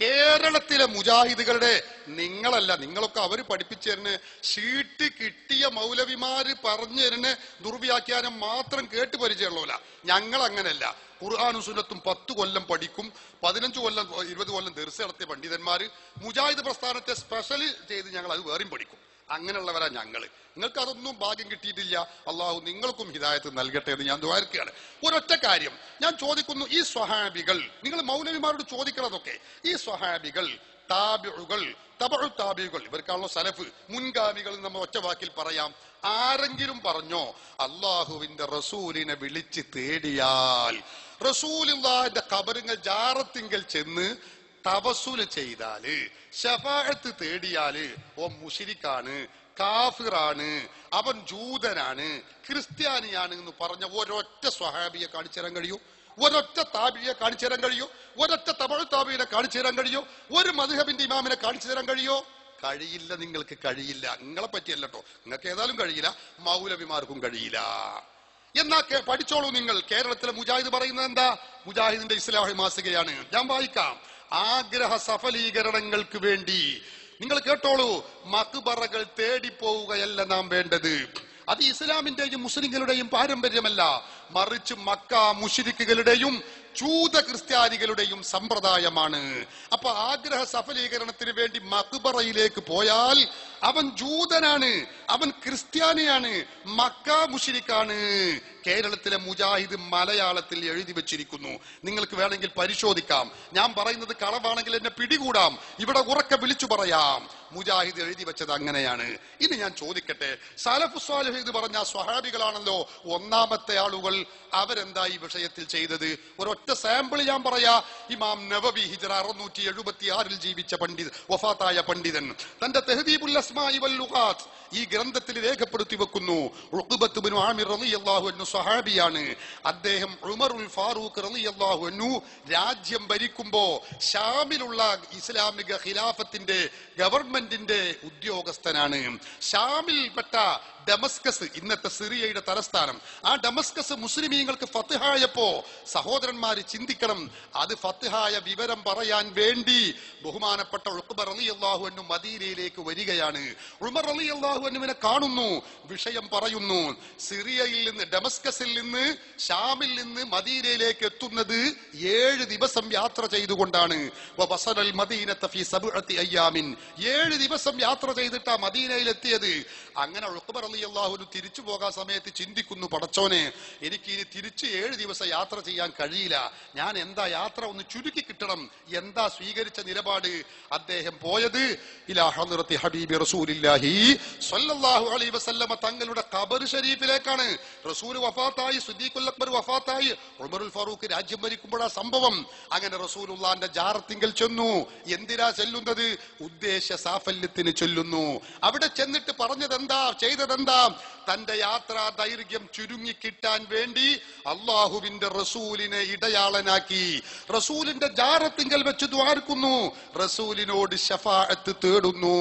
Speaker 1: കേരളത്തിലെ മുജാഹിദുകളുടെ നിങ്ങളല്ല നിങ്ങളൊക്കെ അവര് പഠിപ്പിച്ചു തരുന്ന ഷീട്ട് കിട്ടിയ മൗലവിമാര് പറഞ്ഞു തരുന്ന ദുർവ്യാഖ്യാനം മാത്രം കേട്ട് പരിചയമുള്ളവല്ല ഞങ്ങൾ അങ്ങനെയല്ല ഖുർആാനും സുന്നത്തും പത്ത് കൊല്ലം പഠിക്കും പതിനഞ്ച് കൊല്ലം ഇരുപത് കൊല്ലം ദർശ നടത്തിയ പണ്ഡിതന്മാര് മുജാഹിദ് പ്രസ്ഥാനത്തെ സ്പെഷ്യൽ ചെയ്ത് ഞങ്ങൾ അത് വേറെയും പഠിക്കും അങ്ങനെയുള്ളവരാ ഞങ്ങള് നിങ്ങൾക്ക് അതൊന്നും ഭാഗ്യം കിട്ടിയിട്ടില്ല അള്ളാഹു നിങ്ങൾക്കും ഹിദായത്ത് നൽകട്ടെ എന്ന് ഞാൻ ദ്വാരക്കുകയാണ് ഒരൊറ്റ കാര്യം ഞാൻ ചോദിക്കുന്നു ഈ സ്വഹാബികൾ നിങ്ങൾ മൗലവിമാരോട് ചോദിക്കണതൊക്കെ ഈ സ്വഹാബികൾ താബിഴുകൾ തബഴു താബികൾ ഇവർക്കാണല്ലോ സലഫ് മുൻഗാമികൾ എന്ന് നമ്മൾ ഒറ്റ വാക്കിൽ പറയാം ആരെങ്കിലും പറഞ്ഞോ അള്ളാഹുവിന്റെ റസൂലിനെ വിളിച്ച് തേടിയാൽ റസൂലിന്റെ കബറുങ്ങൾ ജാറത്തിങ്കൽ ചെന്ന് തപസ്സുല് ചെയ്താല് ഷഫാഅത്ത് തേടിയാല് ഓ മുഷിരിക്കാണ് കാഫിറാണ് അവൻ ജൂതനാണ് ക്രിസ്ത്യാനിയാണ് എന്ന് പറഞ്ഞ ഒരൊറ്റ സ്വഹാബിയെ കാണിച്ചു തരാൻ കഴിയൂ ഒരൊറ്റ താബിയെ കാണിച്ചു തരാൻ കഴിയോ ഒരൊറ്റ തമിഴ് താബിയെ കാണിച്ചു തരാൻ കഴിയോ ഒരു മധുഹബിന്റെ ഇമാമിനെ കാണിച്ചു തരാൻ കഴിയോ കഴിയില്ല നിങ്ങൾക്ക് കഴിയില്ല നിങ്ങളെ പറ്റിയല്ല കേട്ടോ നിങ്ങൾക്ക് ഏതായാലും കഴിയില്ല മൗലവിമാർക്കും കഴിയില്ല എന്നാ കേ- പഠിച്ചോളൂ നിങ്ങൾ കേരളത്തിലെ മുജാഹിദ് പറയുന്നത് എന്താ മുജാഹിദിന്റെ ഇസ്ലാഹി മാസികയാണ് ഞാൻ വായിക്കാം ആഗ്രഹ സഫലീകരണങ്ങൾക്ക് വേണ്ടി നിങ്ങൾ കേട്ടോളൂ മക്ബറകൾ തേടിപ്പോവുകയല്ല നാം വേണ്ടത് അത് ഇസ്ലാമിന്റെയും മുസ്ലിങ്ങളുടെയും പാരമ്പര്യമല്ല മറിച്ച് മക്ക മുഷിരിക്കുകളുടെയും ചൂത ക്രിസ്ത്യാനികളുടെയും സമ്പ്രദായമാണ് അപ്പൊ ആഗ്രഹ സഫലീകരണത്തിന് വേണ്ടി മക്ബറയിലേക്ക് പോയാൽ അവൻ ജൂതനാണ് അവൻ ക്രിസ്ത്യാനിയാണ് മക്ക മുഷിരിക്കാണ് കേരളത്തിലെ മുജാഹിദ് മലയാളത്തിൽ എഴുതി വെച്ചിരിക്കുന്നു നിങ്ങൾക്ക് വേണമെങ്കിൽ പരിശോധിക്കാം ഞാൻ പറയുന്നത് കളവാണെങ്കിൽ എന്നെ പിടികൂടാം ഇവിടെ ഉറക്കെ വിളിച്ചു പറയാം മുജാഹിദ് എഴുതി വെച്ചത് അങ്ങനെയാണ് ഇനി ഞാൻ ചോദിക്കട്ടെ സലഫ് സ്വാലിഹ് ഇത് പറഞ്ഞ സ്വഹാബികളാണല്ലോ ഒന്നാമത്തെ ആളുകൾ അവരെന്താ ഈ വിഷയത്തിൽ ചെയ്തത് ഒരൊറ്റ സാമ്പിൾ ഞാൻ പറയാ ഇമാം നവവി ഹിജറ അറുന്നൂറ്റി എഴുപത്തി ആറിൽ ജീവിച്ച പണ്ഡിതൻ വഫാത്തായ പണ്ഡിതൻ തന്റെ തെഹദീബുൽ അസ്മാഇ വൽ ലുഗാത്ത് ഈ ഗ്രന്ഥത്തിൽ രേഖപ്പെടുത്തി വെക്കുന്നു ഉഖ്ബത്ത് ബിൻ ആമിർ റളിയല്ലാഹു അൻഹു സ്വഹാബിയാണ് അദ്ദേഹം ഉമറുൽ ഫാറൂഖ് റളിയല്ലാഹു അൻഹു രാജ്യം ഭരിക്കുമ്പോ ഷാമിലുള്ള ഇസ്ലാമിക ഖിലാഫത്തിന്റെ ഗവൺമെന്റിന്റെ ഉദ്യോഗസ്ഥനാണ് ഷാമിൽപ്പെട്ട ഡമസ്കസ് ഇന്നത്തെ സിറിയയുടെ തലസ്ഥാനം ആ ഡമസ്കസ് മുസ്ലിമീങ്ങൾക്ക് ഫത്തിഹായപ്പോ സഹോദരന്മാര് ചിന്തിക്കണം അത് ഫത്തിഹായ വിവരം പറയാൻ വേണ്ടി ബഹുമാനപ്പെട്ട ഉൾക്കുബർ അലി അള്ളാഹു എന്നു മദീനയിലേക്ക് വരികയാണ് ഉമർ അലി അള്ളാഹു എന്നുവിനെ കാണുന്നു വിഷയം പറയുന്നു സിറിയയിൽ നിന്ന് ഡമസ്കസിൽ നിന്ന് ഷാമിൽ നിന്ന് മദീനയിലേക്ക് എത്തുന്നത് ഏഴ് ദിവസം യാത്ര ചെയ്തുകൊണ്ടാണ് വസലൽ മദീനത്തെ ഫീ സബ്അത്തി അയ്യാമിൻ ഏഴ് ദിവസം യാത്ര ചെയ്തിട്ടാ മദീനയിൽ എത്തിയത് അങ്ങനെ ഉൾക്കുബർ അലി അള്ളാഹുന് തിരിച്ചു പോകാൻ സമയത്ത് ചിന്തിക്കുന്നു പടച്ചോനെ എനിക്ക് ഇനി തിരിച്ച് ഏഴ് ദിവസം യാത്ര ചെയ്യാൻ കഴിയില്ല ഞാൻ എന്താ യാത്ര ഒന്ന് ചുരുക്കി കിട്ടണം എന്താ സ്വീകരിച്ച നിലപാട് അദ്ദേഹം പോയത് ഇലാ ഹദ്റത്തി ഹബീബി റസൂലില്ലാഹി സ്വല്ലല്ലാഹു അലൈഹി വസല്ലമ തങ്ങളുടെ ഖബർ ഷരീഫിലേക്കാണ് റസൂൽ വഫാത്തായി സുദ്ദീഖുൽ അക്ബർ വഫാത്തായി ഉമറുൽ ഫാറൂഖ് രാജ്യം ഭരിക്കുമ്പോഴാ സംഭവം അങ്ങനെ റസൂലുള്ളാന്റെ ജാറത്തിങ്കൽ ചെന്നു എന്തിനാ ചെല്ലുന്നത് ഉദ്ദേശ സാഫല്യത്തിന് ചെല്ലുന്നു അവിടെ ചെന്നിട്ട് പറഞ്ഞതെന്താ ചെയ്തതെന്താ തന്റെ യാത്രാ ദൈർഘ്യം ചുരുങ്ങി കിട്ടാൻ വേണ്ടി അള്ളാഹുവിന്റെ റസൂലിനെ ഇടയാളനാക്കി റസൂലിന്റെ ജാറത്തിങ്കൽ വെച്ച് ദ്വാർക്കുന്നു റസൂലിനോട് ഷഫാഅത്ത് തേടുന്നു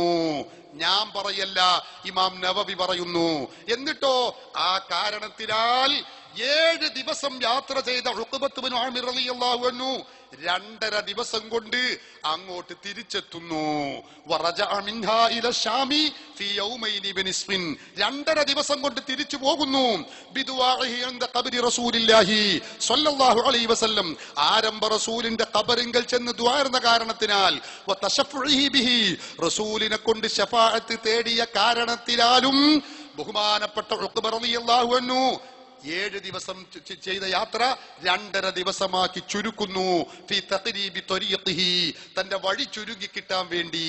Speaker 1: ഞാൻ പറയല്ല ഇമാം നവവി പറയുന്നു എന്നിട്ടോ ആ കാരണത്തിനാൽ ഏഴ് ദിവസം യാത്ര ചെയ്ത ഉഖബത്ത് ബിൻ ആമിർ റളിയല്ലാഹു അൻഹു രണ്ടര ദിവസം കൊണ്ട് അങ്ങോട്ട് തിരിച്ചെത്തുന്നു വറജഅ മിൻഹാ ഇല ശാമി ഫീ യൗമൈനി ബിനിസ്ഫിൻ രണ്ടര ദിവസം കൊണ്ട് തിരിച്ചു പോകുന്നു ബിദുആഇഹി ഇൻദ ഖബ്രി റസൂലില്ലാഹി സ്വല്ലല്ലാഹു അലൈഹി വസല്ലം ആരംഭ റസൂലിന്റെ ഖബറിങ്കൽ ചെന്ന് ദ്വാരുന്ന കാരണത്തിനാൽ വതശഫ്ഉഹി ബിഹി റസൂലിനെ കൊണ്ട് ശഫാഅത്ത് തേടിയ കാരണത്തിനാലും ബഹുമാനപ്പെട്ട ഉഖ്ബ റളിയല്ലാഹു അൻഹു ഏഴ് ദിവസം ചെ- ചെ- ചെയ്ത യാത്ര രണ്ടര ദിവസമാക്കി ചുരുക്കുന്നു ഫി തഖരീബി ത്വരീഖിഹി. തന്റെ വഴി ചുരുങ്ങി കിട്ടാൻ വേണ്ടി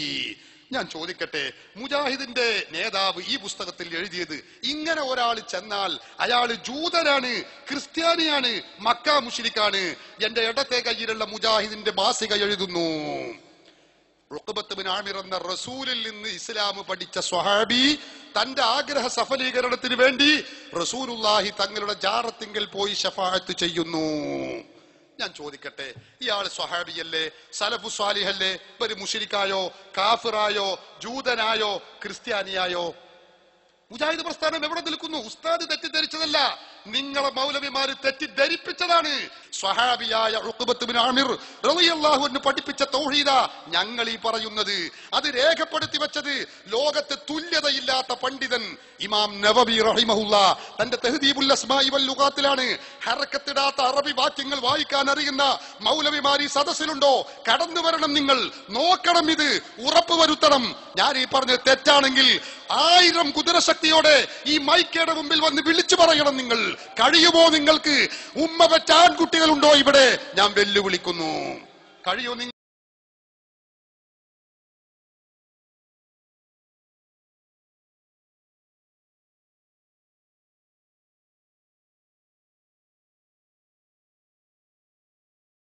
Speaker 1: ഞാൻ ചോദിക്കട്ടെ മുജാഹിദിന്റെ നേതാവ് ഈ പുസ്തകത്തിൽ എഴുതിയത് ഇങ്ങനെ ഒരാൾ ചെന്നാൽ അയാൾ ജൂതനാണ് ക്രിസ്ത്യാനിയാണ് മക്ക മുഷിരിക്കാണ് എന്റെ ഇടത്തെ കയ്യിലുള്ള മുജാഹിദിന്റെ മാസിക എഴുതുന്നു ഉഖബത്ത് ബിൻ ആമിർ എന്ന റസൂലിൽ നിന്ന് ഇസ്ലാം പഠിച്ച സ്വഹാബി തന്റെ ആഗ്രഹ സഫലീകരണത്തിന് വേണ്ടി റസൂലുള്ളാഹി തങ്ങളുടെ ജാറത്തിങ്കൽ പോയി ഷഫാഅത്ത് ചെയ്യുന്നു ഞാൻ ചോദിക്കട്ടെ ഇയാൾ സ്വഹാബിയല്ലേ സലഫു സ്വാലിഹല്ലേ ഒരു മുഷിരിക്കായോ കാഫിറായോ ജൂതനായോ ക്രിസ്ത്യാനിയായോ മുജാഹിദ് പ്രസ്ഥാനം എവിടെ നിൽക്കുന്നു ഉസ്താദ് തെറ്റിദ്ധരിച്ചതല്ല നിങ്ങളെ മൗലവിമാര് തെറ്റിദ്ധരിപ്പിച്ചതാണ് സ്വഹാബിയായ ഉഖബത്ത് ബിൻ ആമിർ റളിയല്ലാഹു അൻഹു പഠിപ്പിച്ച തൗഹീദ ഞങ്ങൾ ഈ പറയുന്നത് അത് രേഖപ്പെടുത്തി വെച്ചത് ലോകത്ത് തുല്യതയില്ലാത്ത പണ്ഡിതൻ ഇമാം നവബി റഹിമഹുല്ല തന്റെ തെഹദീബുൽ അസ്മാഇ വൽ ലുഗാത്തിലാണ് ഹറക്കത്തിടാത്ത അറബി വാക്യങ്ങൾ വായിക്കാൻ അറിയുന്ന മൗലവിമാർ ഈ സദസ്സിലുണ്ടോ കടന്നു വരണം നിങ്ങൾ നോക്കണം ഇത് ഉറപ്പ് വരുത്തണം ഞാൻ ഈ പറഞ്ഞത് തെറ്റാണെങ്കിൽ ആയിരം കുതിരശക്തിയോടെ ഈ മൈക്കയുടെ മുമ്പിൽ വന്ന് വിളിച്ചു പറയണം നിങ്ങൾ കഴിയുമോ നിങ്ങൾക്ക് ഉമ്മ വെച്ച ആൺകുട്ടികളുണ്ടോ ഇവിടെ ഞാൻ വെല്ലുവിളിക്കുന്നു കഴിയോ നിങ്ങൾ